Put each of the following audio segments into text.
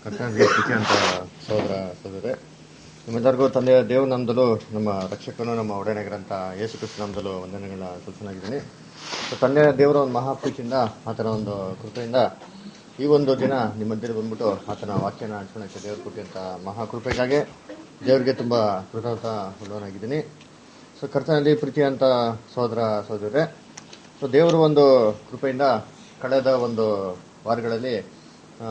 ಕರ್ತನಿಗೆ ಪ್ರೀತಿ ಅಂತ ಸಹೋದರ ಸಹೋದರೇ ನಿಮ್ಮೆಲ್ಲರಿಗೂ ತಂದೆಯ ದೇವ ನಾಮದಲ್ಲೂ ನಮ್ಮ ರಕ್ಷಕನು ನಮ್ಮ ಒಡೆಯನಗರಂತ ಯೇಸು ಕ್ರಿಸ್ತ ನಾಮದಲ್ಲೂ ವಂದನೆಗಳ ಸೂಚನಾಗಿದ್ದೀನಿ ಸೊ ತಂದೆಯ ದೇವರ ಒಂದು ಮಹಾಪ್ರೀತಿಯಿಂದ ಆತನ ಒಂದು ಕೃಪೆಯಿಂದ ಈ ಒಂದು ದಿನ ನಿಮ್ಮ ಮಧ್ಯೆ ಬಂದ್ಬಿಟ್ಟು ಆತನ ವಾಕ್ಯನ ಹಂಚ್ಕೊಳಕ್ಕೆ ದೇವ್ರ ಕೊಟ್ಟಿಂತ ಮಹಾಕೃಪೆಗಾಗಿ ದೇವರಿಗೆ ತುಂಬ ಕೃತಜ್ಞತ ಉಳ್ಳವನಾಗಿದ್ದೀನಿ ಸೊ ಕರ್ತನಲ್ಲಿ ಪ್ರೀತಿ ಅಂತ ಸಹೋದರ ಸಹೋದರರೇ ಸೊ ದೇವರ ಒಂದು ಕೃಪೆಯಿಂದ ಕಳೆದ ಒಂದು ವಾರಗಳಲ್ಲಿ ಆ,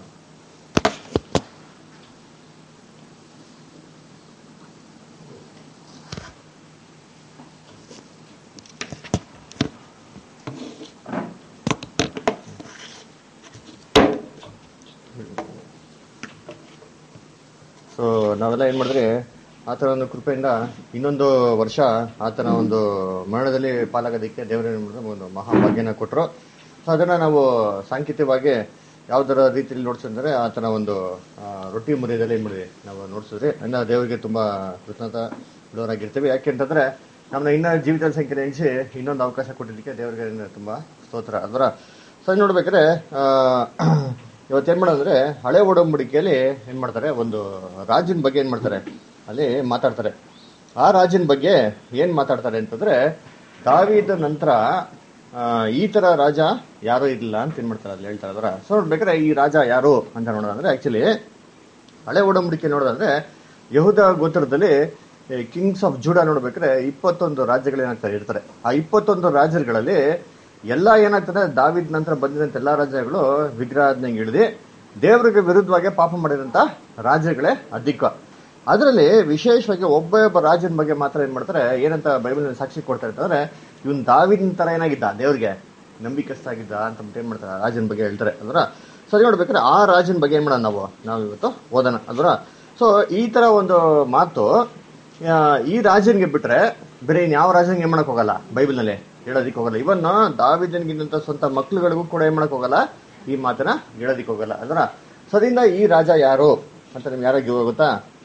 ಸೊ ನಾವೆಲ್ಲ ಏನ್ ಮಾಡಿದ್ರಿ ಆತನ ಒಂದು ಕೃಪೆಯಿಂದ ಇನ್ನೊಂದು ವರ್ಷ ಆತನ ಒಂದು ಮರಣದಲ್ಲಿ ಪಾಲಾಗೋದಕ್ಕೆ ದೇವರ ಏನ್ ಮಾಡಿದ್ರು ಒಂದು ಮಹಾಭಾಗ್ಯನ ಕೊಟ್ಟರು ಸೊ ಅದನ್ನ ನಾವು ಸಾಂಕೇತಿಕವಾಗಿ ಯಾವ್ದರ ರೀತಿಯಲ್ಲಿ ನೋಡ್ಸಿದ್ರೆ ಆತನ ಒಂದು ಆ, ರೊಟ್ಟಿ ಮುರಿಯದಲ್ಲಿ ಏನ್ ಮಾಡಿದ್ವಿ ನಾವು ನೋಡ್ಸಿದ್ರಿ ಇನ್ನ ದೇವರಿಗೆ ತುಂಬಾ ಕೃತಜ್ಞತ ಉಳ್ಳವರಾಗಿರ್ತೀವಿ ಯಾಕೆಂತಂದ್ರೆ ನಮ್ಮನ್ನ ಇನ್ನ ಜೀವಿತ ಸಂಖ್ಯೆ ಎಣಿಸಿ ಇನ್ನೊಂದು ಅವಕಾಶ ಕೊಟ್ಟಿದ್ದಕ್ಕೆ ದೇವರಿಗೆ ತುಂಬಾ ಸ್ತೋತ್ರ ಅದರ ಸೊ ನೋಡ್ಬೇಕಾದ್ರೆ ಆ, ಇವತ್ತೇನ್ ಮಾಡೋದಂದ್ರೆ ಹಳೆ ಒಡಂಬಡಿಕೆಯಲ್ಲಿ ಏನ್ ಮಾಡ್ತಾರೆ ಒಂದು ರಾಜನ ಬಗ್ಗೆ ಏನ್ ಮಾಡ್ತಾರೆ ಅಲ್ಲಿ ಮಾತಾಡ್ತಾರೆ ಆ ರಾಜನ ಬಗ್ಗೆ ಏನ್ ಮಾತಾಡ್ತಾರೆ ಅಂತಂದ್ರೆ ದಾವಿದ ನಂತರ ಆ, ಈ ತರ ರಾಜ ಯಾರು ಇರಲಿಲ್ಲ ಅಂತ ಏನ್ ಮಾಡ್ತಾರೆ ಅಲ್ಲಿ ಹೇಳ್ತಾರೆ ಅದರ ಸೊ ನೋಡ್ಬೇಕಾದ್ರೆ ಈ ರಾಜ ಯಾರು ಅಂತ ನೋಡೋದಂದ್ರೆ ಆಕ್ಚುಲಿ ಹಳೆ ಒಡಂಬಡಿಕೆ ನೋಡೋದಂದ್ರೆ ಯಹೂದ ಗೋತ್ರದಲ್ಲಿ ಕಿಂಗ್ಸ್ ಆಫ್ ಜೂಡಾ ನೋಡ್ಬೇಕಾದ್ರೆ ಇಪ್ಪತ್ತೊಂದು ರಾಜ್ಯಗಳೇನಾಗ್ತಾರೆ ಇರ್ತಾರೆ ಆ ಇಪ್ಪತ್ತೊಂದು ರಾಜ್ಯಗಳಲ್ಲಿ ಎಲ್ಲ ಏನಾಗ್ತದೆ ದಾವಿದ್ ನಂತರ ಬಂದಿದಂತ ಎಲ್ಲಾ ರಾಜ್ಯಗಳು ವಿಗ್ರಹಾಧನೆಗೆ ಇಳಿದು ದೇವರಿಗೆ ವಿರುದ್ಧವಾಗಿ ಪಾಪ ಮಾಡಿದಂತ ರಾಜ್ಯಗಳೇ ಅಧಿಕ ಅದರಲ್ಲಿ ವಿಶೇಷವಾಗಿ ಒಬ್ಬ ಒಬ್ಬ ರಾಜನ ಬಗ್ಗೆ ಮಾತ್ರ ಏನ್ ಮಾಡ್ತಾರೆ ಏನಂತ ಬೈಬಲ್ ಸಾಕ್ಷಿ ಕೊಡ್ತಾರೆ ಅಂತಂದ್ರೆ ಇವನ್ ದಾವಿದನ್ ತರ ಏನಾಗಿದ್ದ ದೇವ್ರಿಗೆ ನಂಬಿಕಸ್ಥ ಆಗಿದ್ದ ಅಂತ ಅಂದ್ಬಿಟ್ಟು ಏನ್ ಮಾಡ್ತಾರೆ ಆ ರಾಜನ ಬಗ್ಗೆ ಹೇಳ್ತಾರೆ ಅಲ್ರ ಸರಿ ನೋಡ್ಬೇಕಾದ್ರೆ ಆ ರಾಜನ ಬಗ್ಗೆ ಏನ್ ಮಾಡೋಣ ನಾವು ನಾವು ಇವತ್ತು ಓದೋಣ ಅಲ್ರ ಸೊ ಈ ತರ ಒಂದು ಮಾತು ಆ, ಈ ರಾಜನ್ಗೆ ಬಿಟ್ರೆ ಬೇರೆ ಇನ್ ಯಾವ ರಾಜನ್ಗೆ ಏನ್ ಮಾಡಕ್ ಹೋಗಲ್ಲ ಬೈಬಲ್ ನಲ್ಲಿ ಹೇಳೋದಿಕ್ ಹೋಗಲ್ಲ ಇವನ್ ದಾವಿದನ್ಗಿಂತ ಸ್ವಂತ ಮಕ್ಳುಗಳಿಗೂ ಕೂಡ ಏನ್ ಮಾಡಕ್ ಹೋಗಲ್ಲ ಈ ಮಾತನ್ನ ಹೇಳೋದಿಕ್ ಹೋಗಲ್ಲ ಅಲ್ರ ಸರಿಂದ ಈ ರಾಜ ಯಾರು ಅಂತ ನಿಮ್ಗೆ ಯಾರಾಗಿ ಗೊತ್ತಾ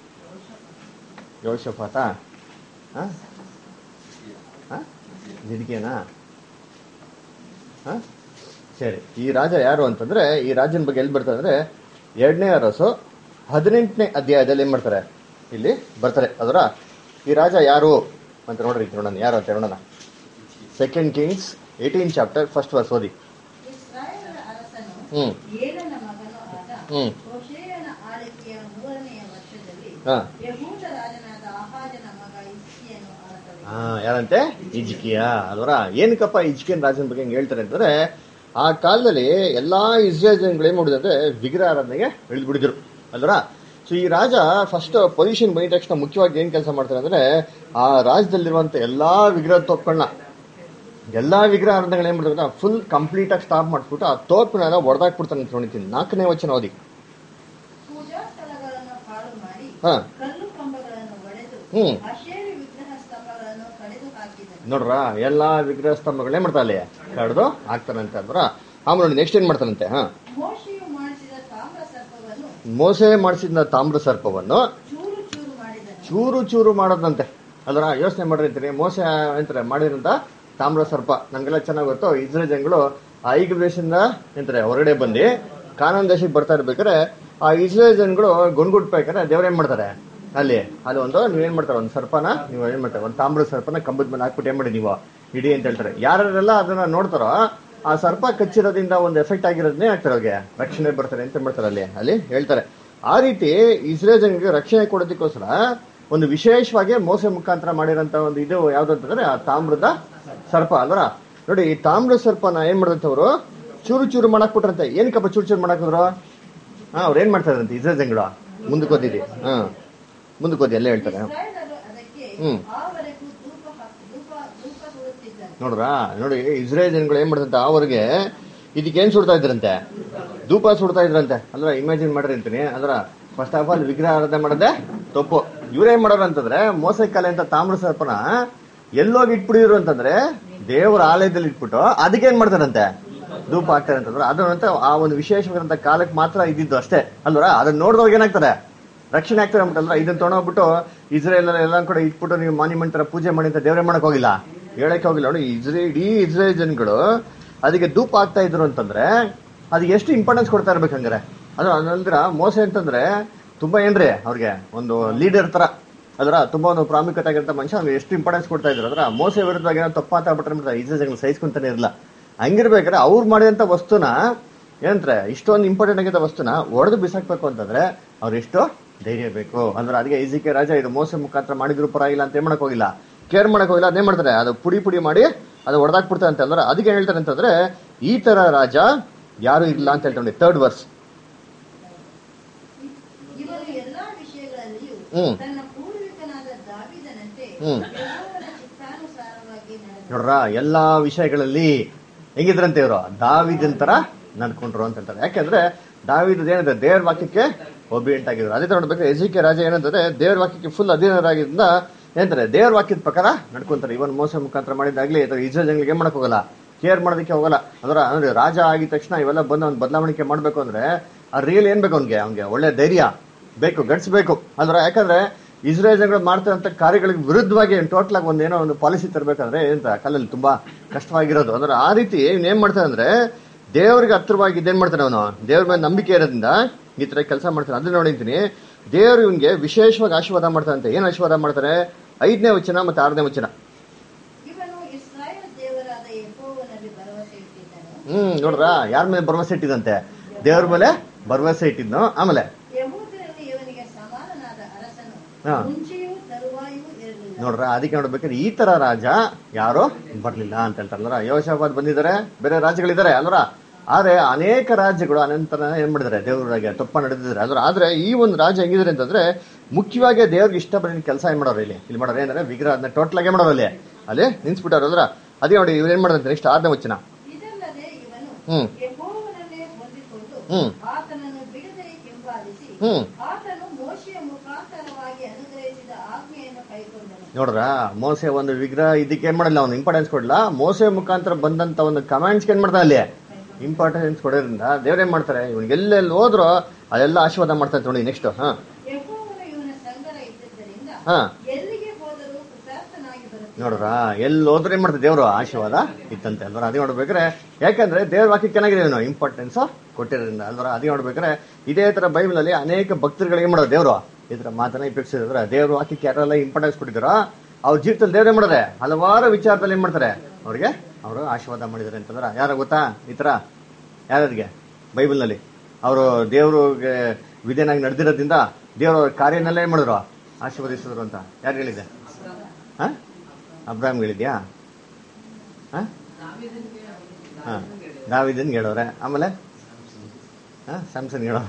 ಯೋಶಫಾತ ನಿದ್ಗೆನಾ ಸರಿ ಈ ರಾಜ ಯಾರು ಅಂತಂದ್ರೆ ಈ ರಾಜನ ಬಗ್ಗೆ ಎಲ್ಲಿ ಬರ್ತಾರೆ ಅಂದ್ರೆ ಎರಡನೇ ಅರಸು ಹದಿನೆಂಟನೇ ಅಧ್ಯಾಯದಲ್ಲಿ ಏನ್ ಮಾಡ್ತಾರೆ ಇಲ್ಲಿ ಬರ್ತಾರೆ ಅದರ ಈ ರಾಜ ಯಾರು ಅಂತ ನೋಡ್ರಿ ಇದು ನೋಡೋಣ ಯಾರು ಅಂತ ನೋಡೋಣ second kings eighteen chapter first verse ಓದಿ ಇಸ್ರಾಯೇಲರ ಅರಸನು ಹ್ಮ್ ಏಲನ ಮಗನೂ ಆದ ಹ್ಮ್ ಹೋಶೇಯನ ಆಳ್ವಿಕೆಯ ಮೂರನೆಯ ವರ್ಷದಲ್ಲಿ ಹಾ ಯಹೂದ ರಾಜನಾದ ಆಹಾಜನ ಮಗ ಇಸ್ಕಿಯನು ಆಳ್ತವೆ ಹಾ ಯಾರಂತೆ ಇಜ್ಕಿಯ ಅಲ್ವರ ಏನಕ್ಕಪ್ಪ ಇಜ್ಕಿಯನ್ ರಾಜನ ಬಗ್ಗೆ ಹಿಂಗ್ ಹೇಳ್ತಾರೆ ಅಂತಂದ್ರೆ ಆ ಕಾಲದಲ್ಲಿ ಎಲ್ಲಾ ಇಸ್ರೇಲ್ ಜನಗಳು ಏನ್ ಮಾಡಿದ್ರೆ ವಿಗ್ರಹ ಆರಾಧನೆಗೆ ಇಳಿದು ಬಿಡಿದ್ರು ಅಲ್ವರ ಸೊ ಈ ರಾಜ ಫಸ್ಟ್ ಪೊಸಿಷನ್ ಬಂದಿದ ತಕ್ಷಣ ಮುಖ್ಯವಾಗಿ ಏನ್ ಕೆಲಸ ಮಾಡ್ತಾರೆ ಅಂದ್ರೆ ಆ ರಾಜ್ಯದಲ್ಲಿರುವಂತ ಎಲ್ಲಾ ವಿಗ್ರಹ ತೋಪ್ಗಳನ್ನ ಎಲ್ಲಾ ವಿಗ್ರಹ ಆರಾಧನೆಗಳು ಏನ್ ಮಾಡ್ತಾರೆ ಫುಲ್ ಕಂಪ್ಲೀಟ್ ಆಗಿ ಸ್ಟಾಪ್ ಮಾಡ್ಬಿಟ್ಟು ಆ ತೋಪಿನ ಹೊಡೆದಾಕ್ಬಿಡ್ತಾನೆ ಅಂತ ನೋಡಿತೀನಿ ನಾಲ್ಕನೇ ವಚನ ಓದಿ ಪೂಜಾ ಸ್ಥಳಗಳನ್ನು ಹಾಳು ಮಾಡಿ ಹಾ ಕಲ್ಲು ಕಂಬಗಳನ್ನು ಒಡೆದು ಹ್ಮ್. ಅಶೇರಿ ವಿಗ್ರಹ ಸ್ತಂಭಗಳನ್ನು ಕಡಿದು ಹಾಕಿದನು ನೋಡ್ರ ಎಲ್ಲಾ ವಿಗ್ರಹ ಸ್ತಂಭಗಳೇ ಮಾಡ್ತಾ ಅಲ್ಲಿ ಕಡ್ದು ಹಾಕ್ತಾನಂತೆ ಅಂದ್ರ ಆಮೇಲೆ ನೋಡಿ ನೆಕ್ಸ್ಟ್ ಏನ್ ಮಾಡ್ತಾನಂತೆ ಹಾ ಮೋಶೆಯು ಮಾಡಿಸಿದ ತಾಮ್ರ ಸರ್ಪವನ್ನು ಮೋಸೆ ಮಾಡಿಸಿದ ತಾಮ್ರ ಸರ್ಪವನ್ನು ಚೂರು ಚೂರು ಮಾಡಿದನು ಚೂರು ಚೂರು ಮಾಡೋದಂತೆ ಅಲ್ರ ಯೋಚನೆ ಮಾಡ್ರಿ ಅಂತೀನಿ ಮೋಸ ಎಂತಾರೆ ಮಾಡಿರಂತ ತಾಮ್ರ ಸರ್ಪ ನಮ್ಗೆಲ್ಲ ಚೆನ್ನಾಗಿ ಗೊತ್ತು ಇಸ್ರೇಲ್ ಜನಗಳು ಆ ಐಗ ದೇಶದಿಂದ ಎಂತಾರೆ ಹೊರಗಡೆ ಬಂದು ಕಾನೂನು ದೇಶಕ್ಕೆ ಬರ್ತಾ ಇರ್ಬೇಕಾದ್ರೆ ಆ ಇಸ್ರೇಲ್ ಜನಗಳು ಗುಂಡ್ಗುಟ್ಬೇಕಾದ್ರೆ ದೇವ್ರ ಏನ್ ಮಾಡ್ತಾರೆ ಅಲ್ಲಿ ಅಲ್ಲಿ ಒಂದು ನೀವೇನ್ ಮಾಡ್ತಾರೆ ಒಂದು ಸರ್ಪನ ನೀವು ಏನ್ ಮಾಡ್ತಾರೆ ಒಂದು ತಾಮ್ರ ಸರ್ಪನ ಕಂಬದ ಮೇಲೆ ಹಾಕ್ಬಿಟ್ಟು ಏನ್ ಮಾಡಿ ನೀವು ಇಡಿ ಅಂತ ಹೇಳ್ತಾರೆ ಯಾರೆಲ್ಲ ಅದನ್ನ ನೋಡ್ತಾರೋ ಆ ಸರ್ಪ ಕಚ್ಚಿರೋದ್ರಿಂದ ಒಂದು ಎಫೆಕ್ಟ್ ಆಗಿರೋದನ್ನೇ ಆಗ್ತಾರೆ ಅವ್ರಿಗೆ ರಕ್ಷಣೆ ಬರ್ತಾರೆ ಅಂತ ಮಾಡ್ತಾರೆ ಅಲ್ಲಿ ಅಲ್ಲಿ ಹೇಳ್ತಾರೆ ಆ ರೀತಿ ಇಸ್ರೇಲ್ ಜನರಿಗೆ ರಕ್ಷಣೆ ಕೊಡೋದಕ್ಕೋಸ್ಕರ ಒಂದು ವಿಶೇಷವಾಗಿ ಮೋಸ ಮುಖಾಂತರ ಮಾಡಿರೋಂತ ಒಂದು ಇದು ಯಾವ್ದು ಅಂತಂದ್ರೆ ಆ ತಾಮ್ರದ ಸರ್ಪ ಅಲ್ವರ ನೋಡಿ ಈ ತಾಮ್ರ ಸರ್ಪನ ಏನ್ ಮಾಡಿದಂತೆ ಅವರು ಚೂರು ಚೂರು ಮಾಡಕ್ ಬಿಟ್ರಂತೆ ಏನಕ್ಕಪ್ಪ ಚೂರು ಚೂರು ಮಾಡಕ್ ಹೋದ್ರು ಹಾ ಅವ್ರು ಏನ್ ಮಾಡ್ತಾ ಇದ್ರಂತೆ ಇಸ್ರೇಲ್ ಜನಗಳು ಮುಂದಕ್ಕೆ ಓದಿದಿ ಹಾ ಮುಂದಕ್ಕೆ ಓದಿ ಎಲ್ಲ ಹೇಳ್ತಾರೆ ಇಸ್ರಾಯೇಲರು ಅದಕ್ಕೆ ಹ್ಮ್. ಆವರೆಗೂ ಧೂಪ ಹಾಕ್- ಧೂಪ ಧೂಪ ಸುಡುತ್ತಿದ್ದರು ನೋಡ್ರ ನೋಡಿ ಇಸ್ರೇಲ್ ಜನಗಳು ಏನ್ ಮಾಡ್ದಂತೆ ಅವ್ರಿಗೆ ಇದಕ್ಕೆ ಏನ್ ಸುಡ್ತಾ ಇದ್ರಂತೆ ಧೂಪ ಸುಡ್ತಾ ಇದ್ರಂತೆ ಅಲ್ರ ಇಮ್ಯಾಜಿನ್ ಮಾಡ್ರಿ ಅಂತೀನಿ ಅಲ್ರ ಫಸ್ಟ್ ಆಫ್ ಆಲ್ ವಿಗ್ರಹ ಆರಾಧನೆ ಮಾಡದೆ ತಪ್ಪು ಇವ್ರೇನ್ ಮಾಡೋರು ಅಂತಂದ್ರೆ ಮೋಸಕಲೆ ಅಂತ ತಾಮ್ರ ಸರ್ಪನ ಎಲ್ಲೋಗಿ ಇಟ್ಬಿಡಿದ್ರು ಅಂತಂದ್ರೆ ದೇವರ ಆಲಯದಲ್ಲಿ ಇಟ್ಬಿಟ್ಟು ಅದಕ್ಕೆ ಏನ್ ಮಾಡ್ತಾರಂತೆ ಧೂಪ ಹಾಕ್ತಾರೆ ಅಂತಂದ್ರೆ ಅದನ್ನಂತ ಆ ಒಂದು ವಿಶೇಷವಾದಂತ ಕಾಲಕ್ಕೆ ಮಾತ್ರ ಇದ್ದಿದ್ದು ಅಷ್ಟೇ ಅಲ್ವರ ಅದನ್ನ ನೋಡಿದವ್ರಿಗೆ ಏನಾಗ್ತಾರೆ ರಕ್ಷಣೆ ಆಗ್ತಾರೆ ಅಂದ್ಬಿಟ್ಟಲ್ಲ ಇದನ್ನ ತೊಗೊಂಡೋಗ್ಬಿಟ್ಟು ಇಸ್ರೇಲ್ ಎಲ್ಲ ಕೂಡ ಇಟ್ಬಿಟ್ಟು ನೀವು ಮಾನ್ಯುಮೆಂಟ್ ತರ ಪೂಜೆ ಮಾಡಿ ಅಂತ ದೇವ್ರೇ ಮಾಡಕ್ ಹೋಗಿಲ್ಲ ಹೇಳಕ್ ಹೋಗಿಲ್ಲ ನೋಡಿ ಇಸ್ರೇಲ್ ಇಡೀ ಇಸ್ರೇಲ್ ಜನಗಳು ಅದಕ್ಕೆ ಧೂಪ ಆಗ್ತಾ ಇದ್ರು ಅಂತಂದ್ರೆ ಅದಕ್ಕೆ ಎಷ್ಟು ಇಂಪಾರ್ಟೆನ್ಸ್ ಕೊಡ್ತಾ ಇರ್ಬೇಕಂದ್ರೆ ಅದ್ರ ನಂತರ ಮೋಸ ಅಂತಂದ್ರೆ ತುಂಬಾ ಏನ್ರಿ ಅವ್ರಿಗೆ ಒಂದು ಲೀಡರ್ ತರ ಅದರ ತುಂಬಾ ಒಂದು ಪ್ರಾಮುಖ್ಯತೆ ಆಗಿರೋ ಮನುಷ್ಯ ಅವ್ನಿಗೆ ಎಷ್ಟು ಇಂಪಾರ್ಟೆನ್ಸ್ ಕೊಡ್ತಾ ಇದ್ರು ಅದ್ರ ಮೋಸ ವಿರುದ್ಧವಾಗಿ ಏನೋ ತಪ್ಪಾತ ಬಿಟ್ರೆ ಇಜ್ಜಗಳು ಸಹಿಸ್ಕೊಂತಾನೆ ಇರಲ್ಲ ಹಂಗಿರ್ಬೇಕಾದ್ರೆ ಅವ್ರು ಮಾಡಿದಂತ ವಸ್ತುನ ಏನಂದ್ರೆ ಇಷ್ಟೊಂದು ಇಂಪಾರ್ಟೆಂಟ್ ಆಗಿದ್ದ ವಸ್ತುನ ಒಡೆದು ಬಿಸಾಕ್ಬೇಕು ಅಂತಂದ್ರೆ ಅವ್ರು ಎಷ್ಟು ಧೈರ್ಯ ಬೇಕು ಅಂದ್ರೆ ಅದಕ್ಕೆ ಈಜಿಕೆ ರಾಜ ಇದು ಮೋಸ ಮುಖಾಂತರ ಮಾಡಿದ್ರು ಪರವಾಗಿಲ್ಲ ಅಂತ ಏನ್ ಮಾಡಕ್ ಹೋಗಿಲ್ಲ ಕೇರ್ ಮಾಡಕ್ ಹೋಗಿಲ್ಲ ಅದೇ ಮಾಡ್ತಾರೆ ಅದು ಪುಡಿ ಪುಡಿ ಮಾಡಿ ಅದು ಹೊಡೆದಾಕ್ಬಿಡ್ತಾರೆ ಅಂತ ಅಂದ್ರೆ ಅದಕ್ಕೆ ಏನ್ ಹೇಳ್ತಾರೆ ಅಂತಂದ್ರೆ ಈ ತರ ರಾಜ ಯಾರು ಇಲ್ಲ ಅಂತ ಹೇಳ್ತಾರೆ ಥರ್ಡ್ ವರ್ಸ್ ಇವನು ಎಲ್ಲಾ ವಿಷಯಗಳಲ್ಲಿಯೂ ಹ್ಮ್. ತನ್ನ ಪೂರ್ವಿಕನಾದ ದಾವಿದನಂತೆ ಹ್ಮ್. ಯೆಹೋವನ ಚಿತ್ತಾನುಸಾರವಾಗಿ ನಡೆದನು ನೋಡ್ರ ಎಲ್ಲಾ ವಿಷಯಗಳಲ್ಲಿ ಹೆಂಗಿದ್ರಂತೆ ಇವರು ದಾವಿದನ್ ತರ ನಡ್ಕೊಂಡ್ರು ಅಂತ ಹೇಳ್ತಾರೆ ಯಾಕೆಂದ್ರೆ ದಾವಿದ ಏನಿದೆ ದೇವ್ರ ವಾಕ್ಯಕ್ಕೆ ಒಬಿಯಂಟ್ ಆಗಿದ್ರು ಅದೇ ತರ ನೋಡ್ಬೇಕು ಎಜಿಕೆ ರಾಜ ಏನಂತಂದ್ರೆ ದೇವ್ರ ವಾಕ್ಯಕ್ಕೆ ಫುಲ್ ಅಧೀನರಾಗಿದ್ದ ಏನಂತಾರೆ ದೇವ್ರ ವಾಕ್ಯದ ಪ್ರಕಾರ ನಡ್ಕೊಂತಾರೆ ಇವನ್ ಮೋಸ ಮುಖಾಂತರ ಮಾಡಿದಾಗ್ಲಿ ಅಥವಾ ಇಸ್ರೇಲ್ ಜನಗಳಿಗೆ ಏನ್ ಮಾಡಕ್ ಹೋಗಲ್ಲ ಕೇರ್ ಮಾಡೋದಕ್ಕೆ ಹೋಗಲ್ಲ ಅಂದ್ರೆ ಅಂದ್ರೆ ರಾಜ ಆಗಿದ ತಕ್ಷಣ ಇವೆಲ್ಲ ಬಂದು ಅವ್ನು ಬದಲಾವಣೆ ಮಾಡ್ಬೇಕು ಅಂದ್ರೆ ಆ ರಿಯಲ್ ಏನ್ ಬೇಕು ಅವ್ನಿಗೆ ಅವ್ನಿಗೆ ಒಳ್ಳೆ ಧೈರ್ಯ ಬೇಕು ಗಟ್ಸ್ ಬೇಕು ಅಂದ್ರೆ ಯಾಕಂದ್ರೆ ಇಸ್ರೇಲ್ ಜನಗಳು ಮಾಡ್ತಿರೋಂಥ ಕಾರ್ಯಗಳಿಗೆ ವಿರುದ್ಧವಾಗಿ ಟೋಟಲ್ ಆಗಿ ಒಂದ್ ಏನೋ ಒಂದು ಪಾಲಿಸಿ ತರಬೇಕಂದ್ರೆ ಎಂತ ಕಲ್ಲಲ್ಲಿ ತುಂಬಾ ಕಷ್ಟವಾಗಿರೋದು ಅಂದ್ರೆ ಆ ರೀತಿ ಇವ್ನು ಏನ್ ಮಾಡ್ತಾನೆ ಅಂದ್ರೆ ದೇವ್ರಿಗೆ ಹತ್ರವಾಗಿ ಇದೇನ್ ಮಾಡ್ತಾನೆ ಅವನು ದೇವ್ರ ಮೇಲೆ ನಂಬಿಕೆ ಇರೋದ್ರಿಂದ ಈ ತರ ಕೆಲಸ ಮಾಡ್ತಾನೆ ಅದನ್ನ ನೋಡಿದ್ದೀನಿ ದೇವ್ರು ಇವನ್ಗೆ ವಿಶೇಷವಾಗಿ ಆಶೀರ್ವಾದ ಮಾಡ್ತಾನಂತೆ ಏನ್ ಆಶೀರ್ವಾದ ಮಾಡ್ತಾರೆ ಐದನೇ ವಚನ ಮತ್ತೆ ಆರನೇ ವಚನ ಇವನು ಇಸ್ರಾಯೇಲ್ ದೇವರಾದ ಯೆಹೋವನಲ್ಲಿ ಭರವಸೆ ಇಟ್ಟಿದ್ದನು ಹ್ಮ್ ನೋಡ್ರ ಯಾರ ಮೇಲೆ ಭರವಸೆ ಇಟ್ಟಿದಂತೆ ದೇವ್ರ ಮೇಲೆ ಭರವಸೆ ಇಟ್ಟಿದ್ನು ಆಮೇಲೆ ಯಹೂದರಲ್ಲಿ ಇವನಿಗೆ ಸಮಾನನಾದ ಅರಸನು ಹಾ. ಮುಂಚೆಯೂ ತರುವಾಯೂ ಇರಲಿಲ್ಲ ನೋಡ್ರ ಅದಕ್ಕೆ ನೋಡ್ಬೇಕಾದ್ರೆ ಈ ತರ ರಾಜ ಯಾರು ಬರ್ಲಿಲ್ಲ ಅಂತ ಹೇಳ್ತಾರಲ್ರ ಯೋಶಾಬಾದ್ ಬಂದಿದ್ದಾರೆ ಬೇರೆ ರಾಜ್ಯಗಳಿದ್ದಾರೆ ಅಲ್ರ ಆದ್ರೆ ಅನೇಕ ರಾಜ್ಯಗಳು ಅನಂತರ ಏನ್ ಮಾಡಿದ್ದಾರೆ ದೇವರಾಗೆ ತಪ್ಪ ನಡೆದಿದ್ದಾರೆ ಅದ್ರ ಆದ್ರೆ ಈ ಒಂದು ರಾಜ್ಯ ಹೆಂಗಿದ್ರೆ ಅಂತಂದ್ರೆ ಮುಖ್ಯವಾಗಿ ದೇವ್ರಿಗೆ ಇಷ್ಟಪಡಿದ ಕೆಲಸ ಏನ್ ಮಾಡೋರು ಇಲ್ಲಿ ಇಲ್ಲಿ ಮಾಡೋರು ಏನಂದ್ರೆ ವಿಗ್ರಹ ಅದನ್ನ ಟೋಟಲ್ ಆಗಿ ಮಾಡೋರು ಅಲ್ಲಿ ಅಲ್ಲಿ ನಿನ್ಸ್ಬಿಟ್ಟಾರ ಅದ್ರ ಅದೇ ನೋಡಿ ಇವ್ರು ಏನ್ ಮಾಡಿದ್ರೆ ನೆಕ್ಸ್ಟ್ ಆರನೇ ವಚನ ಇದಲ್ಲದೆ ಇವನು ಹ್ಮ್ ಯೆಹೋವನನ್ನೇ ಹೊಂದಿಕೊಂಡು ಹ್ಮ್. ಆತನನ್ನು ಬಿಡದೆ ಹಿಂಬಾಲಿಸಿ ಹ್ಮ್. ಆತನು ಮೋಶೆಯ ಮುಖಾಂತರವಾಗಿ ಅನುಗ್ರಹಿಸಿದ ಆಜ್ಞೆಯನ್ನು ಕೈಗೊಂಡನು ನೋಡ್ರ ಮೋಸೆ ಒಂದು ವಿಗ್ರಹ ಇದಕ್ಕೆ ಏನ್ ಮಾಡಲ್ಲ ಅವ್ನು ಇಂಪಾರ್ಟೆನ್ಸ್ ಕೊಡಲ್ಲ ಮೋಸೆ ಮುಖಾಂತರ ಬಂದಂತ ಒಂದು ಕಮೆಂಟ್ಸ್ ಏನ್ ಮಾಡ್ತಾನೆ ಅಲ್ಲಿ ಇಂಪಾರ್ಟೆನ್ಸ್ ಕೊಡೋದ್ರಿಂದ ದೇವ್ರೇನ್ ಮಾಡ್ತಾರೆ ಇವ್ನಿಗೆ ಎಲ್ಲೆಲ್ಲಿ ಹೋದ್ರು ಅದೆಲ್ಲ ಆಶೀರ್ವಾದ ಮಾಡ್ತಾರೆ ನೋಡಿ ನೆಕ್ಸ್ಟ್ ಹಾ ಯೆಹೋವನು ಇವನ ಸಂಗಡ ಇದ್ದುದರಿಂದ ಹಾ ಎಲ್ಲಿಗೆ ಹೋದರೂ ಕೃತಾರ್ಥನಾಗಿ ಬರುತ್ತಾನೆ ನೋಡ್ರ ಎಲ್ಲಿ ಹೋದ್ರೆ ಏನ್ ಮಾಡ್ತಾರೆ ದೇವ್ರು ಆಶೀರ್ವಾದ ಇತ್ತಂತೆ ಅಲ್ವರ ಅದೇ ನೋಡ್ಬೇಕಾರೆ ಯಾಕಂದ್ರೆ ದೇವ್ರ ವಾಕ್ಯಕ್ಕೆ ಏನಾಗಿದೆ ಏನು ಇಂಪಾರ್ಟೆನ್ಸ್ ಕೊಟ್ಟಿರೋದ್ರಿಂದ ಅಲ್ವರ ಅದೇ ನೋಡ್ಬೇಕಾರೆ ಇದೇ ತರ ಬೈಬಲ್ ಅಲ್ಲಿ ಅನೇಕ ಭಕ್ತರುಗಳಿಗೆ ಏನ್ ಮಾಡೋದು ದೇವ್ರು ಈ ತರ ಮಾತನ್ನ ಉಪಯೋಗಿಸಿದ್ರ ದೇವ್ರ ವಾಕ್ಯಕ್ಕೆ ಯಾರೆಲ್ಲ ಇಂಪಾರ್ಟೆನ್ಸ್ ಕೊಟ್ಟಿದಾರೋ ಅವ್ರ ಜೀವಿತದಲ್ಲಿ ದೇವ್ರ ಏನ್ ಮಾಡಿದ್ರೆ ಹಲವಾರು ವಿಚಾರದಲ್ಲಿ ಏನ್ ಮಾಡ್ತಾರೆ ಅವ್ರಿಗೆ ಅವರು ಆಶೀರ್ವಾದ ಮಾಡಿದಾರೆ ಅಂತಂದ್ರ ಯಾರ ಗೊತ್ತಾ ಈ ತರ ಯಾರಿಗೆ ಬೈಬಲ್ ನಲ್ಲಿ ಅವರು ದೇವ್ರಿಗೆ ವಿಧೇನಾಗಿ ನಡೆದಿರೋದ್ರಿಂದ ದೇವ್ರ ಅವ್ರ ಕಾರ್ಯನೆಲ್ಲ ಏನ್ ಮಾಡಿದ್ರು ಆಶೀರ್ವದಿಸಿದ್ರು ಅಂತ ಯಾರು ಹೇಳಿದೆ ಹಾ ಅಬ್ರಾಹಿಂ ಹೇಳಿದ್ಯಾ ಹಾ ಹಾ ದಾವಿದನ್ ಹೇಳೋರೆ ಆಮೇಲೆ ಹಾ ಸ್ಯಾಮ್ಸನ್ ಹೇಳೋರ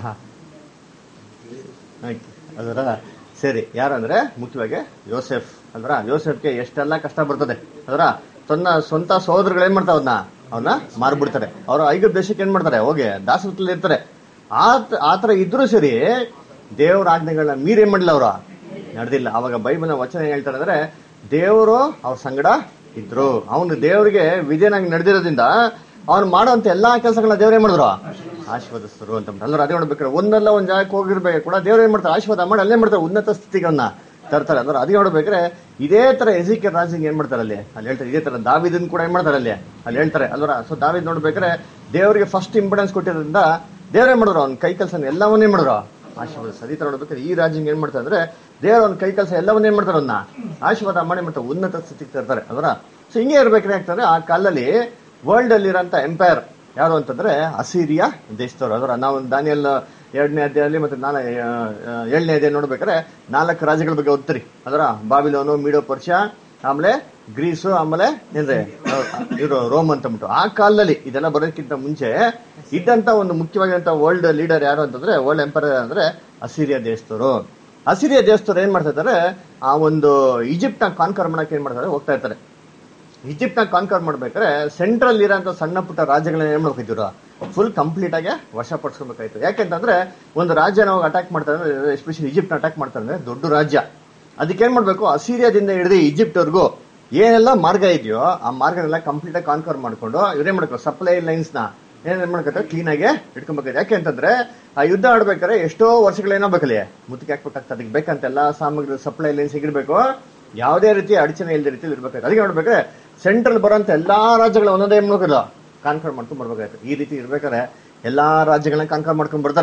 ಅದರ ಸರಿ ಯಾರಂದ್ರೆ ಮುಖ್ಯವಾಗಿ ಯೋಸೆಫ್ ಅಲ್ರ ಯೋಸೆಫ್ಗೆ ಎಷ್ಟೆಲ್ಲ ಕಷ್ಟ ಬರ್ತದೆ ಅದರ ತನ್ನ ಸ್ವಂತ ಸಹೋದರಗಳು ಏನ್ ಮಾಡ್ತಾವ ಅವನ್ನ ಅವನ್ನ ಮಾರ್ಬಿಡ್ತಾರೆ ಅವರು ಐದು ದೇಶಕ್ಕೆ ಏನ್ ಮಾಡ್ತಾರೆ ಹೋಗಿ ದಾಸತ್ವದಲ್ಲಿ ಇರ್ತಾರೆ ಆತ ಆತರ ಇದ್ರು ಸರಿ ದೇವ್ರ ಆಜ್ಞೆಗಳನ್ನ ಮೀರಿ ಏನ್ ಮಾಡಿಲ್ಲ ಅವರು ನಡೆದಿಲ್ಲ ಅವಾಗ ಬೈಬಲ್ನ ವಚನ ಏನ್ ಹೇಳ್ತಾರೆ ಅಂದ್ರೆ ದೇವರು ಅವ್ರ ಸಂಗಡ ಇದ್ರು ಅವನು ದೇವರಿಗೆ ವಿಧೇನಾಗಿ ನಡೆದಿರೋದ್ರಿಂದ ಅವ್ನು ಮಾಡೋಂತ ಎಲ್ಲಾ ಕೆಲಸಗಳನ್ನ ದೇವ್ರ ಏನ್ ಮಾಡಿದ್ರು ಆಶೀರ್ವದಿಸಿದ್ರು ಅಂತ ಅಂದ್ರೆ ಅದೇ ನೋಡ್ಬೇಕಾದ್ರೆ ಒಂದಲ್ಲ ಒಂದ್ ಜಾಗಕ್ಕೆ ಹೋಗಿರ್ಬೇಕು ಕೂಡ ದೇವ್ರು ಏನ್ ಮಾಡ್ತಾರೆ ಆಶೀರ್ವಾದ ಮಾಡಿ ಅಲ್ಲೇ ಮಾಡ್ತಾರೆ ಉನ್ನತ ಸ್ಥಿತಿಗಳನ್ನ ತರ್ತಾರೆ ಅಂದ್ರೆ ಅದೇ ನೋಡ್ಬೇಕಾದ್ರೆ ಇದೇ ತರ ಎಜಿಕೆ ರಾಜಿಂಗ್ ಏನ್ ಮಾಡ್ತಾರೆ ಅಲ್ಲಿ ಅಲ್ಲಿ ಹೇಳ್ತಾರೆ ಇದೇ ತರ ದಾವಿದನ್ ಕೂಡ ಏನ್ ಮಾಡ್ತಾರೆ ಅಲ್ಲಿ ಅಲ್ಲಿ ಹೇಳ್ತಾರೆ ಅಲ್ವರ ಸೊ ದಾವಿದ್ ನೋಡ್ಬೇಕಾದ್ರೆ ದೇವರಿಗೆ ಫಸ್ಟ್ ಇಂಪಾರ್ಟೆನ್ಸ್ ಕೊಟ್ಟಿರೋದ್ರಿಂದ ದೇವ್ರ ಏನ್ ಮಾಡಿದ್ರು ಅವ್ನ ಕೈ ಕೆಲಸ ಎಲ್ಲವನ್ನೇ ಮಾಡಿದ್ರು ಆಶೀರ್ವಾದ ಅದೇ ತರ ನೋಡ್ಬೇಕಾದ್ರೆ ಈ ರಾಜ್ಯಂಗ್ ಏನ್ ಮಾಡ್ತಾರೆ ಅಂದ್ರೆ ದೇವ್ರ ಅವ್ನ ಕೈ ಕೆಲಸ ಎಲ್ಲವನ್ನ ಏನ್ ಮಾಡ್ತಾರೆ ಅವ್ನ ಆಶೀರ್ವಾದ ಮಾಡಿ ಮತ್ತೆ ಉನ್ನತ ಸ್ಥಿತಿಗೆ ತರ್ತಾರೆ ಅದರ ಸೊ ಹಿಂಗೆ ಇರ್ಬೇಕ್ರೆ ಆಗ್ತದೆ ಆ ಕಾಲದಲ್ಲಿ ವರ್ಲ್ಡ್ ಅಲ್ಲಿರೋಂಥ ಎಂಪೈರ್ ಯಾರು ಅಂತಂದ್ರೆ ಅಸೀರಿಯಾ ದೇಶದವರು ಅದರ ನಾವು ದಾನಿಯಲ್ ಎರಡನೇ ಅಧ್ಯಾಯದಲ್ಲಿ ಮತ್ತೆ ನಾಲ್ ಏಳನೇ ಅಧ್ಯಾಯ ನೋಡ್ಬೇಕಾದ್ರೆ ನಾಲ್ಕು ರಾಜ್ಯಗಳ ಬಗ್ಗೆ ಓದ್ತೀರಿ ಅದರ ಬಾಬಿಲೋನು ಮೀಡೋ ಪರ್ಷಿಯಾ ಆಮೇಲೆ ಗ್ರೀಸು ಆಮೇಲೆ ಏನ್ರಿ ಇವರು ರೋಮ್ ಅಂತ ಅಂದ್ಬಿಟ್ಟು ಆ ಕಾಲದಲ್ಲಿ ಇದೆಲ್ಲ ಬರೋದಕ್ಕಿಂತ ಮುಂಚೆ ಇದ್ದಂತ ಒಂದು ಮುಖ್ಯವಾಗಿರಂತ ವರ್ಲ್ಡ್ ಲೀಡರ್ ಯಾರು ಅಂತಂದ್ರೆ ವರ್ಲ್ಡ್ ಎಂಪೈರ್ ಅಂದ್ರೆ ಅಸಿರಿಯಾ ದೇಶದವರು ಅಸಿರಿಯಾ ದೇಶದವ್ರು ಏನ್ ಮಾಡ್ತಾ ಇದ್ದಾರೆ ಆ ಒಂದು ಈಜಿಪ್ಟ್ ನ ಕಾನ್ಕರ್ ಮಾಡಕ್ಕೆ ಏನ್ ಮಾಡ್ತಾರೆ ಹೋಗ್ತಾ ಇರ್ತಾರೆ ಈಜಿಪ್ಟ್ ನ ಕಾನ್ಕರ್ ಮಾಡ್ಬೇಕಾದ್ರೆ ಸೆಂಟ್ರಲ್ ಇರೋಂಥ ಸಣ್ಣ ಪುಟ್ಟ ರಾಜ್ಯಗಳನ್ನ ಏನ್ ಮಾಡ್ಬೇಕಿದ್ರು ಫುಲ್ ಕಂಪ್ಲೀಟ್ ಆಗಿ ವಶಪಡಿಸ್ಕೊಬೇಕಾಯ್ತು ಯಾಕೆಂತಂದ್ರೆ ಒಂದು ರಾಜ್ಯ ನಾವು ಅಟ್ಯಾಕ್ ಮಾಡ್ತಾರೆ ಎಸ್ಪೆಷಲಿ ಈಜಿಪ್ಟ್ ಅಟ್ಯಾಕ್ ಮಾಡ್ತಾರೆ ಅಂದ್ರೆ ದೊಡ್ಡ ರಾಜ್ಯ ಅದಕ್ಕೆ ಏನ್ ಮಾಡ್ಬೇಕು ಅಸೀರಿಯಾದಿಂದ ಹಿಡಿದು ಈಜಿಪ್ಟ್ ವರ್ಗೂ ಏನೆಲ್ಲ ಮಾರ್ಗ ಇದೆಯೋ ಆ ಮಾರ್ಗನೆಲ್ಲ ಕಂಪ್ಲೀಟ್ ಆಗಿ ಕಾನ್ಕರ್ ಮಾಡ್ಕೊಂಡು ಇವ್ರೇನ್ ಮಾಡ್ಬೇಕು ಸಪ್ಲೈ ಲೈನ್ಸ್ ನ ಏನ್ ಮಾಡ್ಬೇಕು ಕ್ಲೀನ್ ಆಗಿ ಇಟ್ಕೊಬೇಕಾಯ್ತು ಯಾಕೆ ಅಂತಂದ್ರೆ ಆ ಯುದ್ಧ ಆಡ್ಬೇಕಾದ್ರೆ ಎಷ್ಟೋ ವರ್ಷಗಳೇನೋ ಬೇಕಲ್ಲಿ ಮುತ್ತಿಗೆ ಹಾಕ್ಬೇಕಾಗ್ತದೆ ಅದಕ್ಕೆ ಬೇಕಂತ ಎಲ್ಲಾ ಸಾಮಗ್ರಿ ಸಪ್ಲೈ ಲೈನ್ಸ್ ಇರ್ಬೇಕು ಯಾವುದೇ ರೀತಿ ಅಡಚಣೆ ಇಲ್ಲದ ರೀತಿ ಇರ್ಬೇಕಾಯ್ತು ಅದಕ್ಕೆ ನೋಡ್ಬೇಕಾದ್ರೆ ಸೆಂಟ್ರಲ್ ಬರೋಂತ ಎಲ್ಲಾ ರಾಜ್ಯಗಳ ಒಂದೊಂದೇ ಏನ್ ಮಾಡ್ಕೋಲ್ಲ ಕಾನ್ಕರ್ ಮಾಡ್ಕೊಂಡ್ ಬರ್ಬೇಕಾಯ್ತು ಈ ರೀತಿ ಇರ್ಬೇಕಾದ್ರೆ ಎಲ್ಲಾ ರಾಜ್ಯಗಳನ್ನ ಕಾನ್ಕರ್ ಮಾಡ್ಕೊಂಡ್ ಬರ್ತಾರೆ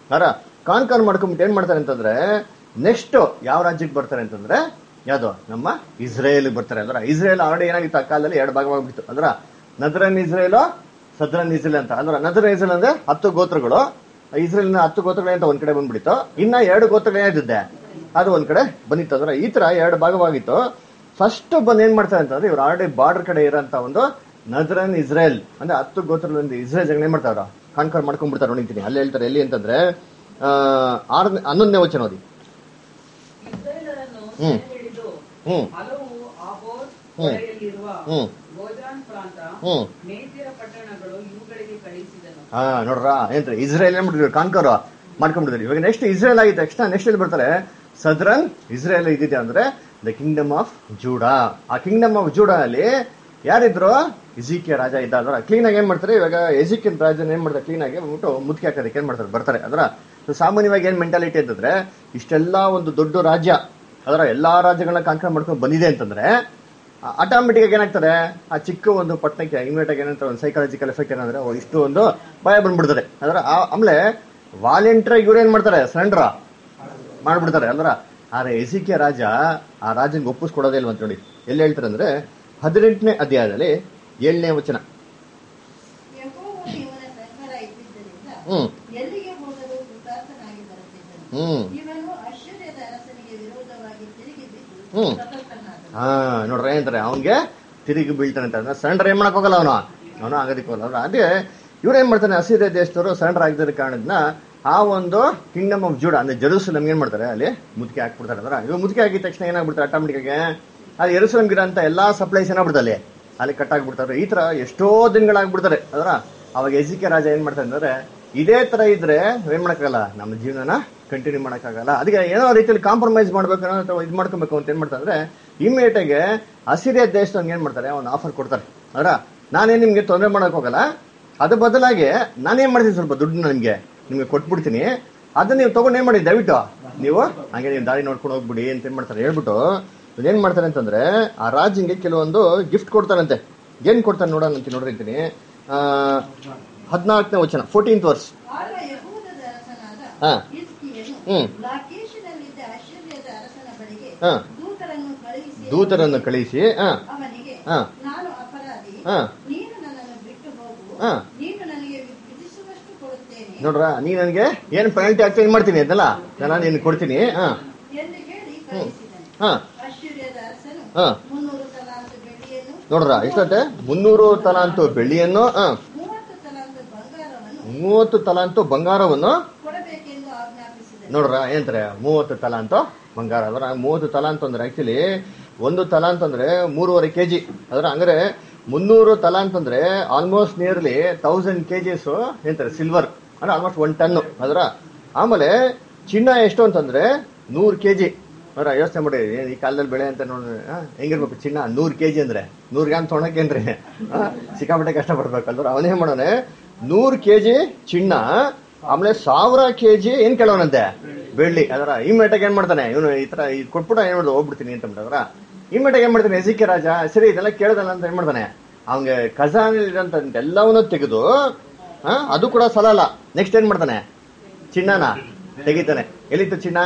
ಅರ ಕಾನ್ಕಾರ್ ಮಾಡ್ಕೊಂಬಿಟ್ಟು ಏನ್ ಮಾಡ್ತಾರೆ ಅಂತಂದ್ರೆ ನೆಕ್ಸ್ಟ್ ಯಾವ ರಾಜ್ಯಕ್ಕೆ ಬರ್ತಾರೆ ಅಂತಂದ್ರೆ ಯಾವ್ದು ನಮ್ಮ ಇಸ್ರೇಲ್ ಬರ್ತಾರೆ ಅದ್ರ ಇಸ್ರೇಲ್ ಆಲ್ರೆಡಿ ಏನಾಗಿತ್ತು ಆ ಕಾಲದಲ್ಲಿ ಎರಡು ಭಾಗವಾಗ್ಬಿಟ್ಟು ಅದ್ರ ನದ್ರನ್ ಇಸ್ರೇಲ್ ಸದ್ರನ್ ಇಸ್ರೇಲ್ ಅಂತ ಅದ್ರ ನದ್ರನ್ ಇಸ್ರೇಲ್ ಅಂದ್ರೆ ಹತ್ತು ಗೋತ್ರಗಳು ಇಸ್ರೇಲ್ನ ಹತ್ತು ಗೋತ್ರಗಳು ಅಂತ ಒಂದ್ ಕಡೆ ಬಂದ್ಬಿಡಿತ್ತು ಇನ್ನ ಎರಡು ಗೋತ್ರಗಳು ಏನಿದ್ದೆ ಅದು ಒಂದ್ ಕಡೆ ಬಂದಿತ್ತು ಅಂದ್ರೆ ಈ ತರ ಎರಡು ಭಾಗವಾಗಿತ್ತು ಫಸ್ಟ್ ಬಂದ್ ಏನ್ ಮಾಡ್ತಾರೆ ಅಂತಂದ್ರೆ ಇವ್ರು ಆಲ್ರೆಡಿ ಬಾರ್ಡರ್ ಕಡೆ ಇರೋಂತ ಒಂದು ನದ್ರನ್ ಇಸ್ರೇಲ್ ಅಂದ್ರೆ ಹತ್ತು ಗೋತ್ರಗಳಿಂದ ಇಸ್ರೇಲ್ ಜನ ಏನ್ ಮಾಡ್ತಾರ ಕಾನ್ಕರ್ ಮಾಡ್ಕೊಂಡ್ಬಿಡ್ತಾರೆ ನೋಡಿದ್ದೀನಿ ಅಲ್ಲಿ ಹೇಳ್ತಾರೆ ಎಲ್ಲಿ ಅಂತಂದ್ರೆ ಆ, ಆರನೇ ಹನ್ನೊಂದನೇ ವಚನ ಓದಿ ಇಸ್ರಾಯೇಲರನ್ನು ಹ್ಮ್. ಹಿಡಿದು ಹ್ಮ್ ಹಲವು ಆಬೋರ್ ಹ್ಮ್. ಹೊಳೆಯಲ್ಲಿರುವ ಹ್ಮ್ ಗೋಜಾನ್ ಪ್ರಾಂತ ಹ್ಮ್ ಮೇದ್ಯರ ಪಟ್ಟಣಗಳು ಇವುಗಳಿಗೆ ಕಳಿಸಿದನು ಹಾ ನೋಡ್ರ ಏನ್ರಿ ಇಸ್ರೇಲ್ ಏನ್ ಮಾಡಿದ್ರು ಕಾನ್ಕರ್ ಮಾಡ್ಕೊಂಡ್ಬಿಟ್ಟಿದ್ರು ಇವಾಗ ನೆಕ್ಸ್ಟ್ ಇಸ್ರೇಲ್ ಆಗಿದ ತಕ್ಷಣ ನೆಕ್ಸ್ಟ್ ಎಲ್ಲಿ ಬರ್ತಾರೆ ಸದ್ರನ್ ಇಸ್ರೇಲ್ ಇದಿದೆ ಅಂದ್ರೆ ದ ಕಿಂಗ್ಡಮ್ ಆಫ್ ಜೂಡಾ ಆ ಕಿಂಗ್ಡಮ್ ಆಫ್ ಜೂಡಾ ಅಲ್ಲಿ ಯಾರಿದ್ರು ಇಜಿಕೆ ರಾಜ ಇದ್ದ ಅದರ ಕ್ಲೀನ್ ಆಗಿ ಏನ್ ಮಾಡ್ತಾರೆ ಇವಾಗ ಎಜಿಕಿನ್ ರಾಜನ ಏನ್ ಮಾಡ್ತಾರೆ ಕ್ಲೀನ್ ಆಗಿ ಬಂದ್ಬಿಟ್ಟು ಮುದುಕಿ ಹಾಕೋದಕ್ಕೆ ಏನ್ ಮಾಡ್ತಾರೆ ಬರ್ತಾರೆ ಅದರ ಸೊ ಸಾಮಾನ್ಯವಾಗಿ ಏನ್ ಮೆಂಟಾಲಿಟಿ ಅಂತಂದ್ರೆ ಇಷ್ಟೆಲ್ಲ ಒಂದು ದೊಡ್ಡ ರಾಜ್ಯ ಅದರ ಎಲ್ಲಾ ರಾಜ್ಯಗಳನ್ನ ಕಾನ್ಕರ್ ಮಾಡ್ಕೊಂಡು ಬಂದಿದೆ ಅಂತಂದ್ರೆ ಆಟೋಮೆಟಿಕ್ ಆಗಿ ಏನಾಗ್ತದೆ ಆ ಚಿಕ್ಕ ಒಂದು ಪಟ್ಟಣಕ್ಕೆ ಇಮಿಡಿಯೇಟ್ ಆಗಿ ಏನಂತಾರೆ ಒಂದು ಸೈಕಾಲಜಿಕಲ್ ಎಫೆಕ್ಟ್ ಏನಂದ್ರೆ ಓ ಇಷ್ಟು ಒಂದು ಭಯ ಬಂದ್ಬಿಡ್ತಾರೆ ಅದರ ಆಮೇಲೆ ವಾಲೆಂಟಿಯರ್ ಇವ್ರು ಏನ್ ಮಾಡ್ತಾರೆ ಸರೆಂಡ್ರ ಮಾಡ್ಬಿಡ್ತಾರೆ ಅಲ್ರ ಆದ್ರೆ ಎಸಿಕೆ ರಾಜ ಆ ರಾಜನ್ಗೆ ಒಪ್ಪಿಸ್ಕೊಡೋದೇ ಇಲ್ವ ಅಂತ ನೋಡಿ ಎಲ್ಲಿ ಹೇಳ್ತಾರೆ ಅಂದ್ರೆ ಹದಿನೆಂಟನೇ ಅಧ್ಯಾಯದಲ್ಲಿ ಏಳನೇ ವಚನ ಯೆಹೋವನು ಇವನ ಸಂಗಡ ಇದ್ದಿದ್ದರಿಂದ ಹ್ಮ್ ಎಲ್ಲಿಗೆ ಹೋದರೂ ಕೃತಾರ್ಥನಾಗಿ ಬರುತ್ತಿದ್ದನು ಹ್ಮ್ ಇವನು ಐಶ್ವರ್ಯದ ಅರಸನಿಗೆ ವಿರೋಧವಾಗಿ ತಿರುಗಿ ಬಿದ್ದು ಹ್ಮ್. ಸತತನಾದನು. ಹಾ ನೋಡ್ರಿ ಏನಂತಾರೆ ಅವನ್ಗೆ ತಿರುಗಿ ಬೀಳ್ತಾನೆ ಅಂತ ಅಂದ್ರೆ ಸರೆಂಡರ್ ಏನ್ ಮಾಡಕ್ ಹೋಗಲ್ಲ ಅವನು ಅವನು ಆಗೋದಿಕ್ಕೆ ಹೋಗಲ್ಲ ಅವ್ರು ಅದೇ ಇವ್ರು ಏನ್ ಮಾಡ್ತಾನೆ ಹಸಿರೆ ದೇಶದವರು ಸರೆಂಡರ್ ಆಗಿದ್ದ ಕಾರಣದಿಂದ ಆ ಒಂದು ಕಿಂಗ್ಡಮ್ ಆಫ್ ಜೂಡ ಅಂದ್ರೆ ಜೆರೂಸಲಂ ಏನ್ ಮಾಡ್ತಾರೆ ಅಲ್ಲಿ ಮುದುಕಿ ಹಾಕ್ಬಿಡ್ತಾರೆ ಅಂದ್ರೆ ಇವಾಗ ಮುದುಕಿ ಹಾಕಿದ ತಕ್ಷಣ ಏನಾಗ್ಬಿಡ್ತಾರೆ ಆಟೋಮೆಟಿಕ್ ಆಗಿ ಅದು ಎರುಸಲಂ ಗಿಡ ಅಂತ ಎಲ್ಲಾ ಸಪ್ಲೈಸ್ ಏನಾಗ್ಬಿಡ್ತಾರೆ ಅಲ್ಲಿ ಅಲ್ಲಿ ಕಟ್ ಆಗ್ಬಿಡ್ತಾರೆ ಈ ತರ ಎಷ್ಟೋ ದಿನಗಳಾಗ್ಬಿಡ್ತಾರೆ ಅದರ ಅವಾಗ ಎಜಿಕೆ ರಾಜ ಏನ್ ಮಾಡ್ತಾರೆ ಅಂದ್ರೆ ಇದೇ ತರ ಇದ್ರೆ ಏನ್ ಮಾಡಕ್ಕಾಗಲ್ಲ ನಮ್ಮ ಜೀವನನ ಕಂಟಿನ್ಯೂ ಮಾಡಕ್ಕಾಗಲ್ಲ ಅದಕ್ಕೆ ಏನೋ ರೀತಿಯಲ್ಲಿ ಕಾಂಪ್ರಮೈಸ್ ಮಾಡ್ಬೇಕು ಅನ್ನೋ ಅಥವಾ ಇದು ಮಾಡ್ಕೊಬೇಕು ಅಂತ ಏನ್ ಮಾಡ್ತಾರೆ ಅಂದ್ರೆ ಇಮಿಡಿಯೇಟ್ ಆಗಿ ಹಸಿರಿಯ ದೇಶದವ್ನಿಗೆ ಏನ್ ಮಾಡ್ತಾರೆ ಒಂದು ಆಫರ್ ಕೊಡ್ತಾರೆ ಅದರ ನಾನೇನ್ ನಿಮ್ಗೆ ತೊಂದರೆ ಮಾಡಕ್ ಹೋಗಲ್ಲ ಅದ್ರ ಬದಲಾಗಿ ನಾನೇನ್ ಮಾಡ್ತೀನಿ ಸ್ವಲ್ಪ ದುಡ್ಡನ್ನ ನಿಮ್ಗೆ ನಿಮ್ಗೆ ಕೊಟ್ಬಿಡ್ತೀನಿ ಅದನ್ನ ನೀವು ತಗೊಂಡ್ ಏನ್ ಮಾಡಿ ದಯವಿಟ್ಟು ನೀವು ಹಂಗೆ ನೀವು ದಾರಿ ನೋಡ್ಕೊಂಡು ಹೋಗ್ಬಿಡಿ ಅಂತ ಏನ್ ಮಾಡ್ತಾರೆ ಹೇಳ್ಬಿಟ್ಟು ಏನ್ ಮಾಡ್ತಾರೆ ಅಂತಂದ್ರೆ ಆ ರಾಜ್ಯಂಗೆ ಕೆಲವೊಂದು ಗಿಫ್ಟ್ ಕೊಡ್ತಾರಂತೆ ಏನ್ ಕೊಡ್ತಾರೆ ನೋಡೋಣ ಅಂತ ನೋಡ್ರಿ ಅಂತೀನಿ ಆ ಹದಿನಾಲ್ಕನೇ ವಚನ ಫೋರ್ಟೀನ್ತ್ ವರ್ಸ್ ಆಗ ಯಹೂದದ ಅರಸನಾದ ಹಾ. ಹಿಜ್ಕೀಯನು ಹ್ಮ್. ಲಾಕೀಷಿನಲ್ಲಿದ್ದ ಐಶ್ವರ್ಯದ ಅರಸನ ಬಳಿಗೆ ಹಾ. ದೂತರನ್ನು ಕಳುಹಿಸಿ ದೂತರನ್ನು ಕಳಿಸಿ ಹಾ ಅವನಿಗೆ ಹಾ. ನಾನು ಅಪರಾಧಿ ಹಾ. ನೀನು ನನ್ನನ್ನು ಬಿಟ್ಟು ಹೋಗು ಹಾ. ನೀನು ನನಗೆ ವಿಧಿಸುವಷ್ಟು ಕೊಡುತ್ತೇನೆ ನೋಡ್ರ ನೀ ನನಗೆ ಏನ್ ಪೆನಾಲ್ಟಿ ಆಗ್ತಾ ಏನ್ ಮಾಡ್ತೀನಿ ಅದಲ್ಲ ನಾನು ನಿನ್ ಕೊಡ್ತೀನಿ ಹಾ ಎಂದು ಹೇಳಿ ಕಳುಹಿಸಿದನು ಹಾ ಐಶ್ವರ್ಯದ ಅರಸನು ಹಾ. ಮುನ್ನೂರು ತಲಾಂತು ಬೆಳ್ಳಿಯನ್ನು ನೋಡ್ರ ಎಷ್ಟಂತೆ ಮುನ್ನೂರು ತಲಾಂತು ಬೆಳ್ಳಿಯನ್ನು ಹಾ ಮೂವತ್ತು ತಲಾಂತು ಬಂಗಾರವನ್ನು ಮೂವತ್ತು ತಲಾಂತು ಬಂಗಾರವನ್ನು ಕೊಡಬೇಕೆಂದು ಆಜ್ಞಾಪಿಸಿದನು ನೋಡ್ರ ಏನಂತಾರೆ ಮೂವತ್ತು ತಲಾಂತು ಬಂಗಾರ ಅದರ ಮೂವತ್ತು ತಲಾಂತು ಅಂದ್ರೆ ಆಕ್ಚುಲಿ ಒಂದು ತಲಾಂತ್ ಅಂದ್ರೆ ಮೂರುವರೆ ಕೆಜಿ ಅದರ ಹಂಗಾರೆ ಮುನ್ನೂರು ತಲಾಂತ್ ಅಂದ್ರೆ ಆಲ್ಮೋಸ್ಟ್ ನಿಯರ್ಲಿ ತೌಸಂಡ್ ಕೆಜಿಸ್ ಏನಂತಾರೆ ಸಿಲ್ವರ್ ಅಂದ್ರೆ ಆಲ್ಮೋಸ್ಟ್ ಒನ್ ಟನ್ ಅದರ ಆಮೇಲೆ ಚಿನ್ನ ಎಷ್ಟು ಅಂತಂದ್ರೆ ನೂರ್ ಕೆಜಿ ಅವರ ಯೋಚನೆ ಮಾಡಿ ಏನ್ ಈ ಕಾಲದಲ್ಲಿ ಬೆಳೆ ಅಂತ ನೋಡ್ರಿ ಆ, ಹೆಂಗಿರ್ಬೇಕು ಚಿನ್ನ ನೂರ್ ಕೆಜಿ ಅಂದ್ರೆ ನೂರ್ ಗ್ರಾಮ್ ತೊಗೊಳಕೇನ್ರಿ ಆ, ಸಿಕ್ಕಾಪಟ್ಟೆ ಕಷ್ಟ ಪಡ್ಬೇಕಲ್ವ ಅವನೇ ಮಾಡೋನೆ ನೂರ್ ಕೆಜಿ ಚಿನ್ನ ಆಮೇಲೆ ಸಾವಿರ ಕೆಜಿ ಏನ್ ಕೇಳೋನಂತೆ ಬೆಳ್ಳಿ ಅದರ ಇಮ್ಮಿಡಿಯೇಟ್ ಏನ್ ಮಾಡ್ತಾನೆ ಇವನು ಈ ತರ ಇದು ಕೊಟ್ಬಿಟ್ಟು ಏನ್ ಮಾಡೋದು ಹೋಗ್ಬಿಡ್ತೀನಿ ಅಂತ ಬಿಟ್ಟದ್ರ ಇಮ್ಮಿಡಿಯೇಟ್ ಏನ್ ಮಾಡ್ತಾನೆ ಎಸಿಕೆ ರಾಜ ಸರಿ ಇದೆಲ್ಲ ಕೇಳ್ದಲ್ಲ ಅಂತ ಏನ್ ಮಾಡ್ತಾನೆ ಅವ್ನಿಗೆ ಖಜಾನಲ್ಲಿ ಇರೋಂತ ಎಲ್ಲವನ್ನೂ ತೆಗೆದು ಆ, ಅದು ಕೂಡ ಸಲಲ್ಲ ನೆಕ್ಸ್ಟ್ ಏನ್ ಮಾಡ್ತಾನೆ ಚಿನ್ನನ ತೆಗಿತಾನೆ ಎಲ್ಲಿತ್ತು ಚಿನ್ನ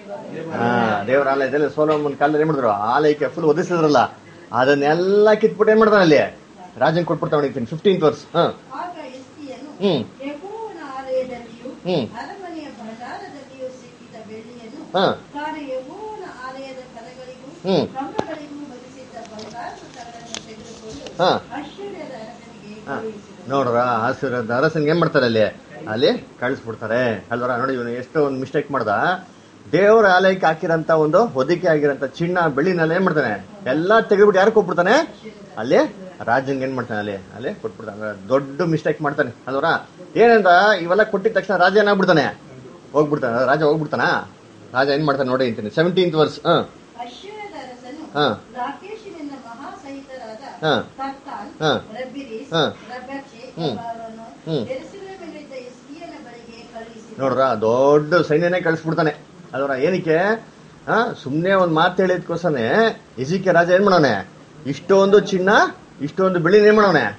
ಹಾ ದೇವರ ಆಲಯದಲ್ಲಿ ಸೋಲೋಮನ್ ಕಾಲದಲ್ಲಿ ಏನ್ ಮಾಡಿದ್ರು ಆಲಯಕ್ಕೆ ಫುಲ್ ಒದಿಸಿದ್ರಲ್ಲ ಅದನ್ನೆಲ್ಲ ಕಿತ್ಬಿಟ್ಟು ಏನ್ ಮಾಡ್ತಾನೆ ಅಲ್ಲಿ ರಾಜನ್ ಕೊಟ್ಬಿಡ್ತಾನೆ ಫಿಫ್ಟೀನ್ತ್ ವರ್ಸ್ ಹಾ ಆಗ ಎಸ್ಕಿಯನು ಹ್ಮ್ ಯೆಹೋವನ ಆಲಯದಲ್ಲಿಯೂ ಹ್ಮ್. ಅರಮನೆಯ ಭಂಡಾರದಲ್ಲಿಯೂ ಸಿಕ್ಕಿದ ಬೆಳ್ಳಿಯನ್ನು ಹಾ. ತಾನು ಯೆಹೋವನ ಆಲಯದ ಕರಗಳಿಗೂ ಹ್ಮ್. ಕಂಬಗಳಿಗೂ ಹೊದಿಸಿದ್ದ ಬಂಗಾರದ ತಗಡನ್ನು ತೆಗೆದುಕೊಂಡು ಹಾ. ಐಶ್ವರ್ಯದ ಅರಸನಿಗೆ ಹಾ. ಕಳುಹಿಸಿದನು. ನೋಡ್ರ ಆಶೀರ್ವಾದ ಅರಸನ್ಗೆ ಏನ್ ಮಾಡ್ತಾರೆ ಅಲ್ಲಿ ಅಲ್ಲಿ ಕಳಿಸ್ಬಿಡ್ತಾರೆ ಅಲ್ವರ ನೋಡಿ ಇವನು ಎಷ್ಟು ಒಂದು ಮಿಸ್ಟೇಕ್ ಮಾಡ್ದ ದೇವರ ಆಲಯಕ್ಕೆ ಹಾಕಿರಂತ ಒಂದು ಹೊದಿಕೆ ಆಗಿರಂತ ಚಿನ್ನ ಬೆಳ್ಳಿನೆಲ್ಲ ಏನ್ ಮಾಡ್ತಾನೆ ಎಲ್ಲಾ ತೆಗೆದ್ಬಿಟ್ಟು ಯಾರು ಕೊಟ್ಬಿಡ್ತಾನೆ ಅಲ್ಲಿ ರಾಜನ್ಗೆ ಏನ್ ಮಾಡ್ತಾನೆ ಅಲ್ಲಿ ಅಲ್ಲಿ ಕೊಟ್ಬಿಡ್ತಾನೆ ಅಂದ್ರೆ ದೊಡ್ಡ ಮಿಸ್ಟೇಕ್ ಮಾಡ್ತಾನೆ ಅಲ್ವರ ಏನಂತ ಇವೆಲ್ಲ ಕೊಟ್ಟಿದ ತಕ್ಷಣ ರಾಜ ಏನಾಗ್ಬಿಡ್ತಾನೆ ಹೋಗ್ಬಿಡ್ತಾನೆ ರಾಜ ಹೋಗ್ಬಿಡ್ತಾನ ರಾಜ ಏನ್ ಮಾಡ್ತಾನೆ ನೋಡಿ ಅಂತೀನಿ ಸೆವೆಂಟೀನ್ತ್ ವರ್ಸ್ ಹ ಐಶ್ವರ್ಯದ ಅರಸನು ಹಾ. ರಾಕೇಶಿನಿಂದ ಮಹಾಸಹಿತರಾದ ಹಾ. ತರ್ತಾನ್ ಹಾ. ರಬ್ಬಿರಿಸ್ ಹಾ. ರಬ್ಬಚೆ ಹ್ಮ್. ಎಂಬವರನ್ನು ಹ್ಮ್. ಯೆರೂಸಲೇಮಿನಲ್ಲಿದ್ದ ಇಸ್ಕಿಯನ ಬಳಿಗೆ ಕಳುಹಿಸಿದನು ನೋಡ್ರ ದೊಡ್ಡ ಸೈನ್ಯನೇ ಕಳಿಸ್ಬಿಡ್ತಾನೆ ಅದರ ಏನಕ್ಕೆ ಆ ಸುಮ್ನೆ ಒಂದ್ ಮಾತು ಹೇಳಿದ್ಕೋಸನೆ ಇಜಿಕೆ ರಾಜ ಏನ್ ಮಾಡೋನೆ ಇಷ್ಟೊಂದು ಚಿನ್ನ ಇಷ್ಟೊಂದು ಬೆಳ್ಳಿನ ಏನ್ ಮಾಡೋನೆ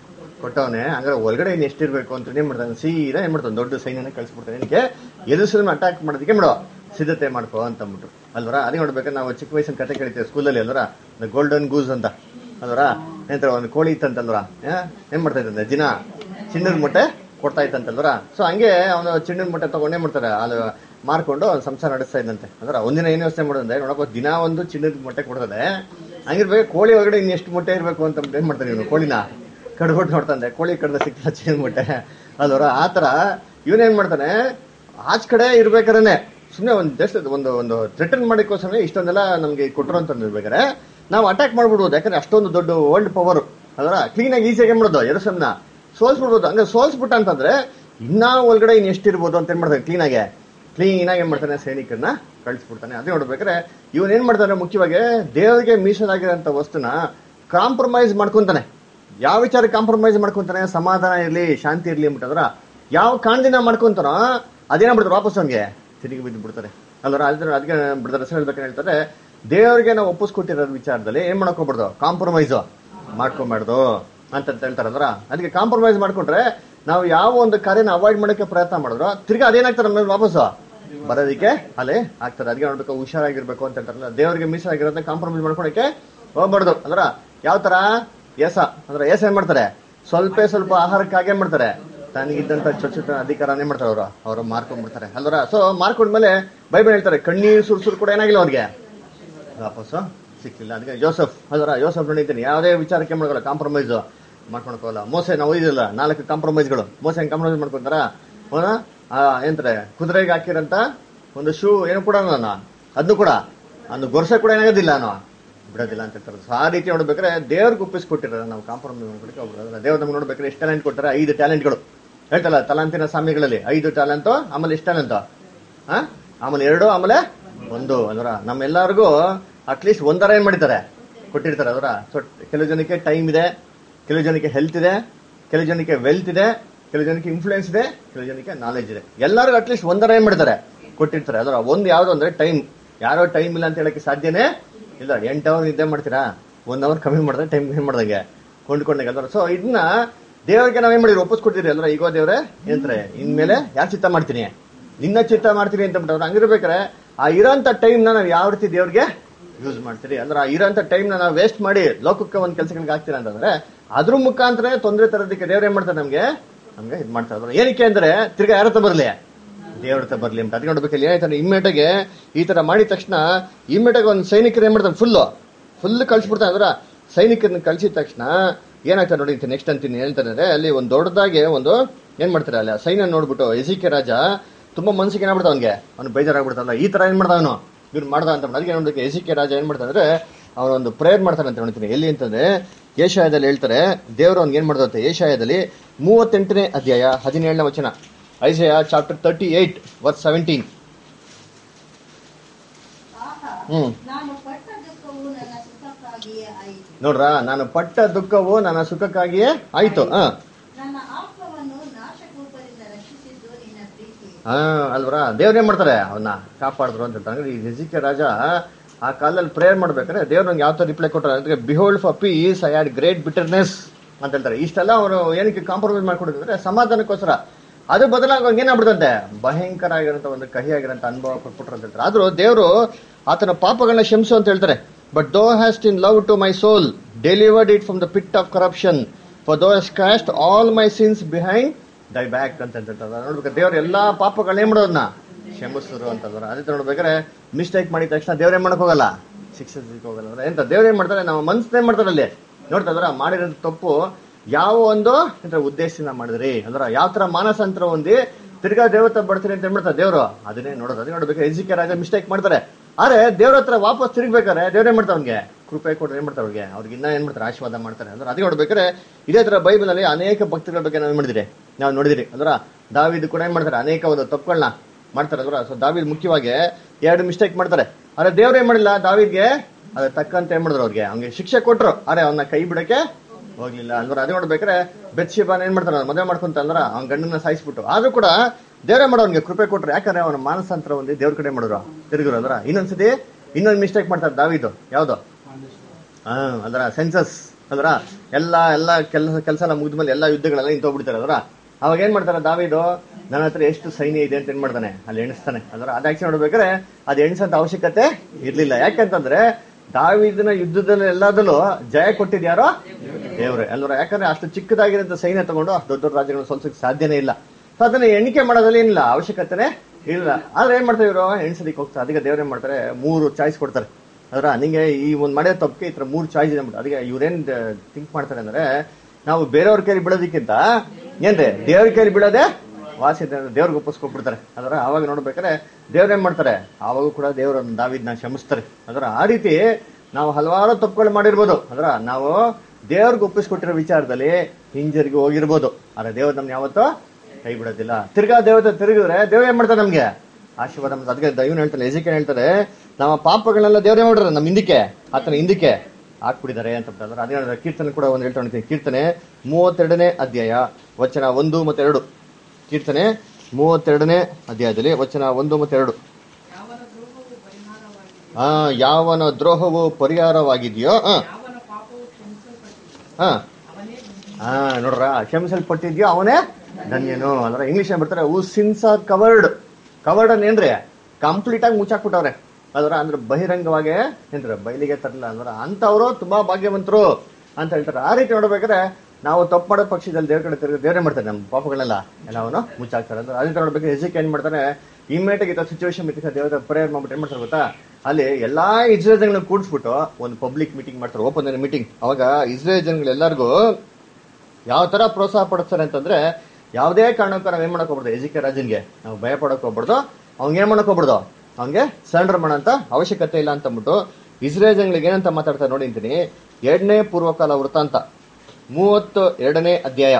ಕೊಟ್ಟವನೆ ಹಂಗಾರೆ ಒಳಗಡೆ ಇನ್ನು ಎಷ್ಟಿರ್ಬೇಕು ಅಂತ ಏನ್ ಮಾಡ್ತಾನೆ ಸೀದಾ ಏನ್ ಮಾಡ್ತಾನೆ ದೊಡ್ಡ ಸೈನ್ಯನ ಕಳ್ಸಿಬಿಡ್ತಾನೆ ಏನಕ್ಕೆ ಎದುರಿಸಿದ ಅಟ್ಯಾಕ್ ಮಾಡೋದಕ್ಕೆ ಮಾಡೋ ಸಿದ್ಧತೆ ಮಾಡ್ಕೋ ಅಂತ ಅಂದ್ಬಿಟ್ರು ಅಲ್ವರ ಅದೇ ನೋಡ್ಬೇಕಾದ್ರೆ ನಾವು ಚಿಕ್ಕ ವಯಸ್ಸಿನ ಕತೆ ಕೇಳ್ತೀವಿ ಸ್ಕೂಲಲ್ಲಿ ಅಲ್ವರ ಗೋಲ್ಡನ್ ಗೂಸ್ ಅಂತ ಅಲ್ವರ ಏನಂತಾರ ಒಂದು ಕೋಳಿ ಇತ್ತಂತಲ್ವರ ಆ? ಏನ್ ಮಾಡ್ತಾ ಇದ್ದಂತೆ ದಿನ ಚಿನ್ನದ ಮೊಟ್ಟೆ ಕೊಡ್ತಾ ಇತ್ತಂತಲ್ವರ ಸೊ ಹಂಗೆ ಅವನು ಚಿನ್ನದ ಮೊಟ್ಟೆ ತಗೊಂಡೇ ಮಾಡ್ತಾರೆ ಅಲ್ಲಿ ಮಾರ್ಕೊಂಡು ಅವ್ನು ಸಂಸಾರ ನಡೆಸ್ತಾ ಇದ್ದಂತೆ ಅಂದ್ರೆ ಒಂದಿನ ಏನ್ ಯೋಚನೆ ಮಾಡೋದಂದ್ರೆ ನೋಡಪ್ಪ ದಿನ ಒಂದು ಚಿನ್ನದ ಮೊಟ್ಟೆ ಕೊಡ್ತದೆ ಹಂಗಿರ್ಬೇಕು ಕೋಳಿ ಒಳಗಡೆ ಇನ್ನು ಎಷ್ಟು ಮೊಟ್ಟೆ ಇರಬೇಕು ಅಂತ ಏನ್ ಮಾಡ್ತಾನೆ ಇವನು ಕೋಳಿನ ಕಡ್ಬಿಟ್ಟು ನೋಡ್ತಾನೆ ಕೋಳಿ ಕಡ್ದ ಸಿಕ್ಕಿಲ್ಲ ಚಿನ್ನದ ಮೊಟ್ಟೆ ಅಲ್ವರ ಆತರ ಇವನೇನ್ ಮಾಡ್ತಾನೆ ಆಚ ಕಡೆ ಇರ್ಬೇಕಾದ್ರೆ ಸುಮ್ಮನೆ ಒಂದು ಜಸ್ಟ್ ಒಂದು ಒಂದು ಥ್ರೆಟನ್ ಮಾಡಿಕೋಸ್ಕರ ಇಷ್ಟೊಂದೆಲ್ಲ ನಮ್ಗೆ ಕೊಟ್ಟರು ಅಂತ ಇರ್ಬೇಕಾರೆ ನಾವು ಅಟ್ಯಾಕ್ ಮಾಡ್ಬಿಡ್ಬೋದು ಯಾಕಂದ್ರೆ ಅಷ್ಟೊಂದು ದೊಡ್ಡ ವರ್ಲ್ಡ್ ಪವರ್ ಅದರ ಕ್ಲೀನ್ ಆಗಿ ಈಸಿಯಾಗಿ ಮಾಡೋದು ಎರಸಮ್ನ ಸೋಲ್ಸ್ಬಿಡ್ಬೋದು ಹಂಗ ಸೋಲ್ಸ್ಬಿಟ್ಟ ಅಂತಂದ್ರೆ ಇನ್ನ ಒಳಗಡೆ ಇನ್ ಎಷ್ಟಿರ್ಬೋದು ಅಂತ ಏನ್ ಮಾಡ್ತಾನೆ ಕ್ಲೀನ್ ಆಗಿ ಕ್ಲೀನ್ ಆಗಿ ಏನ್ ಮಾಡ್ತಾನೆ ಸೈನಿಕರನ್ನ ಕಳಿಸ್ಬಿಡ್ತಾನೆ ಅದೇ ನೋಡ್ಬೇಕಾದ್ರೆ ಇವನ್ ಏನ್ ಮಾಡ್ತಾನೆ ಮುಖ್ಯವಾಗಿ ದೇವರಿಗೆ ಮೀಸಲಾಗಿರೋಂಥ ವಸ್ತುನ ಕಾಂಪ್ರಮೈಸ್ ಮಾಡ್ಕೊಂತಾನೆ ಯಾವ ವಿಚಾರ ಕಾಂಪ್ರಮೈಸ್ ಮಾಡ್ಕೊಂತಾನೆ ಸಮಾಧಾನ ಇರ್ಲಿ ಶಾಂತಿ ಇರ್ಲಿ ಅಂದ್ಬಿಟ್ಟದ್ರ ಯಾವ ಕಾರಣದಿಂದ ಮಾಡ್ಕೊಂತಾನೋ ಅದೇನಾಗ್ಬಿಡ್ತಾರೆ ವಾಪಸ್ ಅವ್ನಿಗೆ ತಿರುಗಿ ಬಿದ್ದು ಬಿಡ್ತಾರೆ ಅಲ್ವರ ಅದ್ರ ಅದಕ್ಕೆ ಬಿಡ್ತಾರೆ ಹೆಸರು ಹೇಳ್ಬೇಕಂತ ಹೇಳ್ತಾರೆ ದೇವರಿಗೆ ನಾವು ಒಪ್ಪಿಸ್ಕೊಟ್ಟಿರೋ ವಿಚಾರದಲ್ಲಿ ಏನ್ ಮಾಡಕ್ ಹೋಗ್ಬಾರ್ದು ಕಾಂಪ್ರಮೈಸ್ ಮಾಡ್ಕೊಂಬಾರ್ದು ಅಂತ ಹೇಳ್ತಾರಲ್ರ ಅದಕ್ಕೆ ಕಾಂಪ್ರಮೈಸ್ ಮಾಡ್ಕೊಂಡ್ರೆ ನಾವು ಯಾವ ಒಂದು ಕಾರ್ಯನ ಅವಾಯ್ಡ್ ಮಾಡಕ್ಕೆ ಪ್ರಯತ್ನ ಮಾಡಿದ್ರು ತಿರ್ಗಾ ಅದೇನಾಗ್ತಾರೆ ನಮ್ಮ ಮೇಲೆ ವಾಪಸ್ಸು ಬರೋದಕ್ಕೆ ಅಲ್ಲೇ ಆಗ್ತದೆ ಅದಕ್ಕೆ ನೋಡ್ಬೇಕು ಹುಷಾರಾಗಿರ್ಬೇಕು ಅಂತ ಹೇಳ್ತಾರಲ್ಲ ದೇವರಿಗೆ ಮೀಸಲಾಗಿರೋದನ್ನ ಕಾಂಪ್ರಮೈಸ್ ಮಾಡ್ಕೊಳಕ್ಕೆ ಹೋಗ್ಬಾರ್ದು ಅಂದ್ರ ಯಾವ ತರ ಏಸ ಅಂದ್ರೆ ಏಸ ಏನ್ ಮಾಡ್ತಾರೆ ಸ್ವಲ್ಪ ಸ್ವಲ್ಪ ಆಹಾರಕ್ಕಾಗಿ ಏನ್ ಮಾಡ್ತಾರೆ ತನಗಿದ್ದಂತ ಚೊಚ್ಚ ಚೊಚ್ಚ ಅಧಿಕಾರನೇ ಏನ್ ಮಾಡ್ತಾರೆ ಅವರು ಅವರು ಮಾರ್ಕೊಂಡ್ಬಿಡ್ತಾರೆ ಅಲ್ವರ ಸೊ ಮಾರ್ಕೊಂಡ್ಮೇಲೆ ಬೈಬಲ್ ಹೇಳ್ತಾರೆ ಕಣ್ಣೀರ್ ಸುರ್ಸುರ್ ಕೂಡ ಏನಾಗಿಲ್ಲ ಅವ್ರಿಗೆ ವಾಪಸ್ಸು ಸಿಕ್ಕಿಲ್ಲ ಅದಕ್ಕೆ ಜೋಸಫ್ ಅದರ ಜೋಸಫ್ ನೋಡಿದ್ದೀನಿ ಯಾವುದೇ ವಿಚಾರಕ್ಕೆ ಮಾಡ್ಕೊಳ್ಳ ಕಾಂಪ್ರಮೈಸ್ ಮಾಡ್ಕೊಳಕೋಲ್ಲ ಮೋಸೆ ನಾವು ಇದಿಲ್ಲ ನಾಲ್ಕು ಕಾಂಪ್ರಮೈಸ್ಗಳು ಮೋಸೆ ಹೆಂಗ್ ಕಾಂಪ್ರಮೈಸ್ ಮಾಡ್ಕೊಂತಾರ ಏನಂತಾರೆ ಕುದುರೆಗೆ ಹಾಕಿರಂತ ಒಂದು ಶೂ ಏನು ಕೂಡ ಅದನ್ನು ಕೂಡ ಒಂದು ಗೊರ್ಸೆ ಕೂಡ ಏನಾಗೋದಿಲ್ಲ ನಾನು ಬಿಡೋದಿಲ್ಲ ಅಂತ ಹೇಳ್ತಾರೆ ಸೊ ಆ ರೀತಿ ನೋಡ್ಬೇಕಾದ್ರೆ ದೇವ್ರಿಗೆ ಒಪ್ಪಿಸ್ಕೊಟ್ಟಿರೋದು ನಾವು ಕಾಂಪ್ರಮೈಸ್ ಮಾಡ್ಕೊಳಕ್ಕೆ ಹೋಗ್ಬಿಡೋದಿಲ್ಲ ದೇವ್ರ ನಮ್ಗೆ ನೋಡ್ಬೇಕಾದ್ರೆ ಎಷ್ಟು ಟ್ಯಾಲೆಂಟ್ ಕೊಡ್ತಾರೆ ಐದು ಟ್ಯಾಲೆಂಟ್ಗಳು ಹೇಳ್ತಲ್ಲ ತಲಾಂತಿನ ಸ್ವಾಮಿಗಳಲ್ಲಿ ಐದು ಟ್ಯಾಲೆಂಟು ಆಮೇಲೆ ಎಷ್ಟು ಟ್ಯಾಲೆಂಟು ಆ? ಆಮೇಲೆ ಎರಡು ಆಮೇಲೆ ಒಂದು ಅಂದ್ರ ನಮ್ಮೆಲ್ಲರಿಗೂ ಅಟ್ಲೀಸ್ಟ್ ಒಂದರ ಏನ್ ಮಾಡಿದ್ದಾರೆ ಕೊಟ್ಟಿರ್ತಾರೆ ಅದರ ಸೊ ಕೆಲವು ಜನಕ್ಕೆ ಟೈಮ್ ಇದೆ ಕೆಲವು ಜನಕ್ಕೆ ಹೆಲ್ತ್ ಇದೆ ಕೆಲವು ಜನಕ್ಕೆ ವೆಲ್ತ್ ಇದೆ ಕೆಲವು ಜನಕ್ಕೆ ಇನ್ಫ್ಲೂಯೆನ್ಸ್ ಇದೆ ಕೆಲವು ಜನಕ್ಕೆ ನಾಲೆಜ್ ಇದೆ ಎಲ್ಲರಿಗೂ ಅಟ್ಲೀಸ್ಟ್ ಒಂದರ ಏನ್ ಮಾಡಿದ್ದಾರೆ ಕೊಟ್ಟಿರ್ತಾರೆ ಅದರ ಒಂದು ಯಾವ್ದು ಅಂದ್ರೆ ಟೈಮ್ ಯಾರೋ ಟೈಮ್ ಇಲ್ಲ ಅಂತ ಹೇಳಕ್ಕೆ ಸಾಧ್ಯನೇ ಇಲ್ಲ ಎಂಟು ಅವರ್ ನಿದ್ದೆ ಮಾಡ್ತೀರಾ ಒಂದ್ ಅವರ್ ಕಮ್ಮಿ ಮಾಡಿದ್ರೆ ಟೈಮ್ ಕಮ್ಮಿ ಮಾಡ್ದಂಗೆ ಕೊಂಡ್ಕೊಂಡಾಗ ಅದರ ಸೊ ಇದನ್ನ ದೇವರಿಗೆ ನಾವೇನ್ ಮಾಡಿದ್ರಿ ಒಪ್ಪಿಸ್ಕೊಟ್ಟಿರಿ ಅಲ್ರ ಈಗ ದೇವ್ರೆ ಏನಂತಾರೆ ಇನ್ಮೇಲೆ ಯಾರು ಚಿತ್ತ ಮಾಡ್ತೀನಿ ನಿನ್ನ ಚಿತ್ತ ಮಾಡ್ತೀನಿ ಅಂತ ಬಿಟ್ಟವ್ರು ಹಂಗಿರ್ಬೇಕಾರೆ ಆ ಇರೋಂಥ ಟೈಮ್ನ ನಾವು ಯಾವ ರೀತಿ ದೇವ್ರಿಗೆ ಯೂಸ್ ಮಾಡ್ತೀರಿ ಅಂದ್ರೆ ಆ ಇರೋಂಥ ಟೈಮ್ನ ನಾವು ವೇಸ್ಟ್ ಮಾಡಿ ಲೋಕಕ್ಕೆ ಒಂದು ಕೆಲಸಗಳಿಗೆ ಹಾಕ್ತೀರಾ ಅಂತಂದ್ರೆ ಅದ್ರ ಮುಖಾಂತರ ತೊಂದರೆ ತರೋದಕ್ಕೆ ದೇವ್ರು ಏನ್ ಮಾಡ್ತಾರೆ ನಮ್ಗೆ ನಮ್ಗೆ ಇದು ಮಾಡ್ತಾ ಇದ್ರು ಏನಕ್ಕೆ ಅಂದ್ರೆ ತಿರ್ಗಾ ಯಾರ ಹತ್ರ ಬರ್ಲಿ ದೇವ್ರ ಹತ್ರ ಬರ್ಲಿ ಅಂತ ಅದಕ್ಕೆ ನೋಡ್ಬೇಕಲ್ಲಿ ಏನಾಯ್ತಾನೆ ಇಮ್ಮಿಡಿಯಾಗೆ ಈ ತರ ಮಾಡಿದ ತಕ್ಷಣ ಇಮ್ಮಿಡಿಯಾಗ ಒಂದು ಸೈನಿಕರು ಏನ್ ಮಾಡ್ತಾರೆ ಫುಲ್ಲು ಫುಲ್ ಕಳ್ಸಿಬಿಡ್ತಾನೆ ಅಂದ್ರ ಸೈನಿಕರನ್ನ ಕಳ್ಸಿದ ತಕ್ಷಣ ಏನಾಗ್ತದೆ ನೋಡಿ ನೆಕ್ಸ್ಟ್ ಅಂತೀನಿ ಹೇಳ್ತಾನೆ ಅಂದ್ರೆ ಅಲ್ಲಿ ಒಂದು ದೊಡ್ಡದಾಗಿ ಒಂದು ಏನ್ ಮಾಡ್ತಾರೆ ಅಲ್ಲಿ ಆ ಸೈನ್ಯ ನೋಡ್ಬಿಟ್ಟು ಎಸಿಕೆ ರಾಜ ತುಂಬಾ ಮನ್ಸಿಗೆ ಏನಾಗ್ಬಿಡ್ತಾವ ಅವ್ನಿಗೆ ಅವ್ನು ಬೇಜಾರಾಗ್ಬಿಡ್ತಾನಲ್ಲ ಈ ತರ ಏನ್ ಮಾಡ್ದ ಅವನು ಇವ್ನು ಮಾಡ್ದ ಅಂತ ಅದಕ್ಕೆ ನೋಡ್ಬೇಕು ಎಸಿಕೆ ರಾಜ ಏನ್ ಮಾಡ್ತಾನೆ ಅಂದ್ರೆ ಅವನೊಂದು ಪ್ರೇಯರ್ ಮಾಡ್ತಾನೆ ಅಂತ ಹೇಳ್ತೀನಿ ಎಲ್ಲಿ ಅಂತಂದ್ರೆ ಏಷಾಯದಲ್ಲಿ ಹೇಳ್ತಾರೆ ದೇವರು ಅವ್ನಿಗೆ ಏನ್ ಮಾಡ್ದಂತೆ ಏಷಾಯದಲ್ಲಿ ಮೂವತ್ತೆಂಟನೇ ಅಧ್ಯಾಯ ಹದಿನೇಳನೇ ವಚನ Isaiah chapter thirty eight verse seventeen ಆಹಾ ಹ್ಮ್ ನಾನು ಪಟ್ಟ ದುಃಖವು ನನ್ನ ಸುಖಕ್ಕಾಗಿಯೇ ಆಯಿತು ನೋಡ್ರ ನಾನು ಪಟ್ಟ ದುಃಖವು ನನ್ನ ಸುಖಕ್ಕಾಗಿಯೇ ಆಯ್ತು ಹ ನನ್ನ ಆತ್ಮವನ್ನು ನಾಶಕೂಪದಿಂದ ರಕ್ಷಿಸಿದ್ದು ನಿನ್ನ ಪ್ರೀತಿ ಹಾ ಅಲ್ವರ ದೇವ್ರ ಏನ್ ಮಾಡ್ತಾರೆ ಅವನ್ನ ಕಾಪಾಡಿದ್ರು ಅಂತ ಹೇಳ್ತಾರೆ ಅಂದ್ರೆ ಈ ಹೆಜಿಕೆ ರಾಜ ಆ ಕಾಲದಲ್ಲಿ ಪ್ರೇಯರ್ ಮಾಡ್ಬೇಕಾದ್ರೆ ದೇವ್ರ ನಂಗೆ ಯಾವ ತರ ರಿಪ್ಲೈ ಕೊಟ್ಟರೆ ಅಂದ್ರೆ behold for peace I had great bitterness ಅಂತ ಹೇಳ್ತಾರೆ ಇಷ್ಟೆಲ್ಲ ಅವರು ಏನಕ್ಕೆ ಕಾಂಪ್ರಮೈಸ್ ಮಾಡ್ಕೊಡಿದ್ರೆ ಸಮಾಧಾನಕ್ಕೋಸ್ಕರ ಅದು ಬದಲಾಗಿ ಅವ್ನಿಗೆ ಏನಾಗ್ಬಿಡ್ತಂತೆ ಭಯಂಕರ ಆಗಿರೋಂಥ ಒಂದು ಕಹಿ ಆಗಿರೋಂಥ ಅನುಭವ ಕೊಟ್ಬಿಟ್ರು ಅಂತ ಹೇಳ್ತಾರೆ ಆದ್ರೂ ದೇವರು ಆತನ ಪಾಪಗಳನ್ನ ಕ್ಷಮಿಸು ಅಂತ ಹೇಳ್ತಾರೆ but thou hast in love to my soul delivered it from the pit of corruption for thou hast cast all my sins behind thy back ಅಂತ ಹೇಳ್ತಾರೆ ನೋಡ್ಬೇಕು ದೇವ್ರ ಎಲ್ಲಾ ಪಾಪಗಳನ್ನ ಏನ್ ಮಾಡೋದನ್ನ ಕ್ಷಮಿಸಿದ್ರು ಅಂತಂದ್ರೆ ಅದೇ ತರ ನೋಡ್ಬೇಕಾದ್ರೆ ಮಿಸ್ಟೇಕ್ ಮಾಡಿದ ತಕ್ಷಣ ದೇವ್ರ ಏನ್ ಮಾಡಕ್ ಹೋಗಲ್ಲ ಶಿಕ್ಷೆ ಹೋಗಲ್ಲ ಅಂದ್ರೆ ಎಂತ ದೇವ್ರ ಏನ್ ಮಾಡ್ತಾರೆ ನಾವು ಮನ್ಸನ್ನ ಏನ್ ಮಾಡ್ತಾರೆ ಅಲ್ಲಿ ನೋಡ್ತಾ ಇದ್ರ ಮಾಡಿರೋ ತಪ್ಪು ಯಾವ ಒಂದು ಎಂತ ಉದ್ದೇಶದಿಂದ ಮಾಡಿದ್ರಿ ಅಂದ್ರ ಯಾವ ತರ ಮಾನಸಾಂತರ ಹೊಂದಿ ತಿರ್ಗಾ ದೇವತ ಬರ್ತೀನಿ ಅಂತ ಏನ್ ಮಾಡ್ತಾರೆ ದೇವ್ರು ಅದನ್ನೇ ನೋಡೋದು ಅದೇ ನೋಡ್ಬೇಕು ಎಜಿಕೆ ರಾಜ ಮಿಸ್ಟೇಕ್ ಮಾಡ್ತಾರೆ ಆದ್ರೆ ದೇವ್ರ ಹತ್ರ ವಾಪಸ್ ತಿರುಗ್ಬೇಕಾರೆ ದೇವ್ರ ಏನ್ ಮಾಡ್ತಾರೆ ಅವ್ನಿಗೆ ಕೃಪೆ ಕೊಟ್ಟು ಏನ್ ಮಾಡ್ತಾರೆ ಅವ್ರಿಗೆ ಅವ್ರಿಗೆ ಇನ್ನ ಏನ್ ಮಾಡ್ತಾರೆ ಆಶೀರ್ವಾದ ಮಾಡ್ತಾರೆ ಅಂದ್ರೆ ಅದೇ ನೋಡ್ಬೇಕಾದ್ರೆ ಇದೇ ತರ ಬೈಬಲ್ ಅಲ್ಲಿ ಅನೇಕ ಭಕ್ತಿಗಳ ಬಗ್ಗೆ ನಾವು ಏನ್ ಮಾಡಿದಿರಿ ನಾವು ನೋಡಿದಿರಿ ಅಂದ್ರ ದಾವಿದ್ ಕೂಡ ಏನ್ ಮಾಡ್ತಾರೆ ಅನೇಕ ಒಂದು ತಪ್ಪುಗಳನ್ನ ಮಾಡ್ತಾರೆ ಅಲ್ವಾ ಸೊ ದಾವಿದ್ ಮುಖ್ಯವಾಗಿ ಎರಡು ಮಿಸ್ಟೇಕ್ ಮಾಡ್ತಾರೆ ಆದ್ರೆ ದೇವ್ರ ಏನ್ ಮಾಡಿಲ್ಲ ದಾವಿದ್ಗೆ ಅದ್ರ ತಕ್ಕಂತ ಏನ್ ಮಾಡಿದ್ರು ಅವ್ರಿಗೆ ಅವ್ನಿಗೆ ಶಿಕ್ಷೆ ಕೊಟ್ರು ಆದ್ರೆ ಅವನ್ನ ಕೈ ಬಿಡಕ್ಕೆ ಹೋಗ್ಲಿಲ್ಲ ಅಲ್ವರ ಅದೇ ನೋಡ್ಬೇಕಾದ್ರೆ ಬೆತ್ಶಿಬಾನ್ ಏನ್ ಮಾಡ್ತಾನ ಮದುವೆ ಮಾಡ್ಕೊಂತ ಅಂದ್ರ ಅವ್ನ ಗಂಡನ ಸಾಯಿಸ್ಬಿಟ್ಟು ಆದ್ರೂ ಕೂಡ ದೇವ್ರೇ ಮಾಡೋ ಅವ್ನಿಗೆ ಕೃಪೆ ಕೊಟ್ರು ಯಾಕಂದ್ರೆ ಅವನ ಮಾನಸಾಂತರ ಒಂದು ದೇವ್ರ ಕಡೆ ಮಾಡಿದ್ರು ತಿರುಗಿರು ಅಂದ್ರ ಇನ್ನೊಂದ್ಸತಿ ಇನ್ನೊಂದು ಮಿಸ್ಟೇಕ್ ಮಾಡ್ತಾರೆ ದಾವಿದು ಯಾವ್ದು ಹಾ ಅದರ ಸೆನ್ಸಸ್ ಅದರ ಎಲ್ಲ ಎಲ್ಲ ಕೆಲಸ ಕೆಲಸ ಎಲ್ಲ ಮುಗಿದ್ಮೇಲೆ ಎಲ್ಲ ಯುದ್ಧಗಳೆಲ್ಲ ನಿಂತೋಗ್ಬಿಡ್ತಾರೆ ಅದರ ಅವಾಗ ಏನ್ ಮಾಡ್ತಾರೆ ದಾವಿದು ನನ್ನ ಹತ್ರ ಎಷ್ಟು ಸೈನ್ಯ ಇದೆ ಅಂತ ಏನ್ ಮಾಡ್ತಾನೆ ಅಲ್ಲಿ ಎಣಿಸ್ತಾನೆ ಅದರ ಅದ್ ಆಕ್ಚುಲಿ ನೋಡ್ಬೇಕಾದ್ರೆ ಅದು ಎಣಿಸಂತ ಅವಶ್ಯಕತೆ ಇರ್ಲಿಲ್ಲ ಯಾಕಂತಂದ್ರೆ ದಾವಿದನ ಯುದ್ಧದಲ್ಲಿ ಎಲ್ಲದಲ್ಲೂ ಜಯ ಕೊಟ್ಟಿದ್ ಯಾರೋ ದೇವ್ರೆ ಅಲ್ವರ ಯಾಕಂದ್ರೆ ಅಷ್ಟು ಚಿಕ್ಕದಾಗಿರೋಂಥ ಸೈನ್ಯ ತಗೊಂಡು ಅಷ್ಟು ದೊಡ್ಡ ದೊಡ್ಡ ರಾಜ್ಯಗಳನ್ನ ಸೋಲ್ಸಕ್ ಸಾಧ್ಯನೇ ಇಲ್ಲ ಸೊ ಅದನ್ನ ಎಣಿಕೆ ಮಾಡೋದ್ರಲ್ಲಿ ಏನಿಲ್ಲ ಅವಶ್ಯಕತೆನೇ ಇಲ್ಲ ಆದ್ರೆ ಏನ್ ಮಾಡ್ತಾರೆ ಇವರು ಎಣಿಸೋದಕ್ಕೆ ಹೋಗ್ತಾರೆ ಅದಕ್ಕೆ ದೇವ್ರು ಏನ್ ಮಾಡ್ತಾರೆ ಮೂರು ಚಾಯ್ಸ್ ಕೊಡ್ತಾರೆ ಅದರ ನಿಂಗೆ ಈ ಒಂದು ಮಾಡೋ ತಪ್ಪಿಗೆ ಈ ತರ ಮೂರು ಚಾಯ್ಸ್ ಇದೆ ಅಂದ್ಬಿಟ್ಟು ಅದಕ್ಕೆ ಇವ್ರೇನ್ ಥಿಂಕ್ ಮಾಡ್ತಾರೆ ಅಂದ್ರೆ ನಾವು ಬೇರೆಯವ್ರ ಕೈಲಿ ಬಿಡೋದಕ್ಕಿಂತ ಏನ್ರಿ ದೇವ್ರ ಕೈಲಿ ಬಿಡೋದೇ ವಾಸಿ ಇದೆ ಅಂದ್ರೆ ದೇವ್ರಿಗೆ ಒಪ್ಪಿಸ್ಕೊಟ್ಬಿಡ್ತಾರೆ ಅದರ ಅವಾಗ ನೋಡ್ಬೇಕಾದ್ರೆ ದೇವ್ರ ಏನ್ ಮಾಡ್ತಾರೆ ಆವಾಗೂ ಕೂಡ ದೇವ್ರ ದಾವಿದ್ನ ಕ್ಷಮಿಸ್ತಾರೆ ಅದರ ಆ ರೀತಿ ನಾವು ಹಲವಾರು ತಪ್ಪುಗಳು ಮಾಡಿರ್ಬೋದು ಅದರ ನಾವು ದೇವ್ರಿಗೆ ಒಪ್ಪಿಸ್ಕೊಟ್ಟಿರೋ ವಿಚಾರದಲ್ಲಿ ಹಿಂಜರಿಗೆ ಹೋಗಿರ್ಬೋದು ಆದ್ರೆ ದೇವ್ರು ನಮ್ನ ಯಾವತ್ತೂ ಕೈ ಬಿಡೋದಿಲ್ಲ ತಿರ್ಗಾ ದೇವತೆ ತಿರುಗಿದ್ರೆ ದೇವ್ರ ಏನ್ ಮಾಡ್ತಾರೆ ನಮ್ಗೆ ಆಶೀರ್ವಾದ ಮಾಡ್ತಾರೆ. ಅದಕ್ಕೆ ದೈವನ್ ಹೇಳ್ತಾನೆ ಎಜಿಕೇನ್ ಹೇಳ್ತಾರೆ ನಮ್ಮ ಪಾಪಗಳನ್ನೆಲ್ಲ ದೇವ್ರೇ ಮಾಡ್ರ ನಮ್ಮ ಹಿಂದಕ್ಕೆ ಆತನ ಹಿಂದಕ್ಕೆ ಹಾಕ್ಬಿಟ್ಟಿದ್ದಾರೆ ಅಂತ ಬಿಟ್ಟು ಅದೇ ಹೇಳಿದ್ರೆ ಕೀರ್ತನೆ ಕೂಡ ಒಂದು ಹೇಳ್ತಾ ಹೊಂಟಿದ್ದೀನಿ ಕೀರ್ತನೆ ಮೂವತ್ತೆರಡನೇ ಅಧ್ಯಾಯ ವಚನ ಒಂದು ಮತ್ತೆ ಎರಡು ಕೀರ್ತನೆ ಮೂವತ್ತೆರಡನೇ ಅಧ್ಯಾಯದಲ್ಲಿ ವಚನ ಒಂದು ಮತ್ತೆ ಎರಡು ಯಾವನ ದ್ರೋಹವು ಪರಿಹಾರವಾಗಿದೆ ಆ ಯಾವನ ದ್ರೋಹವು ಪರಿಹಾರವಾಗಿದೆಯೋ ಆ, ಯಾವನ ಪಾಪವು ಕ್ಷಮಿಸಲ್ಪಟ್ಟಿದೆ ಆ, ಅವನೇ ಧನ್ಯನು. ಆ ನೋಡ್ರ ಕ್ಷಮಿಸಲ್ಪಟ್ಟಿದ್ಯೋ ಅವನೇ ಧನ್ಯನು ಅಂದ್ರೆ ಇಂಗ್ಲಿಷ್ ಬರ್ತಾರೆ who sins are covered covered ಅನ್ ಏನ್ರಿ ಕಂಪ್ಲೀಟ್ ಆಗಿ ಮುಚ್ಚಾಕ್ಬಿಟ್ಟವ್ರೆ ಅದರ ಅಂದ್ರೆ ಬಹಿರಂಗವಾಗಿ ಏನ್ರ ಬಯಲಿಗೆ ತರಲ್ಲ ಅಂದ್ರೆ ಅಂತವ್ರು ತುಂಬಾ ಭಾಗ್ಯವಂತರು ಅಂತ ಹೇಳ್ತಾರೆ ಆ ರೀತಿ ನೋಡ್ಬೇಕಾದ್ರೆ ನಾವು ತಪ್ಪು ಮಾಡೋ ಪಕ್ಷದಲ್ಲಿ ದೇವ್ರ ಕಡೆ ತಿರುಗಿ ದೇವ್ರೇ ಮಾಡ್ತಾರೆ ನಮ್ಮ ಪಾಪಗಳೆಲ್ಲ ಎಲ್ಲವನ್ನು ಮುಚ್ಚಾಕ್ತಾರೆ ಅಂದ್ರೆ ಅದೇ ನೋಡ್ಬೇಕು ಹೆಜಿಕ್ ಏನ್ ಮಾಡ್ತಾರೆ ಇಮ್ಮಿಡಿಯೇಟ್ ಆಗಿ ಸಿಚುವೇಶನ್ ಬಿಟ್ಟು ದೇವರ ಪ್ರೇಯರ್ ಮಾಡ್ಬಿಟ್ಟು ಏನ್ ಮಾಡ್ತಾರೆ ಗೊತ್ತಾ ಅಲ್ಲಿ ಎಲ್ಲಾ ಇಸ್ರೇಲ್ ಜನಗಳನ್ನ ಕೂಡಿಸ್ಬಿಟ್ಟು ಒಂದು ಪಬ್ಲಿಕ್ ಮೀಟಿಂಗ್ ಮಾಡ್ತಾರೆ ಓಪನ್ ಮೀಟಿಂಗ್ ಅವಾಗ ಇಸ್ರೇಲ್ ಜನಗಳೆಲ್ಲರಿಗೂ ಯಾವ ತರ ಪ್ರೋತ್ಸಾಹ ಪಡಿಸ್ತಾರೆ ಅಂತಂದ್ರೆ ಯಾವುದೇ ಕಾರಣಕ್ಕೂ ನಾವ್ ಏನ್ ಮಾಡಕ್ ಹೋಗ್ಬಾರ್ದು ಎಜಿಕೆ ರಾಜನ್ಗೆ ನಾವು ಭಯ ಪಡಕ್ ಹೋಗ್ಬಾರ್ದು ಅವ್ನಿಗೆ ಏನ್ ಮಾಡಕ್ ಹೋಗ್ಬಾರ್ದು ಅವ್ನಿಗೆ ಸರೆಂಡರ್ ಮಾಡೋಂತ ಅವಶ್ಯಕತೆ ಇಲ್ಲ ಅಂತ ಅಂದ್ಬಿಟ್ಟು ಇಸ್ರೇಲ್ ಜನಗಳಿಗೆ ಏನಂತ ಮಾತಾಡ್ತಾರೆ ನೋಡಿ ಅಂತೀನಿ ಎರಡನೇ ಪೂರ್ವಕಾಲ ವೃತ್ತಾಂತ ಮೂವತ್ತು ಎರಡನೇ ಅಧ್ಯಾಯ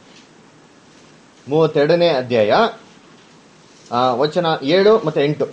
ಮೂವತ್ತೆರಡನೇ ಅಧ್ಯಾಯ ಆ, ವಚನ ಏಳು ಮತ್ತೆ ಎಂಟು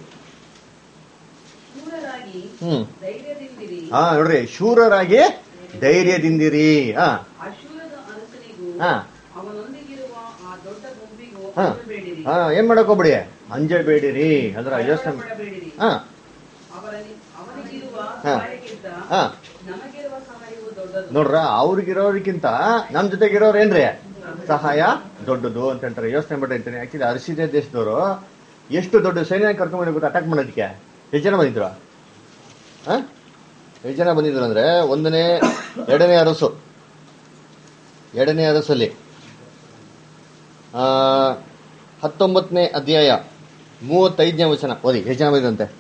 ಶೂರರಾಗಿ ಹ್ಮ್ ಧೈರ್ಯದಿಂದಿರಿ ಹಾ ನೋಡ್ರಿ ಶೂರರಾಗಿ ಧೈರ್ಯದಿಂದಿರಿ ಹಾ ಅಶೂರದ ಅರಸನಿಗೂ ಹಾ ಅವನೊಂದಿಗಿರುವ ಆ ದೊಡ್ಡ ಗುಂಪಿಗೂ ಹಾ ಅಂಜಬೇಡಿರಿ ಹಾ ಏನ್ ಮಾಡಕ್ ಹೋಗ್ಬಿಡಿ ಅಂಜಬೇಡಿರಿ ಅದ್ರ ಯೋಚನೆ ಪಡಬೇಡಿರಿ ಹಾ ಅವರಲ್ಲಿ ಅವನಿಗಿರುವ ಹಾ. ಸಹಾಯಕ್ಕಿಂತ ಹಾ ನಮಗಿರುವ ಸಹಾಯವು ದೊಡ್ಡದು ನೋಡ್ರ ಅವ್ರಿಗಿರೋರಿಗಿಂತ ನಮ್ ಜೊತೆಗಿರೋರು ಏನ್ರಿ ಸಹಾಯ ದೊಡ್ಡದು ಅಂತ ಹೇಳ್ತಾರೆ ಯೋಚನೆ ಮಾಡಿ ಅಂತೀನಿ ಆಕ್ಚುಲಿ ಅರಸಿದೆ ದೇಶದವರು ಎಷ್ಟು ದೊಡ್ಡ ಸೈನ್ಯ ಕರ್ಕೊಂಡ್ ಗೊತ್ತಾ ಅಟ್ಯಾಕ್ ಮಾಡೋದಕ್ಕೆ ಎಷ್ಟು ಜನ ಬಂದಿದ್ರು ಹಾ ಎಷ್ಟು ಜನ ಬಂದಿದ್ರು ಅಂದ್ರೆ ಒಂದನೇ ಎರಡನೇ ಅರಸು ಎರಡನೇ ಅರಸಲ್ಲಿ ಆ ಹತ್ತೊಂಬತ್ತನೇ ಅಧ್ಯಾಯ ಮೂವತ್ತೈದನೇ ವಚನ ಓದಿ ಎಷ್ಟು ಜನ ಬಂದಿರಂತೆ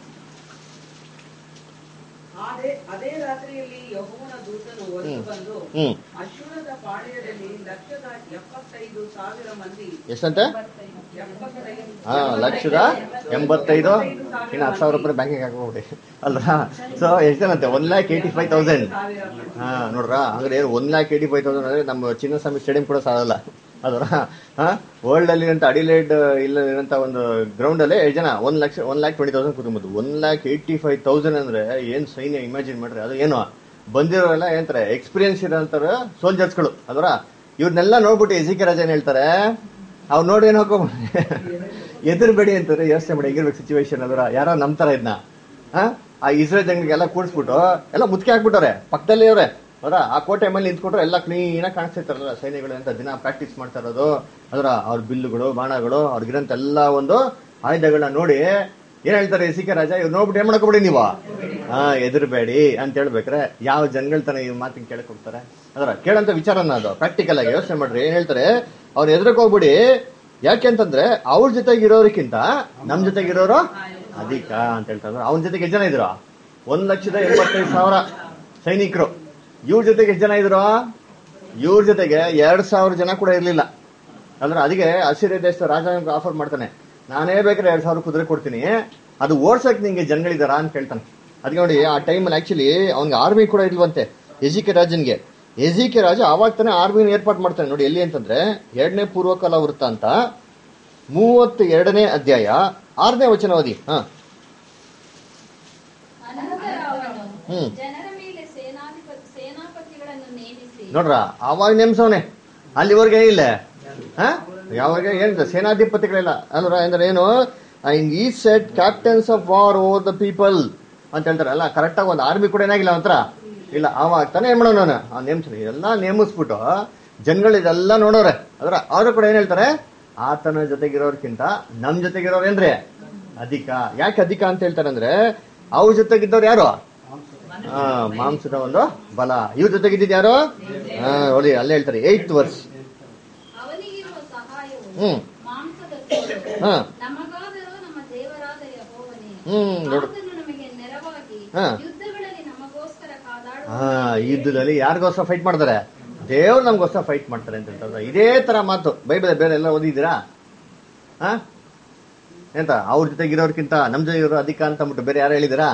ಅದೇ ಅದೇ ರಾತ್ರಿಯಲ್ಲಿ ಯಹೋವನ ದೂತನು ಹೊರಟು ಬಂದು ಹ್ಮ್ ಅಶೂರದ ಪಾಳ್ಯದಲ್ಲಿ ಲಕ್ಷದ ಎಪ್ಪತ್ತೈದು ಸಾವಿರ ಮಂದಿ ಎಷ್ಟಂತೆ ಎಪ್ಪತ್ತೈದು ಹಾ ಲಕ್ಷದ ಎಂಬತ್ತೈದು ಇನ್ನು ಹತ್ತು ಸಾವಿರ ರೂಪಾಯಿ ಬ್ಯಾಂಕಿಗೆ ಹಾಕೋಬಿಡಿ ಅಲ್ವಾ ಸೊ ಎಷ್ಟು ಜನಂತೆ one lakh eighty five thousand ಸಾವಿರ ಹಾ ನೋಡ್ರ ಹಂಗಾರೆ one lakh eighty five thousand ಅಂದ್ರೆ ನಮ್ಮ ಚಿನ್ನಸ್ವಾಮಿ ಸ್ಟೇಡಿಯಂ ಕೂಡ ಸಾಲಲ್ಲ ಅದರ ಹಾ ವರ್ಲ್ಡ್ ಅಲ್ಲಿ ಇರೋಂಥ ಅಡಿಲೇಡ್ ಇಲ್ಲ ಇರೋಂಥ ಒಂದು ಗ್ರೌಂಡ್ ಅಲ್ಲಿ ಎಷ್ಟು ಜನ one lakh one lakh twenty thousand ಕುಟುಂಬದ್ದು one lakh eighty five thousand ಅಂದ್ರೆ ಏನ್ ಸೈನ್ಯ ಇಮ್ಯಾಜಿನ್ ಮಾಡ್ರಿ ಅದು ಏನು ಬಂದಿರೋರೆಲ್ಲ ಏನಂತಾರೆ ಎಕ್ಸ್ಪೀರಿಯನ್ಸ್ ಇರೋಂಥವ್ರು ಸೋಲ್ಜರ್ಸ್ಗಳು ಅದರ ಇವ್ರನ್ನೆಲ್ಲ ನೋಡ್ಬಿಟ್ಟು ಎಜಿಕೆ ರಾಜ ಏನ್ ಹೇಳ್ತಾರೆ ಅವ್ರು ನೋಡಿ ಏನ್ ಹಾಕೋಬೇಡಿ ಎದುರುಬೇಡಿ ಅಂತಾರೆ ಯೋಚನೆ ಮಾಡಿ ಹೆಂಗಿರ್ಬೇಕು ಸಿಚುವೇಶನ್ ಅದರ ಯಾರೋ ನಂಬ್ತಾರ ಇದನ್ನ ಆ? ಆ ಇಸ್ರೇಲ್ ಜನಗಳಿಗೆಲ್ಲ ಕೂಡಿಸ್ಬಿಟ್ಟು ಎಲ್ಲ ಮುಚ್ಕೆ ಹಾಕ್ಬಿಟ್ಟವ್ರೆ ಪಕ್ಕದಲ್ಲಿ ಅವ್ರೆ ಅವರ ಆ ಕೋಟೆ ಮೇಲೆ ನಿಂತ್ಕೊಂಡ್ರೆ ಎಲ್ಲ ಕ್ಲೀನ್ ಆಗಿ ಕಾಣಿಸ್ತಿರ್ತಾರಲ್ಲ ಸೈನ್ಯಗಳು ಅಂತ ದಿನ ಪ್ರಾಕ್ಟೀಸ್ ಮಾಡ್ತಾ ಇರೋದು ಅದರ ಅವ್ರ ಬಿಲ್ಲುಗಳು ಬಾಣಗಳು ಅವ್ರಿಗಿರಂತ ಎಲ್ಲ ಒಂದು ಆಯುಧಗಳನ್ನ ನೋಡಿ ಏನ್ ಹೇಳ್ತಾರೆ ಸಿ ಕೆ ರಾಜ ಇವ್ರು ನೋಡ್ಬಿಟ್ಟು ಏನ್ ಮಾಡ್ಕೊಬಿಡಿ ನೀವು ಹಾ ಎದುರ್ಬೇಡಿ ಅಂತ ಹೇಳ್ಬೇಕ್ರೆ ಯಾವ ಜನಗಳ ತನ ಈ ಮಾತಿನ ಕೇಳಕ್ ಹೋಗ್ತಾರೆ ಅದರ ಕೇಳಂತ ವಿಚಾರನ ಅದು ಪ್ರಾಕ್ಟಿಕಲ್ ಆಗಿ ಯೋಚನೆ ಮಾಡ್ರಿ ಏನ್ ಹೇಳ್ತಾರೆ ಅವ್ರು ಎದುರಕ್ ಹೋಗ್ಬಿಡಿ ಯಾಕೆಂತಂದ್ರೆ ಅವ್ರ ಜೊತೆಗೆ ಇರೋರಿಗಿಂತ ನಮ್ ಜೊತೆಗೆ ಇರೋರು ಅಧಿಕ ಅಂತ ಹೇಳ್ತಾರೆ ಅವನ ಜೊತೆಗೆ ಎಷ್ಟು ಜನ ಇದ್ರು ಒಂದ್ ಲಕ್ಷದ ಎಂಬತ್ತೈದು ಸಾವಿರ ಸೈನಿಕರು ಇವ್ರ ಜೊತೆಗೆ ಎಷ್ಟು ಜನ ಇದ್ರು ಇವ್ರ ಜೊತೆಗೆ ಎರಡ್ ಸಾವಿರ ಜನ ಕೂಡ ಇರ್ಲಿಲ್ಲ ಅಂದ್ರೆ ಅದಕ್ಕೆ ಹಸಿರು ದೇಶದ ರಾಜ ಆಫರ್ ಮಾಡ್ತಾನೆ ನಾನೇ ಬೇಕಾದ್ರೆ ಎರಡ್ ಸಾವಿರ ಕುದುರೆ ಕೊಡ್ತೀನಿ ಅದು ಓಡ್ಸಕ್ ನಿಂಗೆ ಜನಗಳಿದಾರ ಅಂತ ಕೇಳ್ತಾನೆ ಅದಕ್ಕೆ ನೋಡಿ ಆ ಟೈಮಲ್ಲಿ ಆಕ್ಚುಲಿ ಅವ್ನಿಗೆ ಆರ್ಮಿ ಕೂಡ ಇಲ್ವಂತೆ ಎಜಿಕೆ ರಾಜನ್ಗೆ ಎಜಿಕೆ ರಾಜ ಅವಾಗ ತಾನೇ ಆರ್ಮಿನ ಏರ್ಪಾಟ್ ಮಾಡ್ತಾನೆ ನೋಡಿ ಎಲ್ಲಿ ಅಂತಂದ್ರೆ ಎರಡನೇ ಪೂರ್ವಕಾಲ ವೃತ್ತ ಅಂತ ಮೂವತ್ತು ಎರಡನೇ ಅಧ್ಯಾಯ ಆರನೇ ವಚನ ಓದಿ ಹಾ ಅನಂತರ ಅವನು ಹ್ಮ್. ಜನರ ಮೇಲೆ ಸೇನಾಧಿಪತಿ ಸೇನಾಪತಿಗಳನ್ನು ನೇಮಿಸಿ ನೋಡ್ರ ಅವಾಗ ನೇಮ್ಸವನೆ ಅಲ್ಲಿವರೆಗೆ ಇಲ್ಲ ಹಾ ಯಾವಾಗ ಏನ್ ಸೇನಾಧಿಪತಿಗಳಿಲ್ಲ ಅಲ್ರ ಅಂದ್ರೆ ಏನು ಇನ್ ಈ set captains of war over the people ಅಂತ ಹೇಳ್ತಾರೆ ಅಲ್ಲ ಕರೆಕ್ಟ್ ಆಗಿ ಒಂದು ಆರ್ಮಿ ಕೂಡ ಏನಾಗಿಲ್ಲ ಅವನ ಹತ್ರ ಇಲ್ಲ ಅವಾಗ ತಾನೇ ಏನ್ ಮಾಡೋಣ ನಾನು ಆ ನೇಮಿಸ್ರಿ ಎಲ್ಲ ನೇಮಿಸ್ಬಿಟ್ಟು ಜನಗಳು ಇದೆಲ್ಲ ನೋಡೋರೆ ಅದ್ರ ಅವರು ಕೂಡ ಏನ್ ಹೇಳ್ತಾರೆ ಆತನ ಜೊತೆಗಿರೋರ್ಕಿಂತ ನಮ್ ಜೊತೆಗಿರೋರೇನ್ರಿ ಅಧಿಕ ಯಾಕೆ ಅಧಿಕ ಅಂತ ಹೇಳ್ತಾರೆ ಅಂದ್ರೆ ಅವ್ರ ಜೊತೆಗಿದ್ದವ್ರು ಯಾರು ಆ, ಮಾಂಸದ ಒಂದು ಬಲ ಇವ್ರ ಜೊತೆಗಿದ್ದಿದ್ ಯಾರು ಆ, ನೋಡಿ ಅಲ್ಲೇ ಹೇಳ್ತಾರೆ ಏಯ್ತ್ ವರ್ಸ್ ಅವನಿಗಿರುವ ಸಹಾಯವು ಹ್ಮ್. ಮಾಂಸದ ತೋಳು. ಹಾ. ನಮಗಾದರೂ ನಮ್ಮ ದೇವರಾದ ಯೆಹೋವನೇ ಹ್ಮ್ ನೋಡು ಆತನು ನಮಗೆ ನೆರವಾಗಿ ಹಾ. ಯುದ್ಧಗಳಲ್ಲಿ ನಮಗೋಸ್ಕರ ಕಾದಾಡುವ ಹಾ ಯುದ್ಧದಲ್ಲಿ ಯಾರಿಗೋಸ್ಕರ ಫೈಟ್ ಮಾಡ್ತಾರೆ ದೇವ್ರು ನಮ್ಗೋಸ್ಕರ ಫೈಟ್ ಮಾಡ್ತಾರೆ ಅಂತ ಹೇಳ್ತಾರೆ ಇದೇ ತರ ಮಾತು ಬೈಬಲ್ ಬೇರೆ ಎಲ್ಲ ಓದಿದ್ದೀರಾ ಹಾ ಎಂತ ಅವ್ರ ಜೊತೆಗಿರೋರ್ಕಿಂತ ನಮ್ ಜೊತೆ ಇರೋ ಅಧಿಕ ಅಂತ ಅಂದ್ಬಿಟ್ಟು ಬೇರೆ ಯಾರು ಹೇಳಿದಿರಾ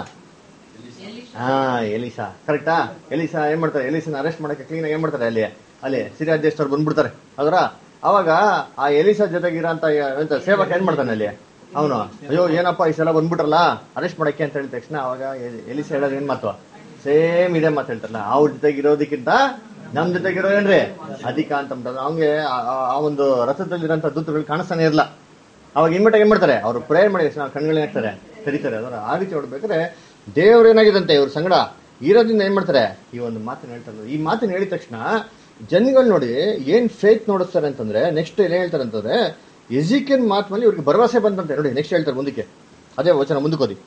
ಹಾ ಎಲಿಸಾ ಕರೆಕ್ಟಾ ಎಲಿಸಾ ಏನ್ ಮಾಡ್ತಾರೆ ಎಲಿಸನ ಅರೆಸ್ಟ್ ಮಾಡಕ್ಕೆ ಕ್ಲೀನ್ ಏನ್ ಮಾಡ್ತಾರೆ ಅಲ್ಲಿ ಅಲ್ಲಿ ಸಿರಿಯಾ ದೇಶದವ್ರು ಬಂದ್ಬಿಡ್ತಾರೆ ಅದರ ಅವಾಗ ಆ ಎಲಿಸಾ ಜೊತೆಗಿರೋ ಅಂತ ಎಂತ ಸೇವಕ ಏನ್ ಮಾಡ್ತಾನೆ ಅಲ್ಲಿ ಅವನು ಅಯ್ಯೋ ಏನಪ್ಪ ಈ ಸಲ ಬಂದ್ಬಿಟ್ರಲ್ಲ ಅರೆಸ್ಟ್ ಮಾಡಕ್ಕೆ ಅಂತ ಹೇಳಿದ ತಕ್ಷಣ ಅವಾಗ ಎ- ಎಲಿಸಾ ಹೇಳೋದು ಏನ್ ಮಾತು ಸೇಮ್ ಇದೇ ಮಾತು ಹೇಳ್ತಾರಲ್ಲ ಅವ್ರ ಜೊತೆಗಿರೋದಕ್ಕಿಂತ ನಮ್ ಜೊತೆಗಿರೋ ಏನ್ರಿ ಅಧಿಕ ಅಂತ ಅಂತಾರೆ ಅವ್ಗೆ ಆ- ಆ- ಆ ಒಂದು ರಥದಲ್ಲಿರೋಂಥ ದೂತಗಳು ಕಾಣಿಸ್ತಾನೆ ಇರಲ್ಲ ಅವಾಗ ಇನ್ಮಿಟ್ ಏನ್ ಮಾಡ್ತಾರೆ ಅವ್ರು ಪ್ರೇಯರ್ ಮಾಡಿ ನಾವು ಕಣ್ಗಳೇ ಹಾಕ್ತಾರೆ ಕರೀತಾರೆ ಅದರ ಆ ರೀತಿ ನೋಡ್ಬೇಕಾದ್ರೆ ದೇವ್ರು ಏನಾಗಿದಂತೆ ಇವ್ರ ಸಂಗಡ ಇರೋದ್ರಿಂದ ಏನ್ ಮಾಡ್ತಾರೆ ಈ ಒಂದು ಮಾತನ್ನ ಹೇಳ್ತಾರೆ ಈ ಮಾತನ್ನ ಹೇಳಿದ ತಕ್ಷಣ ಜನಗಳು ನೋಡಿ ಏನ್ ಫೇತ್ ನೋಡಿಸ್ತಾರೆ ಅಂತಂದ್ರೆ ನೆಕ್ಸ್ಟ್ ಏನ್ ಹೇಳ್ತಾರೆ ಅಂತಂದ್ರೆ ಎಜಿಕೆನ್ ಮಾತ್ಮಲ್ಲಿ ಇವ್ರಿಗೆ ಭರವಸೆ ಬಂದಂತೆ ನೋಡಿ ನೆಕ್ಸ್ಟ್ ಹೇಳ್ತಾರೆ ಮುಂದಕ್ಕೆ ಅದೇ ವಚನ ಮುಂದಕ್ಕೆ ಓದಿ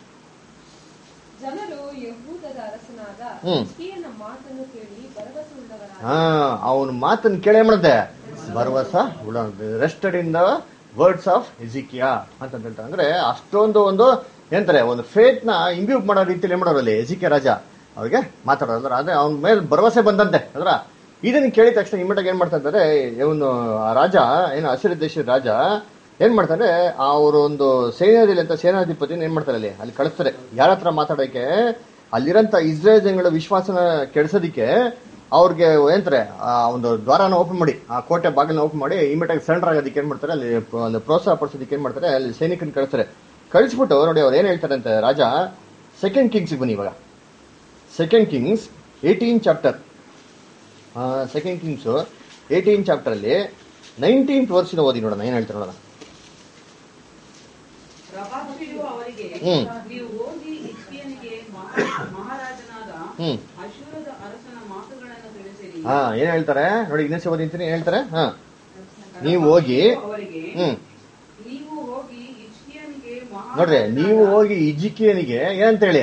ಜನರು ಯಹೂದದ ಅರಸನಾದ ಹ್ಮ್. ಹಿಜ್ಕೀಯನ ಮಾತನ್ನು ಕೇಳಿ ಭರವಸೆ ಉಳ್ಳವರಾಗಿ ಹಾ ಅವನ ಮಾತನ್ನ ಕೇಳೇ ಮಾಡುತ್ತೆ ಭರವಸ ಉಳ rested in the words of Hezekiah ಅಂತ ಹೇಳ್ತಾರೆ ಅಂದ್ರೆ ಅಷ್ಟೊಂದು ಒಂದು ಏನಂತಾರೆ ಒಂದು ಫೇತ್ ನ ಇಂಬ್ಯೂವ್ ಮಾಡೋ ರೀತಿಯಲ್ಲಿ ಏನ್ ಮಾಡೋರು ಅಲ್ಲಿ ಎಜಿಕೆ ರಾಜ ಅವ್ರಿಗೆ ಮಾತಾಡೋದ್ರ ಅದೇ ಅವನ ಮೇಲೆ ಭರವಸೆ ಬಂದಂತೆ ಅದ್ರ ಇದನ್ನ ಕೇಳಿದ ತಕ್ಷಣ ಇಮಿಡಿಯೇಟ್ ಏನ್ ಮಾಡ್ತಾ ಇದ್ದಾರೆ ಇವನು ಆ ರಾಜ ಏನು ಹಸಿರು ದೇಶದ ರಾಜ ಏನ್ ಮಾಡ್ತಾರೆ ಅವ್ರ ಒಂದು ಸೈನ್ಯದಲ್ಲಿ ಅಂತ ಸೇನಾಧಿಪತಿನ ಏನ್ ಮಾಡ್ತಾರೆ ಅಲ್ಲಿ ಅಲ್ಲಿ ಕಳಿಸ್ತಾರೆ ಯಾರ ಹತ್ರ ಮಾತಾಡೋಕೆ ಅಲ್ಲಿರಂತ ಇಸ್ರೇಲ್ ಜನಗಳ ವಿಶ್ವಾಸನ ಕೆಡಿಸೋದಿಕ್ಕೆ ಅವ್ರಿಗೆ ಏನಂತಾರೆ ಆ ಒಂದು ದ್ವಾರನ ಓಪನ್ ಮಾಡಿ ಆ ಕೋಟೆ ಬಾಗಿಲನ್ನ ಓಪನ್ ಮಾಡಿ ಇಮಿಡಿಯೇಟ್ ಸೆಂಟರ್ ಆಗೋದಕ್ಕೆ ಏನ್ ಮಾಡ್ತಾರೆ ಅಲ್ಲಿ ಪ- ಒಂದು ಪ್ರೋತ್ಸಾಹ ಪಡಿಸೋದಕ್ಕೆ ಏನ್ ಮಾಡ್ತಾರೆ ಅಲ್ಲಿ ಸೈನಿಕನ ಕಳಿಸ್ತಾರೆ ಕಳಿಸ್ಬಿಟ್ಟು ನೋಡಿ ಅವ್ರು ಏನ್ ಹೇಳ್ತಾರೆ ಅಂತ ರಾಜ ಸೆಕೆಂಡ್ ಕಿಂಗ್ಸ್ ಬನ್ನಿ ಇವಾಗ second kings eighteen chapter second kings eighteen chapter ಅಲ್ಲಿ ನೈನ್ಟೀನ್ತ್ ವರ್ಷದ ಓದಿ ನೋಡೋಣ ಏನ್ ಹೇಳ್ತಾರೆ ನೋಡೋಣ ಪ್ರವಾದಿಯು ಅವರಿಗೆ ಹ್ಮ್. ನೀವು ಹೋಗಿ ಇಸ್ಕಿಯನಿಗೆ ಮಹಾ- ಮಹಾರಾಜನಾದ ಹ್ಮ್ ಅಶೂರದ ಅರಸನ ಮಾತುಗಳನ್ನು ತಿಳಿಸಿರಿ ಹಾ ಏನ್ ಹೇಳ್ತಾರೆ ನೋಡಿ ಇನ್ನೊಂದ್ಸಲ ಓದಿಂತೀನಿ ಏನ್ ಹೇಳ್ತಾರೆ ಹಾ ನೀವು ಹೋಗಿ ಅವರಿಗೆ ಹ್ಮ್ ನೀವು ಹೋಗಿ ಇಸ್ಕಿಯನಿಗೆ ಮಹಾ- ನೋಡ್ರಿ ನೀವು ಹೋಗಿ ಇಜಿಕಿಯನಿಗೆ ಏನಂತ ಹೇಳಿ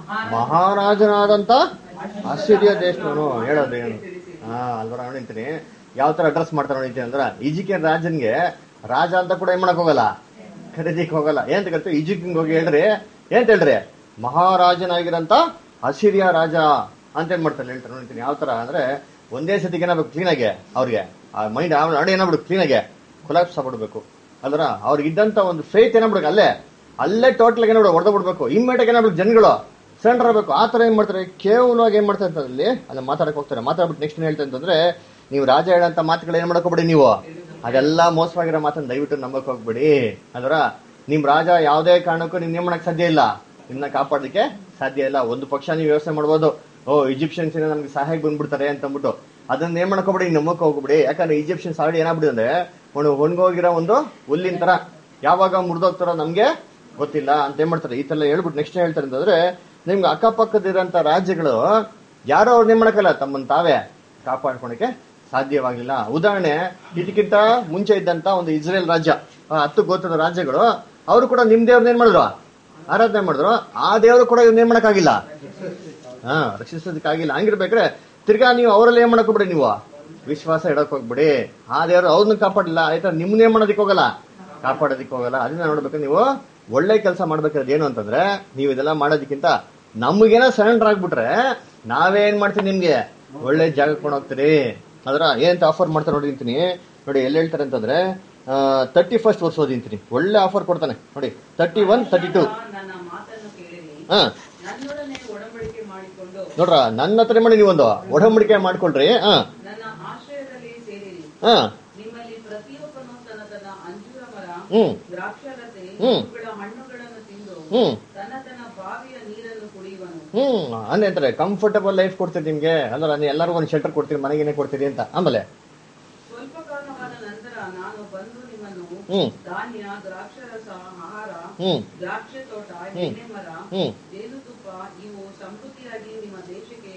ಮಹಾರಾಜನಾದಂತ ಆಶ್ಚರ್ಯ ದೇಶನು ಹೇಳೋದು ಏನು ಹಾ ಅಲ್ವರ ನೋಡಿಂತೀನಿ ಯಾವ ತರ ಅಡ್ರೆಸ್ ಮಾಡ್ತಾರೆ ನೋಡಿಂತೀನಿ ಅಂದ್ರ ಇಜಿಕಿಯನ್ ರಾಜನ್ಗೆ ರಾಜ ಅಂತ ಕೂಡ ಏನ್ ಮಾಡಕ್ ಹೋಗಲ್ಲ ಖರೀದಿಕ್ ಹೋಗಲ್ಲ ಏನ್ ಗೊತ್ತು ಇಜಿಕಿಂಗ್ ಹೋಗಿ ಹೇಳ್ರಿ ಏನ್ ಹೇಳ್ರಿ ಮಹಾರಾಜನಾಗಿರಂತ ಅಸಿರಿಯ ರಾಜ ಅಂತ ಏನ್ ಮಾಡ್ತಾರೆ ಹೇಳ್ತಾರೆ ನೋಡಿಂತೀನಿ ಯಾವ ತರ ಅಂದ್ರೆ ಒಂದೇ ಸತಿಗೆ ಏನಾಗ್ಬೇಕು ಕ್ಲೀನ್ ಆಗಿ ಅವ್ರಿಗೆ ಆ ಮೈಂಡ್ ಅಡಿ ಏನಾಗ್ಬಿಡು ಕ್ಲೀನ್ ಆಗಿ ಕೊಲಾಪ್ಸ್ ಆಗ್ಬಿಡ್ಬೇಕು ಅಲ್ರ ಅವ್ರಿಗೆ ಇದ್ದಂತ ಒಂದು ಫೇತ್ ಏನಾಗ್ಬಿಡ್ಬೇಕು ಅಲ್ಲೇ ಅಲ್ಲೇ ಟೋಟಲ್ ಏನಾಗ್ಬಿಡು ಹೊಡೆದ ಬಿಡ್ಬೇಕು ಇಮ್ಮಿಡಿಯೇಟ್ ಏನಾಗ್ಬಿಡು ಜನಗಳು ಸೆಂಟರ್ ಆಗ್ಬೇಕು ಆ ತರ ಏನ್ ಮಾಡ್ತಾರೆ ಕೇವಲವಾಗಿ ಏನ್ ಮಾಡ್ತಾರೆ ಅಂತಂದ್ರೆ ಅಲ್ಲಿ ಮಾತಾಡಕ್ ಹೋಗ್ತಾರೆ ಮಾತಾಡ್ಬಿಟ್ಟು ನೆಕ್ಸ್ಟ್ ಏನ್ ಹೇಳ್ತಾರೆ ಅಂತಂದ್ರೆ ನೀವು ರಾಜ ಹೇಳಂತ ಮಾತುಗಳು ಏನ್ ಮಾಡಕ್ ಹೋಗ್ಬಿಡಿ ನೀವು ಅದೆಲ್ಲ ಮೋಸವಾಗಿರೋ ಮಾತನ್ನ ದಯವಿಟ್ಟು ನಂಬಕ್ ಹೋಗ್ಬಿಡಿ ಅಲ್ರ ನಿಮ್ ರಾಜ ಯಾವುದೇ ಕಾರಣಕ್ಕೂ ನಿಮ್ ಏನ್ ಮಾಡಕ್ ಸಾಧ್ಯ ಇಲ್ಲ ನಿಮ್ನ ಕಾಪಾಡಲಿಕ್ಕೆ ಸಾಧ್ಯ ಇಲ್ಲ ಒಂದು ಪಕ್ಷ ನೀವು ವ್ಯವಸ್ಥೆ ಮಾಡ್ಬೋದು ಓ ಈಜಿಪ್ಷಿಯನ್ಸ್ ಏನೋ ನಮ್ಗೆ ಸಹಾಯಕ್ಕೆ ಬಂದ್ಬಿಡ್ತಾರೆ ಅಂತ ಅಂದ್ಬಿಟ್ಟು ಅದನ್ನ ಏನ್ ಮಾಡಕ್ ಹೋಗ್ಬಿಡಿ ನಂಬಕ್ ಹೋಗ್ಬಿಡಿ ಯಾಕಂದ್ರೆ ಈಜಿಪ್ಷಿಯನ್ಸ್ ಆಲ್ರೆಡಿ ಏನಾಗ್ಬಿಡಿ ಅಂದ್ರೆ ಒಂದು ಒಣಗೋಗಿರೋ ಒಂದು ಹುಲ್ಲಿನ ತರ ಯಾವಾಗ ಮುರಿದೋಗ್ತಾರೋ ನಮ್ಗೆ ಗೊತ್ತಿಲ್ಲ ಅಂತ ಏನ್ ಮಾಡ್ತಾರೆ ಈ ತರ ಹೇಳ್ಬಿಟ್ಟು ನೆಕ್ಸ್ಟ್ ಹೇಳ್ತಾರೆ ಅಂತಂದ್ರೆ ನಿಮ್ಗೆ ಅಕ್ಕಪಕ್ಕದಿರೋಂಥ ರಾಜ್ಯಗಳು ಯಾರೋ ಅವ್ರನ್ನ ಏನ್ ಮಾಡಕ್ಕಲ್ಲ ತಮ್ಮನ್ನ ತಾವೇ ಕಾಪಾಡ್ಕೊಳಕ್ಕೆ ಸಾಧ್ಯವಾಗಿಲ್ಲ ಉದಾಹರಣೆ ಇದಕ್ಕಿಂತ ಮುಂಚೆ ಇದ್ದಂತ ಒಂದು ಇಸ್ರೇಲ್ ರಾಜ್ಯ ಆ ಹತ್ತು ಗೋತ್ರದ ರಾಜ್ಯಗಳು ಅವರು ಕೂಡ ನಿಮ್ ದೇವ್ರನ್ನ ಏನ್ ಮಾಡಿದ್ರು ಆರಾಧನೆ ಮಾಡಿದ್ರು ಆ ದೇವರು ಕೂಡ ಇವ್ನ ಏನ್ ಮಾಡಕ್ಕಾಗಿಲ್ಲ ಹಾ ರಕ್ಷಿಸೋದಕ್ಕಾಗಿಲ್ಲ ಹಂಗಿರ್ಬೇಕ್ರೆ ತಿರ್ಗಾ ನೀವು ಅವರಲ್ಲಿ ಏನ್ ಮಾಡಕ್ ಹೋಗ್ಬಿಡಿ ನೀವು ವಿಶ್ವಾಸ ಇಡಕ್ ಹೋಗ್ಬಿಡಿ ಆ ದೇವರು ಅವ್ರನ್ನ ಕಾಪಾಡಿಲ್ಲ ಆಯ್ತಾ ನಿಮ್ನ ಏನ್ ಮಾಡೋದಕ್ಕೆ ಹೋಗಲ್ಲ ಕಾಪಾಡೋದಕ್ಕೆ ಹೋಗಲ್ಲ ಅದನ್ನ ನೋಡ್ಬೇಕು ನೀವು ಒಳ್ಳೆ ಕೆಲಸ ಮಾಡ್ಬೇಕಾದ್ರೆ ಏನು ಅಂತಂದ್ರೆ ನೀವು ಇದೆಲ್ಲ ಮಾಡೋದಕ್ಕಿಂತ ನಮಗೇನೋ ಸರೆಂಡರ್ ಆಗ್ಬಿಟ್ರೆ ನಾವೇ ಏನ್ ಮಾಡ್ತೀವಿ ನಿಮ್ಗೆ ಒಳ್ಳೆ ಜಾಗಕ್ಕೆ ಕೊಂಡು ಹೋಗ್ತೀರಿ ಅದ್ರ ಏನಂತ ಆಫರ್ ಮಾಡ್ತಾರೆ ನೋಡಿ ಅಂತೀನಿ ನೋಡಿ ಎಲ್ಲಿ ಹೇಳ್ತಾರೆ ಅಂತಂದ್ರೆ ತರ್ಟಿ ಫಸ್ಟ್ ವರ್ಷ ಓದಿಂತೀನಿ ಒಳ್ಳೆ ಆಫರ್ ಕೊಡ್ತಾನೆ ನೋಡಿ ತರ್ಟಿ ಒನ್ ತರ್ಟಿ ಟೂ ನನ್ನ ಮಾತನ್ನು ಕೇಳಿರಿ ಹಾ ನನ್ನೊಡನೆ ಒಡಂಬಡಿಕೆ ಮಾಡಿಕೊಂಡು ನೋಡ್ರ ನನ್ನ ಹತ್ರ ಮಾಡಿ ನೀವೊಂದು ಒಡಂಬಡಿಕೆ ಮಾಡ್ಕೊಳ್ರಿ ಹಾ ನನ್ನ ಆಶ್ರಯದಲ್ಲಿ ಸೇರಿರಿ ಹಾ ನಿಮ್ಮಲ್ಲಿ ಪ್ರತಿಯೊಬ್ಬನು ತನ್ನ ತನ್ನ ಅಂಜೂರ ಮರ ಹ್ಮ್ ದ್ರಾಕ್ಷಾಲತೆ ಹ್ಮ್. ಇವುಗಳ ಹಣ್ಣುಗಳನ್ನು ತಿಂದು ಹ್ಮ್ ತನ್ನ ತನ್ನ ಬಾವಿಯ ನೀರನ್ನು ಕುಡಿಯುವನು ಹ್ಮ್ ಅಂದ್ರೆ ಅಂತಾರೆ ಕಂಫರ್ಟಬಲ್ ಲೈಫ್ ಕೊಡ್ತೀರಿ ನಿಮ್ಗೆ ಅಲ್ಲ ನಾನು ಎಲ್ಲರಿಗೂ ಒಂದು ಶೆಲ್ಟರ್ ಕೊಡ್ತೀರಿ ಮನೆಗೇನೆ ಕೊಡ್ತೀರಿ ಅಂತ ಆಮೇಲೆ ಸ್ವಲ್ಪ ಕಾಲವಾದ ನಂತರ ನಾನು ಬಂದು ನಿಮ್ಮನ್ನು ಹ್ಮ್. ಧಾನ್ಯ ದ್ರಾಕ್ಷರಸ ಆಹಾರ ಹ್ಮ್ ದ್ರಾಕ್ಷೆ ತೋಟ ಹ್ಮ್. ಎಣ್ಣೆ ಮರ ಹ್ಮ್ ಜೇನುತುಪ್ಪ ಇವು ಸಮೃದ್ಧಿಯಾಗಿ ನಿಮ್ಮ ದೇಶಕ್ಕೆ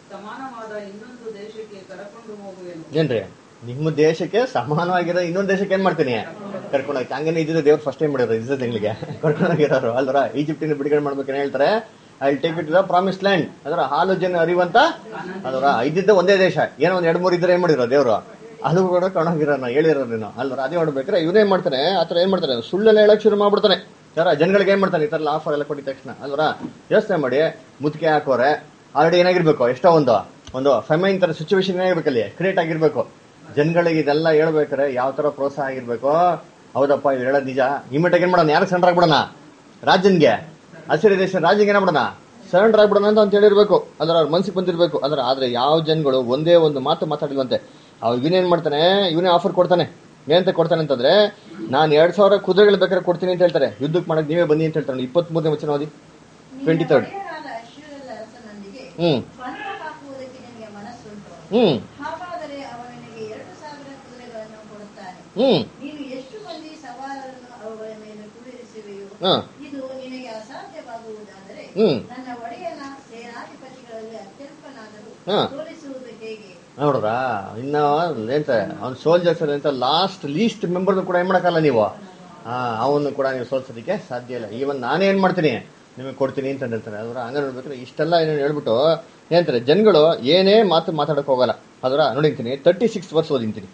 ಸಮಾನವಾದ ಇನ್ನೊಂದು ದೇಶಕ್ಕೆ ಕರಕೊಂಡು ಹೋಗುವೆನು ಏನ್ರಿ ನಿಮ್ಮ ದೇಶಕ್ಕೆ ಸಮಾನವಾಗಿರೋ ಇನ್ನೊಂದ್ ದೇಶಕ್ಕೆ ಏನ್ ಮಾಡ್ತೀನಿ ಕರ್ಕೊಂಡು ಹೋಗ್ತೀನಿ ಹಂಗೇನೆ ಇದ್ದಿದ್ದು ದೇವ್ರು ಫಸ್ಟ್ ಟೈಮ್ ಮಾಡಿದ್ರು ಇದ್ರ ತಿಂಗಳಿಗೆ ಕರ್ಕೊಂಡು ಹೋಗಿರೋರು ಅಲ್ವರ ಈಜಿಪ್ಟಿನ ಬಿಡುಗಡೆ ಮಾಡ್ಬೇಕಂತ ಹೇಳ್ತಾರೆ I take it the promise land ಅದರ ಹಾಲು ಜನ ಅರಿವಂತ ಅದರ ಇದ್ದಿದ್ದ ಒಂದೇ ದೇಶ ಏನೋ ಒಂದ್ ಎರಡ್ ಮೂರು ಇದ್ರೆ ಏನ್ ಮಾಡಿರೋ ದೇವ್ರು ಅದು ಕೂಡ ಕಣೋಗಿರೋನ ಹೇಳಿರೋರು ನೀನು ಅಲ್ವರ ಅದೇ ಮಾಡ್ಬೇಕಾರೆ ಇವನೇನ್ ಮಾಡ್ತಾನೆ ಆತರ ಏನ್ ಮಾಡ್ತಾನೆ ಸುಳ್ಳೆಲ್ಲ ಹೇಳಕ್ ಶುರು ಮಾಡ್ಬಿಡ್ತಾನೆ ಯಾರ ಜನಗಳಿಗೆ ಏನ್ ಮಾಡ್ತಾನೆ ಈ ತರ ಆಫರ್ ಎಲ್ಲ ಕೊಟ್ಟಿದ ತಕ್ಷಣ ಅಲ್ವರ ಯೋಚನೆ ಮಾಡಿ ಮುತ್ತಿಗೆ ಹಾಕೋರೆ ಆಲ್ರೆಡಿ ಏನಾಗಿರ್ಬೇಕು ಎಷ್ಟೋ ಒಂದು ಒಂದು ಫೆಮೈನ್ ತರ ಸಿಚುವೇಶನ್ ಏನಾಗಿರ್ಬೇಕಲ್ಲಿ ಕ್ರಿಯೇಟ್ ಆಗಿರ್ಬೇಕು ಜನಗಳಿಗೆ ಇದೆಲ್ಲ ಹೇಳ್ಬೇಕಾರೆ ಯಾವ ತರ ಪ್ರೋತ್ಸಾಹ ಆಗಿರ್ಬೇಕು ಹೌದಪ್ಪ ಇದು ಹೇಳೋದು ನಿಜ ಇಮಿಡಿಯೇಟ್ ಏನ್ ಮಾಡೋಣ ಯಾರು ಸೆಂಟರ್ ಆಗ್ಬಿಡೋಣ ರಾಜನ್ಗೆ ಹಸಿರು ದೇಶ ರಾಜ್ಯಗೆ ಏನಾಗ್ಬಿಡೋಣ ಸರೆಂಡರ್ ಆಗ್ಬಿಡೋಣ ಅಂತ ಅಂತ ಹೇಳಿರ್ಬೇಕು ಅದ್ರ ಅವ್ರ ಮನ್ಸಿಗೆ ಬಂದಿರ್ಬೇಕು ಅದ್ರ ಆದ್ರೆ ಯಾವ ಜನಗಳು ಒಂದೇ ಒಂದು ಮಾತು ಮಾತಾಡಿಲ್ವಂತೆ ಅವ್ ಇವನೇನ್ ಮಾಡ್ತಾನೆ ಇವನೇ ಆಫರ್ ಕೊಡ್ತಾನೆ ಏನಂತ ಕೊಡ್ತಾನೆ ಅಂತಂದ್ರೆ ನಾನು ಎರಡ್ ಸಾವಿರ ಕುದುರೆಗಳು ಬೇಕಾದ್ರೆ ಕೊಡ್ತೀನಿ ಅಂತ ಹೇಳ್ತಾರೆ ಯುದ್ಧಕ್ಕೆ ಮಾಡಕ್ ನೀವೇ ಬನ್ನಿ ಅಂತ ಹೇಳ್ತಾರೆ ಇಪ್ಪತ್ತ್ ಮೂರನೇ ವಚನ ಓದಿ ಟ್ವೆಂಟಿ ತರ್ಡ್ ಒಡೆಯರಾದ ಅಶ್ಶೂರದ ಅರಸನೊಂದಿಗೆ ಹ್ಮ್ ಬಂಧ ಹಾಕುವುದಕ್ಕೆ ನಿನಗೆ ಮನಸ್ಸುಂಟು ಹ್ಮ್ ಹಾಗಾದರೆ ಅವನು ನಿನಗೆ ಎರಡು ಸಾವಿರ ಕುದುರೆಗಳನ್ನು ಕೊಡುತ್ತಾನೆ ಹ್ಮ್ ನೀನು ಎಷ್ಟು ಮಂದಿ ಸವಾರರನ್ನು ಅವುಗಳ ಮೇಲೆ ಕುಳ್ಳಿರಿಸುವೆಯೋ ಹಾ ಇದು ನಿನಗೆ ಅಸಾಧ್ಯವಾಗುವುದಾದರೆ ಹ್ಮ್. ನನ್ನ ಒಡೆಯನ ಸೇನಾಧಿಪತಿಗಳಲ್ಲಿ ಅತ್ಯಲ್ಪನಾದರೂ ಹಾ. ಸೋಲಿಸುವುದು ಹೇಗೆ ನೋಡ್ರ ಇನ್ನ ಎಂತ ಅವ್ನ ಸೋಲ್ಜರ್ಸ್ ಅಂತ ಲಾಸ್ಟ್ ಲೀಸ್ಟ್ ಮೆಂಬರ್ ಕೂಡ ಏನ್ ಮಾಡಕ್ಕಲ್ಲ ನೀವು ಹಾ ಅವನು ಕೂಡ ನೀವು ಸೋಲ್ಸೋದಕ್ಕೆ ಸಾಧ್ಯ ಇಲ್ಲ ಈವನ್ ನಾನೇ ಏನ್ ಮಾಡ್ತೀನಿ ನಿಮಗೆ ಕೊಡ್ತೀನಿ ಅಂತ ಹೇಳ್ತಾರೆ ಅದ್ರ ಹಂಗ ನೋಡ್ಬೇಕಾದ್ರೆ ಇಷ್ಟೆಲ್ಲ ಏನೇನು ಹೇಳ್ಬಿಟ್ಟು ಏನಂತಾರೆ ಜನಗಳು ಏನೇ ಮಾತು ಮಾತಾಡಕ್ ಹೋಗಲ್ಲ ಅದರ ನೋಡಿಂತೀನಿ ತರ್ಟಿ ಸಿಕ್ಸ್ ವರ್ಷ ಓದಿಂತೀನಿ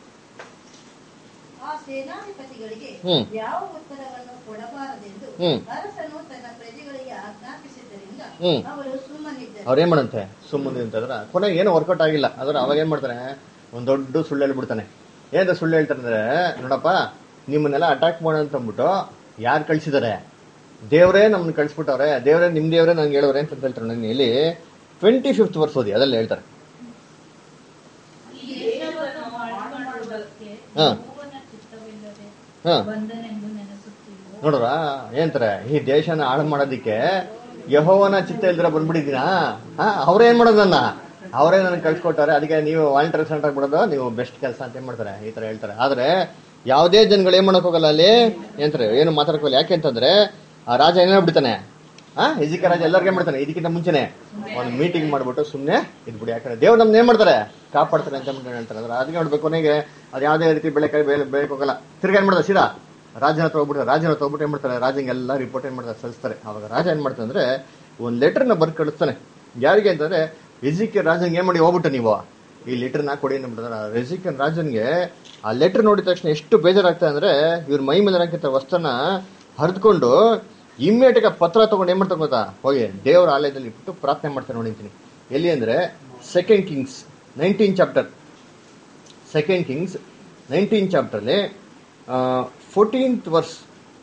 ಆ ಸೇನಾಧಿಪತಿಗಳಿಗೆ ಹ್ಮ್. ಯಾವ ಉತ್ತರವನ್ನು ಕೊಡಬಾರದೆಂದು ಹ್ಮ್. ಅರಸನು ತನ್ನ ಪ್ರಜೆಗಳಿಗೆ ಆಜ್ಞಾಪಿಸಿದ್ದರಿಂದ ಹ್ಮ್. ಅವರು ಸುಮ್ಮನಿದ್ದರು ಅವ್ರೇನ್ ಮಾಡಂತೆ ಸುಮ್ಮನೆ ಅಂತಂದ್ರ ಕೊನೆಗೆ ಏನು ವರ್ಕೌಟ್ ಆಗಿಲ್ಲ ಅದ್ರ ಅವಾಗ ಏನ್ ಮಾಡ್ತಾನೆ ಒಂದ್ ದೊಡ್ಡ ಸುಳ್ಳು ಹೇಳ್ಬಿಡ್ತಾನೆ ಏನ್ ಸುಳ್ಳು ಹೇಳ್ತಾರೆ ಅಂದ್ರೆ ನೋಡಪ್ಪ ನಿಮ್ಮನ್ನೆಲ್ಲ ಅಟ್ಯಾಕ್ ಮಾಡ ಅಂತ ಅಂದ್ಬಿಟ್ಟು ಯಾರು ಕಳ್ಸಿದಾರೆ ದೇವ್ರೇ ನಮ್ಮನ್ನ ಕಳ್ಸಿಬಿಟ್ಟವ್ರೆ ದೇವ್ರೇ ನಿಮ್ ದೇವ್ರೇ ನಂಗೆ ಹೇಳೋರೆ ಅಂತ ಹೇಳ್ತಾರೆ ನಾನು ಇಲ್ಲಿ ಟ್ವೆಂಟಿ ಫಿಫ್ತ್ ವರ್ಷ ಓದಿ ಅದ್ರಲ್ಲಿ ಹೇಳ್ತಾರೆ ಈ ದೇಶವನ್ನು ಹಾಳು ಮಾಡುವುದಕ್ಕೆ ಹಾ. ಯೆಹೋವನ ಚಿತ್ತವಿಲ್ಲದೆ ಹಾ ಬಂದನೆಂದು ನೆನೆಸುತ್ತೀವೋ ನೋಡ್ರ ಏನಂತಾರೆ ಈ ದೇಶನ ಹಾಳು ಮಾಡೋದಿಕ್ಕೆ ಯಹೋವನ ಚಿತ್ತ ಇಲ್ದಿರ ಬಂದ್ಬಿಟ್ಟಿದ್ದೀನಾ ಹಾ ಅವ್ರೇ ಏನ್ ಮಾಡೋದು ನನ್ನ ಅವರೇ ನನಗೆ ಕಳ್ಸಿಕೊಟ್ಟಾರೆ ಅದಕ್ಕೆ ನೀವು ವಾಲಂಟಿಯರ್ ಸೆಂಟರ್ ಆಗ್ಬಿಡೋದು ನೀವು ಬೆಸ್ಟ್ ಕೆಲಸ ಅಂತ ಏನ್ ಮಾಡ್ತಾರೆ ಈ ತರ ಹೇಳ್ತಾರೆ ಆದ್ರೆ ಯಾವುದೇ ಜನಗಳು ಏನ್ ಮಾಡಕ್ ಹೋಗಲ್ಲ ಅಲ್ಲಿ ಏನಂತಾರೆ ಏನು ಮಾತಾಡಕ್ ಹೋಗಲ್ಲ ಯಾಕೆ ಅಂತಂದ್ರೆ ಆ ರಾಜ ಏನೇ ಬಿಡ್ತಾನೆ ಹಾ ಎಜಿಕ ರಾಜ ಎಲ್ಲರಿಗೂ ಮಾಡ್ತಾನೆ ಇದಕ್ಕಿಂತ ಮುಂಚೆನೆ ಒಂದು ಮೀಟಿಂಗ್ ಮಾಡ್ಬಿಟ್ಟು ಸುಮ್ಮನೆ ಇದ್ಬಿಡಿ ಯಾಕಂದ್ರೆ ದೇವ್ರು ನಮ್ನ ಏನ್ ಮಾಡ್ತಾರೆ ಕಾಪಾಡ್ತಾರೆ ಅಂತ ಅಂದ್ಬಿಟ್ಟು ಹೇಳ್ತಾರೆ ಅಂದ್ರೆ ಅದಕ್ಕೆ ನೋಡ್ಬೇಕು ಕೊನೆಗೆ ಅದು ಯಾವುದೇ ರೀತಿ ಬೆಳೆ ಕೈ ಬೆಳೆ ಬೆಳಕ್ ಹೋಗಲ್ಲ ತಿರ್ಗಿ ಏನ್ ಮಾಡ್ತಾರೆ ಸೀದಾ ರಾಜನ ಹತ್ರ ಹೋಗ್ಬಿಡ್ತಾರೆ ರಾಜನ ಹತ್ರ ಹೋಗ್ಬಿಟ್ಟು ಏನ್ ಮಾಡ್ತಾರೆ ರಾಜಂಗೆಲ್ಲ ರಿಪೋರ್ಟ್ ಏನ್ ಮಾಡ್ತಾರೆ ಸಲ್ಲಿಸ್ತಾರೆ ಅವಾಗ ರಾಜ ಏನ್ ಮಾಡ್ತಾನೆ ಅಂದ್ರೆ ಒಂದ್ ಲೆಟರ್ನ ಬರ್ದು ಕಳಿಸ್ತಾನೆ ಯಾರಿಗೆ ಅಂತಂದ್ರೆ ಎಜಿಕೆ ರಾಜಂಗೆ ಏನ್ ಮಾಡಿ ಹೋಗ್ಬಿಟ್ಟು ನೀವು ಈ ಲೆಟರ್ನ ಕೊಡಿ ಅಂದ್ಬಿಡ್ತಾರೆ ರೆಸಿಕನ್ ರಾಜನ್ಗೆ ಆ ಲೆಟರ್ ನೋಡಿದ ತಕ್ಷಣ ಎಷ್ಟು ಬೇಜಾರಾಗ್ತದೆ ಅಂದ್ರೆ ಇವ್ರ ಮೈ ಮೇಲೆ ಹಾಕಿರ್ತ ವಸ್ತ್ರನ ಹರಿದ್ಕೊಂಡು ಇಮ್ಮಿಡಿಯೇಟ್ ಪತ್ರ ತಗೊಂಡು ಏನ್ ಮಾಡ್ತಾರೆ ಗೊತ್ತಾ ಹೋಗಿ ದೇವರ ಆಲಯದಲ್ಲಿ ಇಟ್ಬಿಟ್ಟು ಪ್ರಾರ್ಥನೆ ಮಾಡ್ತಾರೆ ನೋಡಿಂತೀನಿ ಎಲ್ಲಿ ಅಂದ್ರೆ second kings nineteen chapter second kings nineteen ಚಾಪ್ಟರ್ಲಿ ಫೋರ್ಟೀನ್ತ್ ವರ್ಸ್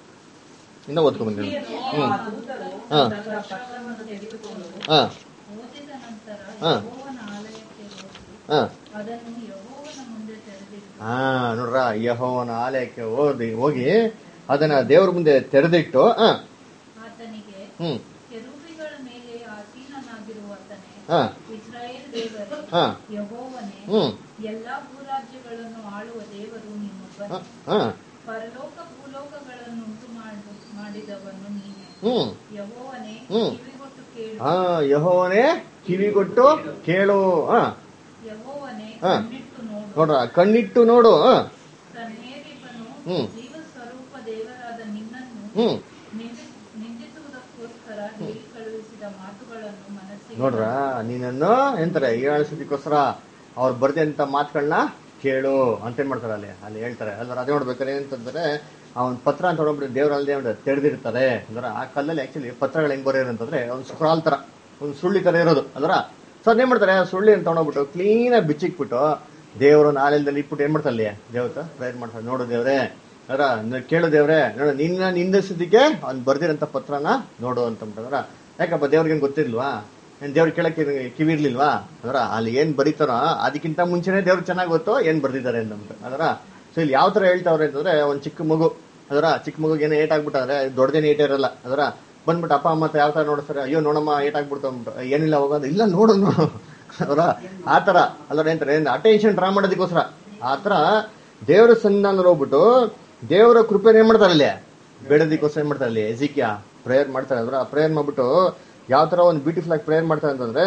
ಇಂದ ಓದ್ಕೊಂಡ್ಬಂದಿದ್ದೀನಿ ಹ್ಮ್ ಆ ದೂತರು ಹಾ. ತನ್ನ ಪತ್ರವನ್ನು ತೆಗೆದುಕೊಂಡು ಹಾ ಓದಿದ ನಂತರ ಹಾ. ಯೆಹೋವನ ಆಲಯಕ್ಕೆ ಹೋಗಿ ಹಾ ಅದನ್ನು ಯೆಹೋವನ ಮುಂದೆ ತೆರೆದಿಟ್ಟು ಹಾ ನೋಡ್ರ ಯಹೋವನ ಆಲಯಕ್ಕೆ ಓದಿ ಹೋಗಿ ಅದನ್ನ ದೇವ್ರ ಮುಂದೆ ತೆರೆದಿಟ್ಟು ಹಾ ಆತನಿಗೆ ಹ್ಮ್ ಕೆರೂಬಿಗಳ ಮೇಲೆ ಆಸೀನನಾಗಿರುವಾತನೇ ಹಾ ಇಸ್ರಾಯೇಲ್ ದೇವರೇ ಹಾ ಯೆಹೋವನೇ ಹ್ಮ್ ಎಲ್ಲಾ ಭೂರಾಜ್ಯಗಳನ್ನು ಆಳುವ ದೇವರು ಹಾ, ನಿಮ್ಮೊಬ್ಬನೇ ಹಾ ಪರಲೋಕ ಭೂಲೋಕಗಳನ್ನು ಉಂಟು ಮಾಡು ಮಾಡಿದವನು ನೀನೆ ಹ್ಮ್ ಯಹೋವನೇ ಹ್ಮ್. ಕಿವಿಗೊಟ್ಟು ಕೇಳು ಹಾ ಯಹೋವನೇ ಕಿವಿಗೊಟ್ಟು ಕೇಳು ಹಾ ಯಹೋವನೇ ಹಾ. ಕಣ್ಣಿಟ್ಟು ನೋಡು ನೋಡ್ರ ಕಣ್ಣಿಟ್ಟು ನೋಡು ಹಾ ಸನ್ಹೇರಿಬನು ಹ್ಮ್. ಜೀವ ಸ್ವರೂಪ ದೇವರಾದ ನಿನ್ನನ್ನು ಹ್ಮ್ ನಿಂದಿ- ನಿಂದಿಸುವುದಕ್ಕೋಸ್ಕರ ಹೇಳಿ ಕಳುಹಿಸಿದ ಮಾತುಗಳನ್ನು ಮನಸ್ಸಿಗೆ ನೋಡ್ರ ನೀನನ್ನು ಎಂತಾರೆ ಹೀಯಾಳಿಸೋದಕ್ಕೋಸ್ಕರ ಅವ್ರು ಬರ್ದಂತ ಮಾತುಗಳನ್ನ ಕೇಳು ಅಂತ ಏನ್ ಮಾಡ್ತಾರೆ ಅಲ್ಲಿ ಅಲ್ಲಿ ಹೇಳ್ತಾರೆ ಅಲ್ವ ಅದೇ ನೋಡ್ಬೇಕಾದ್ರೆ ಏನಂತಂದ್ರೆ ಅವ್ನ ಪತ್ರ ಅಂತ ನೋಡ್ಬಿಟ್ಟು ದೇವರಲ್ಲಿ ಅಂದ್ರೆ ತೆರೆದಿರ್ತಾರೆ ಅಂದ್ರೆ ಆ ಕಲ್ಲಲ್ಲಿ ಆಕ್ಚುಲಿ ಪತ್ರಗಳು ಹೆಂಗ್ ಬರೋರು ಅಂತಂದ್ರೆ ಒಂದು ಸ್ಕ್ರಾಲ್ ತರ ಒಂದು ಸುಳ್ಳಿ ತರ ಇರೋದು ಅಲ್ರ ಸೊ ಅದೇನ್ ಮಾಡ್ತಾರೆ ಆ ಸುಳ್ಳಿ ಅಂತ ತಗೊಂಡೋಗ್ಬಿಟ್ಟು ಕ್ಲೀನ್ ಆಗಿ ಬಿಚ್ಚಿಕ್ಬಿಟ್ಟು ದೇವರು ನಾಲೆಲ್ದಲ್ಲಿ ಇಟ್ಬಿಟ್ಟು ಏನ್ ಮಾಡ್ತಾರೆ ಅಲ್ಲಿ ದೇವತ ಪ್ರೇಯರ್ ಮಾಡ್ತಾರೆ ನೋಡು ದೇವ್ರೆ ಅದ್ರ ಕೇಳು ದೇವ್ರೆ ನೋಡು ನಿನ್ನ ನಿಂದಿಸೋದಕ್ಕೆ ಅವ್ನು ಬರ್ದಿರಂತ ಪತ್ರನ ನೋಡು ಅಂತ ಅಂದ್ರ ಯಾಕಪ್ಪ ದೇವ್ರಿಗೆ ಗೊತ್ತಿಲ್ವಾ ಏನ್ ದೇವ್ರ ಕೇಳಕ್ಕೆ ಕಿವಿ ಇರ್ಲಿಲ್ವಾ ಅದರ ಅಲ್ಲಿ ಏನ್ ಬರೀತಾರೋ ಅದಕ್ಕಿಂತ ಮುಂಚೆನೆ ದೇವ್ರು ಚೆನ್ನಾಗಿ ಗೊತ್ತು ಏನ್ ಬರ್ದಿದ್ದಾರೆ ಅಂತ ಅದರ ಸೊ ಇಲ್ಲಿ ಯಾವ ತರ ಹೇಳ್ತಾವ್ರೆ ಅಂತಂದ್ರೆ ಒಂದ್ ಚಿಕ್ಕ ಮಗು ಅದರ ಚಿಕ್ಕ ಮಗುಗೆ ಏನೋ ಏಟ್ ಆಗ್ಬಿಟ್ಟಾದ್ರೆ ದೊಡ್ಡದೇನು ಏಟ್ ಇರಲ್ಲ ಅದರ ಬಂದ್ಬಿಟ್ಟು ಅಪ್ಪ ಅಮ್ಮ ಯಾವ ತರ ನೋಡಿಸ್ತಾರೆ ಅಯ್ಯೋ ನೋಡಮ್ಮ ಏಟ್ ಆಗ್ಬಿಡ್ತು ಅಂದ್ಬಿಟ್ಟು ಏನಿಲ್ಲ ಹೋಗೋದು ಇಲ್ಲ ನೋಡು ನೋಡು ಅವರ ಆ ತರ ಅಲ್ಲರ ಏನಂತಾರೆ ಅಟೆನ್ಷನ್ ಡ್ರಾ ಮಾಡೋದಕ್ಕೋಸ್ಕರ ಆ ತರ ದೇವರ ಸನ್ನಿಧಾನ ಹೋಗ್ಬಿಟ್ಟು ದೇವರ ಕೃಪೆ ಏನ್ ಮಾಡ್ತಾರೆ ಅಲ್ಲಿ ಬೇಡೋದಕ್ಕೋಸ್ಕರ ಏನ್ ಮಾಡ್ತಾರೆ ಅಲ್ಲಿ ಎಜಿಕ್ಯ ಪ್ರೇಯರ್ ಮಾಡ್ತಾರೆ ಅಂದ್ರೆ ಆ ಪ್ರೇಯರ್ ಮಾಡ್ಬಿಟ್ಟು ಯಾವ ತರ ಒಂದು ಬ್ಯೂಟಿಫುಲ್ ಆಗಿ ಪ್ರೇಯರ್ ಮಾಡ್ತಾರೆ ಅಂತಂದ್ರೆ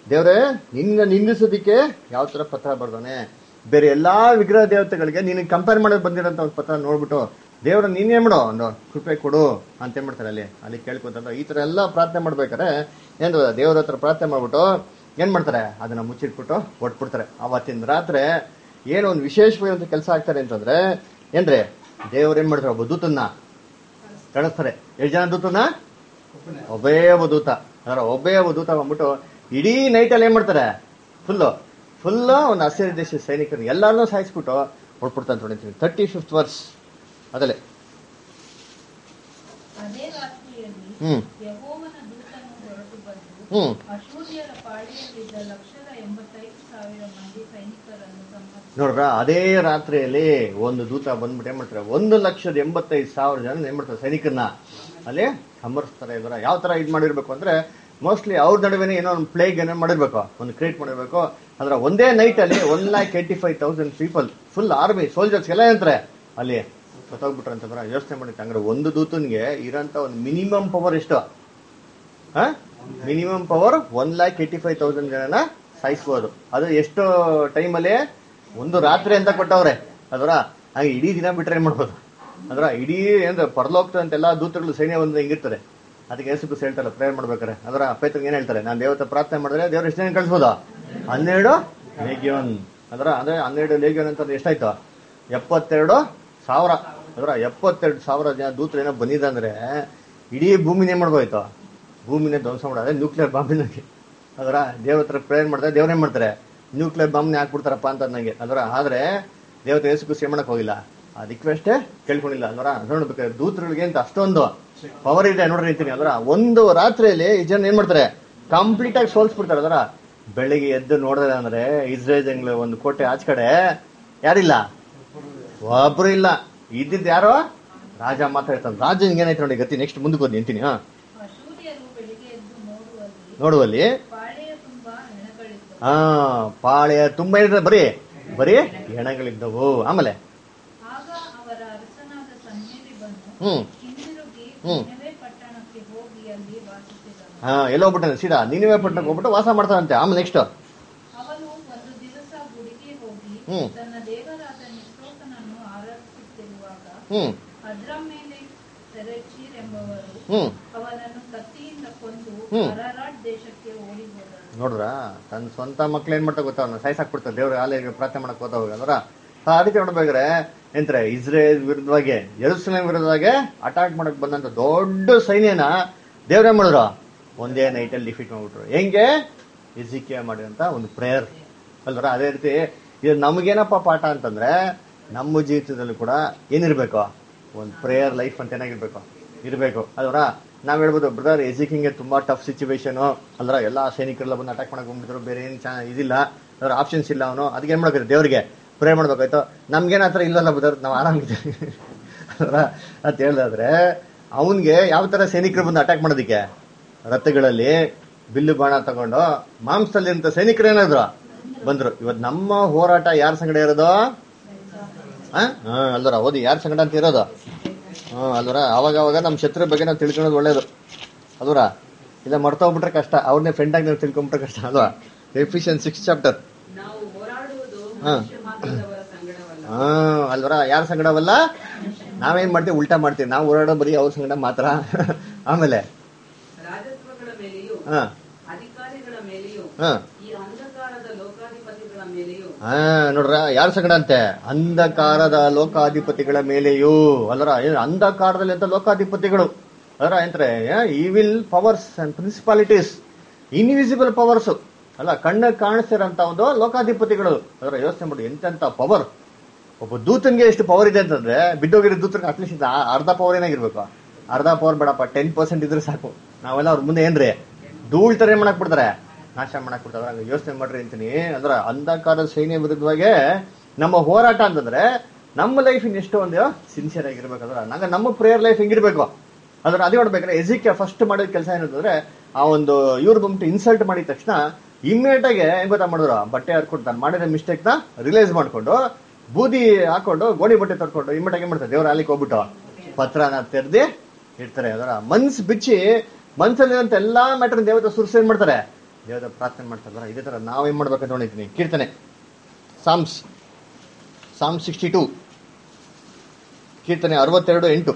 ದೇವ್ರೆ ನಿನ್ನ ನಿಂದಿಸೋದಿಕ್ಕೆ ಯಾವ ತರ ಪತ್ರ ಬರ್ದಾನೆ ಬೇರೆ ಎಲ್ಲಾ ವಿಗ್ರಹ ದೇವತೆಗಳಿಗೆ ನೀನು ಕಂಪೇರ್ ಮಾಡೋದು ಬಂದಿರೋಂಥ ಒಂದು ಪತ್ರ ನೋಡ್ಬಿಟ್ಟು ದೇವ್ರ ನೀನೇ ಮಾಡೋ ಒಂದು ಕೃಪೆ ಕೊಡು ಅಂತ ಏನ್ ಮಾಡ್ತಾರೆ ಅಲ್ಲಿ ಅಲ್ಲಿ ಕೇಳ್ಕೊಂತ ಈ ತರ ಎಲ್ಲ ಪ್ರಾರ್ಥನೆ ಮಾಡ್ಬೇಕಾರೆ ಏನ್ ಗೊತ್ತಾ? ದೇವ್ರ ಹತ್ರ ಪ್ರಾರ್ಥನೆ ಮಾಡ್ಬಿಟ್ಟು ಏನ್ ಮಾಡ್ತಾರೆ ಅದನ್ನ ಮುಚ್ಚಿಟ್ಬಿಟ್ಟು ಒಟ್ಬಿಡ್ತಾರೆ ಅವತ್ತಿನ ರಾತ್ರಿ ಏನೋ ಒಂದು ವಿಶೇಷವಾದಂತ ಕೆಲಸ ಆಗ್ತಾರೆ ಅಂತಂದ್ರೆ ಏನ್ರಿ ದೇವ್ರ ಏನ್ ಮಾಡ್ತಾರೆ ಒಬ್ಬ ದೂತನ್ನ ಕಳಿಸ್ತಾರೆ ಎಷ್ಟು ಜನ ದೂತನ ಒಬ್ಬೇ ಒಬ್ಬ ದೂತ ಅದರ ಒಬ್ಬೇ ಒಬ್ಬ ದೂತ ಬಂದ್ಬಿಟ್ಟು ಇಡೀ ನೈಟ್ ಅಲ್ಲಿ ಏನ್ ಮಾಡ್ತಾರೆ ಫುಲ್ಲು ಫುಲ್ ಒಂದು ಹಸಿರು ದೇಶ ಸೈನಿಕರು ಎಲ್ಲಾರನ್ನೂ ಸಾಯಿಸ್ಬಿಟ್ಟು ಹೊಡ್ಬಿಡ್ತಾನೆ ನೋಡಿರ್ತೀನಿ ತರ್ಟಿ ಫಿಫ್ತ್ ವರ್ಸ್ ಅದಲ್ಲೇ ಅದೇ ರಾತ್ರಿಯಲ್ಲಿ ಹ್ಮ್ ಯಹೋವನ ದೂತನು ಹೊರಟು ಬಂದು ಹ್ಮ್ ಅಶೂರಿಯರ ಪಾಳೆಯಲ್ಲಿದ್ದ ಲಕ್ಷದ ಎಂಬತ್ತೈದು ಸಾವಿರ ಮಂದಿ ಸೈನಿಕರನ್ನು ಸಂಹರಿಸಿದನು. ನೋಡ್ರ ಅದೇ ರಾತ್ರಿಯಲ್ಲಿ ಒಂದು ದೂತ ಬಂದ್ಬಿಟ್ಟು ಏನ್ ಮಾಡ್ತಾರೆ ಒಂದು ಲಕ್ಷದ ಎಂಬತ್ತೈದು ಸಾವಿರ ಜನ ಏನ್ ಮಾಡ್ತಾರೆ ಸೈನಿಕರನ್ನ ಅಲ್ಲಿ ಸಮರ್ಸ್ತಾರೆ ಇವರ ಯಾವ ತರ ಇದ್ ಮಾಡಿರ್ಬೇಕು ಅಂದ್ರೆ ಮೋಸ್ಟ್ಲಿ ಅವ್ರ ನಡುವೆನೇ ಏನೋ ಒಂದು ಪ್ಲೇಗ್ ಏನೋ ಮಾಡಿರ್ಬೇಕು ಒಂದು ಕ್ರಿಯೇಟ್ ಮಾಡಿರ್ಬೇಕು ಅಂದ್ರೆ ಒಂದೇ ನೈಟ್ ಅಲ್ಲಿ one lakh eighty five thousand people full army soldiers ಎಲ್ಲ ಏನಂತಾರೆ ಅಲ್ಲಿ ಸತ್ತೋಗ್ಬಿಟ್ರೆ ಅಂತಂದ್ರೆ ಯೋಚನೆ ಮಾಡಿ ಹಂಗಾರೆ ಒಂದು ದೂತನ್ಗೆ ಇರೋಂತ ಒಂದು ಮಿನಿಮಮ್ ಪವರ್ ಎಷ್ಟು minimum power one lakh eighty five thousand ಜನನ ಸಾಯಿಸ್ಬೋದು ಅದು ಎಷ್ಟು ಟೈಮಲ್ಲಿ ಒಂದು ರಾತ್ರಿ ಅಂತ ಕೊಟ್ಟವ್ರೆ ಅದರ ಹಾಗೆ ಇಡೀ ದಿನ ಬಿಟ್ರೆ ಏನ್ ಮಾಡ್ಬೋದು ಅದರ ಇಡೀ ಏನ್ರ ಪರಲೋಕ್ತ ಅಂತೆಲ್ಲ ದೂತಗಳು ಸೈನ್ಯ ಒಂದು ಹೆಂಗಿರ್ತಾರೆ ಅದಕ್ಕೆ ಯೇಸುಕ್ರಿಸ್ ಹೇಳ್ತಾರೆ ಪ್ರೇಯರ್ ಮಾಡ್ಬೇಕಾರೆ ಅದರ ಅಪ್ಪೈತ್ರಿಗೆ ಏನ್ ಹೇಳ್ತಾರೆ ನಾನು ದೇವತೆ ಪ್ರಾರ್ಥನೆ ಮಾಡಿದ್ರೆ ದೇವ್ರ ಎಷ್ಟು ಜನ ಕಳಿಸ್ಬೋದಾ ಹನ್ನೆರಡು ಲೇಗಿಯೋನ್ ಅದರ ಅಂದ್ರೆ ಹನ್ನೆರಡು ಲೇಗಿಯೋನ್ ಅಂತಂದ್ರೆ ಎಷ್ಟಾಯ್ತು ಎಪ್ಪತ್ತೆರಡು ಸಾವಿರ ಅದರ ಎಪ್ಪತ್ತೆರಡು ಸಾವಿರ ಜನ ದೂತರು ಏನೋ ಬಂದಿದಂದ್ರೆ ಇಡೀ ಭೂಮಿನೇ ಮಾಡ್ಬೋಯ್ತು ಭೂಮಿನೇ ಧ್ವಂಸ ಮಾಡೋದು ಅದೇ ನ್ಯೂಕ್ಲಿಯರ್ ಬಾಂಬಿನಾಗೆ ಅದರ ದೇವ್ರ ಹತ್ರ ಪ್ರೇಯರ್ ಮಾಡ್ತಾರೆ ದೇವ್ರೇನ್ ಮಾಡ್ತಾರೆ ನ್ಯೂಕ್ಲಿಯರ್ ಬಾಂಬ್ನೇ ಹಾಕ್ಬಿಡ್ತಾರಪ್ಪ ಅಂತ ನಂಗೆ ಅದರ ಆದ್ರೆ ದೇವತೆ ಯೇಸುಕು ಸೇವ್ ಮಾಡಕ್ ಹೋಗಿಲ್ಲ ಆ ರಿಕ್ವೆಸ್ಟೇ ಕೇಳ್ಕೊಂಡಿಲ್ಲ ಅದರ ನೋಡ್ಬೇಕಾದ್ರೆ ದೂತರುಗಳಿಗೆ ಅಂತ ಅಷ್ಟೊಂದು ಪವರ್ ಇದೆ ನೋಡ್ರಿ ಅಂತೀನಿ ಅದರ ಒಂದು ರಾತ್ರಿಯಲ್ಲಿ ಈ ಜನ ಏನ್ ಮಾಡ್ತಾರೆ ಕಂಪ್ಲೀಟ್ ಆಗಿ ಸೋಲ್ಸ್ಬಿಡ್ತಾರೆ ಅದರ ಬೆಳಿಗ್ಗೆ ಎದ್ದು ನೋಡಿದ್ರೆ ಅಂದ್ರೆ ಇಸ್ರೇಲ್ ಜಂಗ್ಲ ಒಂದು ಕೋಟೆ ಆಚ ಕಡೆ ಯಾರಿಲ್ಲ ಒಬ್ರು ಇಲ್ಲ ಇದ್ದಿದ್ ಯಾರೋ ರಾಜ ಮಾತಾಡ್ತಾನೆ ರಾಜನಿಗೆ ಏನಾಯ್ತು ನೋಡಿ ಗತಿ ನೆಕ್ಸ್ಟ್ ಮುಂದಕ್ಕೆ ಹೋಗಿ ನಿಂತೀನಿ ಹಾ ಅಶೂರಿಯರು ಬೆಳಿಗ್ಗೆ ಎದ್ದು ನೋಡುವಲ್ಲಿ ನೋಡುವಲ್ಲಿ ಪಾಳೆಯ ತುಂಬಾ ಹೆಣಗಳಿದ್ದವು ಹಾ ಪಾಳೆಯ ತುಂಬಾ ಇರ್ತದೆ ಬರೀ ಬರೀ ಹೆಣಗಳಿದ್ದವು ಆಮೇಲೆ ಆಗ ಅವರ ಅರಸನಾದ ಸನ್ಹೇರಿಬನು ಹ್ಮ್ ಹಿಂದಿರುಗಿ ಹ್ಮ್. ನಿನೆವೆ ಪಟ್ಟಣಕ್ಕೆ ಹೋಗಿ ಅಲ್ಲಿ ವಾಸಿಸಿದನು ಹಾ ಎಲ್ಲ ಹೋಗ್ಬಿಟ್ಟಾನೆ ಸೀದಾ ನೀನಿವೇ ಪಟ್ಟಣಕ್ಕೆ ಹೋಗ್ಬಿಟ್ಟು ವಾಸ ಮಾಡ್ತಾನಂತೆ ಆಮೇಲೆ ನೆಕ್ಸ್ಟ್ ಅವನು ಒಂದು ದಿವಸ ಗುಡಿಗೆ ಹೋಗಿ ಹ್ಮ್. ತನ್ನ ದೇವರಾದ ನಿಸ್ರೋಕನನ್ನು ಆರಾಧಿಸುತ್ತಿರುವಾಗ ಹ್ಮ್ ಅದ್ರಮೇಲೆ ಸೆರೆಚೀರ್ ಎಂಬವರು ಹ್ಮ್ ಅವನನ್ನು ಕತ್ತಿಯಿಂದ ಕೊಂದು ಹ್ಮ್. ಅರರಾಟ್ ದೇಶಕ್ಕೆ ಓಡಿ ಹೋದರು ನೋಡ್ರ ತನ್ನ ಸ್ವಂತ ಮಕ್ಳು ಏನ್ ಮಾಡ್ತಾ ಗೊತ್ತಾ ಅವ್ನು ಸಾಯ್ಸಾಕ್ಬಿಡ್ತಾರೆ ದೇವ್ರ ಆಲಯಕ್ಕೆ ಪ್ರಾರ್ಥನೆ ಮಾಡಕ್ ಹೋದಾಗ ಅಂದ್ರ ಆ ರೀತಿ ನೋಡ್ಬೇಕಾದ್ರೆ ಎಂದ್ರೆ ಇಸ್ರೇಲ್ ವಿರುದ್ಧವಾಗಿ ಯೆರೂಸಲೇಮ್ ವಿರುದ್ಧವಾಗಿ ಅಟ್ಯಾಕ್ ಮಾಡಕ್ ಬಂದಂತ ದೊಡ್ಡ ಸೈನ್ಯನ ದೇವ್ರೇ ಮಾಡಿದ್ರು ಒಂದೇ ನೈಟ್ ಅಲ್ಲಿ ಡಿಫೀಟ್ ಮಾಡ್ಬಿಟ್ರು ಹೆಂಗೆ ಇಜಿಕೆ ಮಾಡಿದಂತ ಒಂದು ಪ್ರೇಯರ್ ಅಲ್ವರ ಅದೇ ರೀತಿ ಇದು ನಮಗೇನಪ್ಪ ಪಾಠ ಅಂತಂದ್ರೆ ನಮ್ಮ ಜೀವಿತದಲ್ಲೂ ಕೂಡ ಏನಿರ್ಬೇಕು ಒಂದು ಪ್ರೇಯರ್ ಲೈಫ್ ಅಂತ ಏನಾಗಿರ್ಬೇಕು ಇರಬೇಕು ಅಲ್ವರ ನಾವ್ ಹೇಳ್ಬೋದು ಬ್ರದರ್ ಎಜಿಕಿಂಗ್ ತುಂಬಾ ಟಫ್ ಸಿಚುವೇಶನ್ ಅಲ್ರ ಎಲ್ಲಾ ಸೈನಿಕರೆಲ್ಲ ಬಂದು ಅಟ್ಯಾಕ್ ಮಾಡಕ್ ಬಂದ್ಬಿಟ್ರು ಬೇರೆ ಏನ್ ಚಾ ಇದಿಲ್ಲ ಅದ್ರ ಆಪ್ಷನ್ಸ್ ಇಲ್ಲ ಅವನು ಅದಕ್ಕೆ ಏನ್ ಮಾಡ್ಬೇಕು ದೇವ್ರಿಗೆ ಪ್ರೇ ಮಾಡ್ಬೇಕಾಯ್ತು ನಮ್ಗೇನ್ ಆತರ ಇಲ್ಲಲ್ಲ ಬ್ರದರ್ ನಾವು ಆರಾಮಿದ್ದೀವಿ ಅಲ್ರ ಅಂತ ಹೇಳ್ದಾದ್ರೆ ಅವನ್ಗೆ ಯಾವ ತರ ಸೈನಿಕರು ಬಂದು ಅಟ್ಯಾಕ್ ಮಾಡೋದಿಕ್ಕೆ ರಥಗಳಲ್ಲಿ ಬಿಲ್ಲು ಬಾಣ ತಗೊಂಡು ಮಾಂಸದಲ್ಲಿರುವಂತ ಸೈನಿಕರು ಏನಾದ್ರು ಬಂದ್ರು ಇವತ್ತು ನಮ್ಮ ಹೋರಾಟ ಯಾರ ಸಂಗಡ ಇರೋದು ಹಾ ಅಲ್ವರ ಓದಿ ಯಾರ ಸಂಗಡ ಅಂತ ಇರೋದು ಹಾ ಅಲ್ವರ ಅವಾಗ ಅವಾಗ ನಮ್ಮ ಶತ್ರು ಬಗ್ಗೆ ನಾವು ತಿಳ್ಕೊಳ್ಳೋದು ಒಳ್ಳೇದು ಅಲ್ವರ ಇಲ್ಲ ಮರ್ತೋಗ್ಬಿಟ್ರೆ ಕಷ್ಟ ಅವ್ರನ್ನೇ ಫ್ರೆಂಡ್ ಆಗಿ ನಾವು ತಿಳ್ಕೊಂಬಿಟ್ರೆ ಕಷ್ಟ ಅಲ್ವಾ ಎಫಿಷಿಯನ್ ಸಿಕ್ಸ್ ಚಾಪ್ಟರ್ ನಾವು ಹೋರಾಡುವುದು ಹಾ. ಮನುಷ್ಯ ಮಾತ್ರದವರ ಸಂಗಡವಲ್ಲ ಹಾ ಅಲ್ವರ ಯಾರ ಸಂಗಡವಲ್ಲ ನಾವೇನ್ ಮಾಡ್ತೀವಿ ಉಲ್ಟಾ ಮಾಡ್ತೀವಿ ನಾವು ಓಡಾಡೋ ಬರೀ ಅವ್ರ ಸಂಗಡ ಮಾತ್ರ ಆಮೇಲೆ ರಾಜತ್ವಗಳ ಮೇಲೆಯೂ ಹಾ ಅಧಿಕಾರಿಗಳ ಮೇಲೆಯೂ ಹಾ ಈ ಅಂಧಕಾರದ ಲೋಕಾಧಿಪತಿಗಳ ಮೇಲೆಯೂ ಹಾ ನೋಡ್ರ ಯಾರ ಸಂಗಡ ಅಂತೆ ಅಂಧಕಾರದ ಲೋಕಾಧಿಪತಿಗಳ ಮೇಲೆಯೂ ಅಲ್ಲರ ಏನು ಅಂಧಕಾರದಲ್ಲಿ ಅಂತ ಲೋಕಾಧಿಪತಿಗಳು ಅದರ ಎಂದ್ರೆ evil powers and principalities invisible powers ಅಲ್ಲ ಕಣ್ಣ ಕಾಣಿಸ್ತಿರೋಂತ ಒಂದು ಲೋಕಾಧಿಪತಿಗಳು ಅದರ ಯೋಚನೆ ಮಾಡಿ ಎಂತೆಂತ ಪವರ್ ಒಬ್ಬ ದೂತನ್ಗೆ ಎಷ್ಟು ಪವರ್ ಇದೆ ಅಂತಂದ್ರೆ ಬಿದ್ದೋಗಿರೋ ದೂತರಿಗೆ ಅಟ್ಲೀಸ್ಟ್ ಅರ್ಧ ಪವರ್ ಏನಾಗಿರ್ಬೇಕು ಅರ್ಧ ಪವರ್ ಬೇಡಪ್ಪ ಟೆನ್ ಪರ್ಸೆಂಟ್ ಇದ್ರೆ ಸಾಕು ನಾವೆಲ್ಲ ಅವ್ರ ಮುಂದೆ ಏನ್ರಿ ಧೂಳ್ ತರ ಏನ್ ಮಾಡಕ್ ಬಿಡ್ತಾರೆ ನಾಶ ಮಾಡಕ್ ಬಿಡ್ತಾರೆ ಹಂಗ ಯೋಚನೆ ಮಾಡ್ರಿ ಅಂತೀನಿ ಅಂದ್ರ ಅಂಧಕಾರದ ಸೈನ್ಯ ವಿರುದ್ಧವಾಗಿ ನಮ್ಮ ಹೋರಾಟ ಅಂತಂದ್ರೆ ನಮ್ಮ ಲೈಫ್ ಎಷ್ಟು ಒಂದು ಸಿನ್ಸಿಯರ್ ಆಗಿರ್ಬೇಕಂದ್ರ ನಂಗೆ ನಮ್ಮ ಪ್ರೇಯರ್ ಲೈಫ್ ಹೆಂಗಿರ್ಬೇಕು ಅದ್ರ ಅದೇ ನೋಡ್ಬೇಕಾದ್ರೆ ಎಜಿಕೆ ಫಸ್ಟ್ ಮಾಡಿದ ಕೆಲಸ ಏನಂತಂದ್ರೆ ಆ ಒಂದು ಇವ್ರು ಬಂದ್ಬಿಟ್ಟು ಇನ್ಸಲ್ಟ್ ಮಾಡಿದ ತಕ್ಷಣ ಇಮ್ಮಿಡಿಯೇಟ್ ಆಗಿ ಹೆಂಗ್ ಗೊತ್ತಾ ಮಾಡಿದ್ರು ಬಟ್ಟೆ ಹರ್ಕೊಂಡು ತಾನು ಮಾಡಿದ ಮಿಸ್ಟೇಕ್ ನ ರಿಲೈಸ್ ಮಾಡ್ಕೊಂಡು ಬೂದಿ ಹಾಕೊಂಡು ಗೋಣಿ ಬಟ್ಟೆ ತರ್ಕೊಂಡು ಇಮ್ಮಿಡಿಯೇಟ್ ಆಗಿ ಏನ್ ಮಾಡ್ತಾರೆ ದೇವ್ರ ಅಲ್ಲಿಗೆ ಹೋಗ್ಬಿಟ್ಟು ಪತ್ರನ ತೆರೆದಿ ಇಡ್ತಾರೆ ಅದರ ಮನ್ಸ್ ಬಿಚ್ಚಿ ಮನ್ಸಲ್ಲಿರುವಂತ ಎಲ್ಲಾ ಮ್ಯಾಟರ್ ದೇವತೆ ಸುರ್ಸ್ ಏನ್ ಮಾಡ್ತಾರೆ ದೇವರ ಪ್ರಾರ್ಥನೆ ಮಾಡ್ತಾರಲ್ಲ ಇದೇ ತರ ನಾವೇನ್ ಮಾಡ್ಬೇಕಂತ ನೋಡಿದ್ದೀನಿ ಕೀರ್ತನೆ ಸಾಮ್ಸ್ ಸಾಮ್ ಸಿಕ್ಸ್ಟಿ ಟೂ ಕೀರ್ತನೆ ಅರವತ್ತೆರಡು ಎಂಟು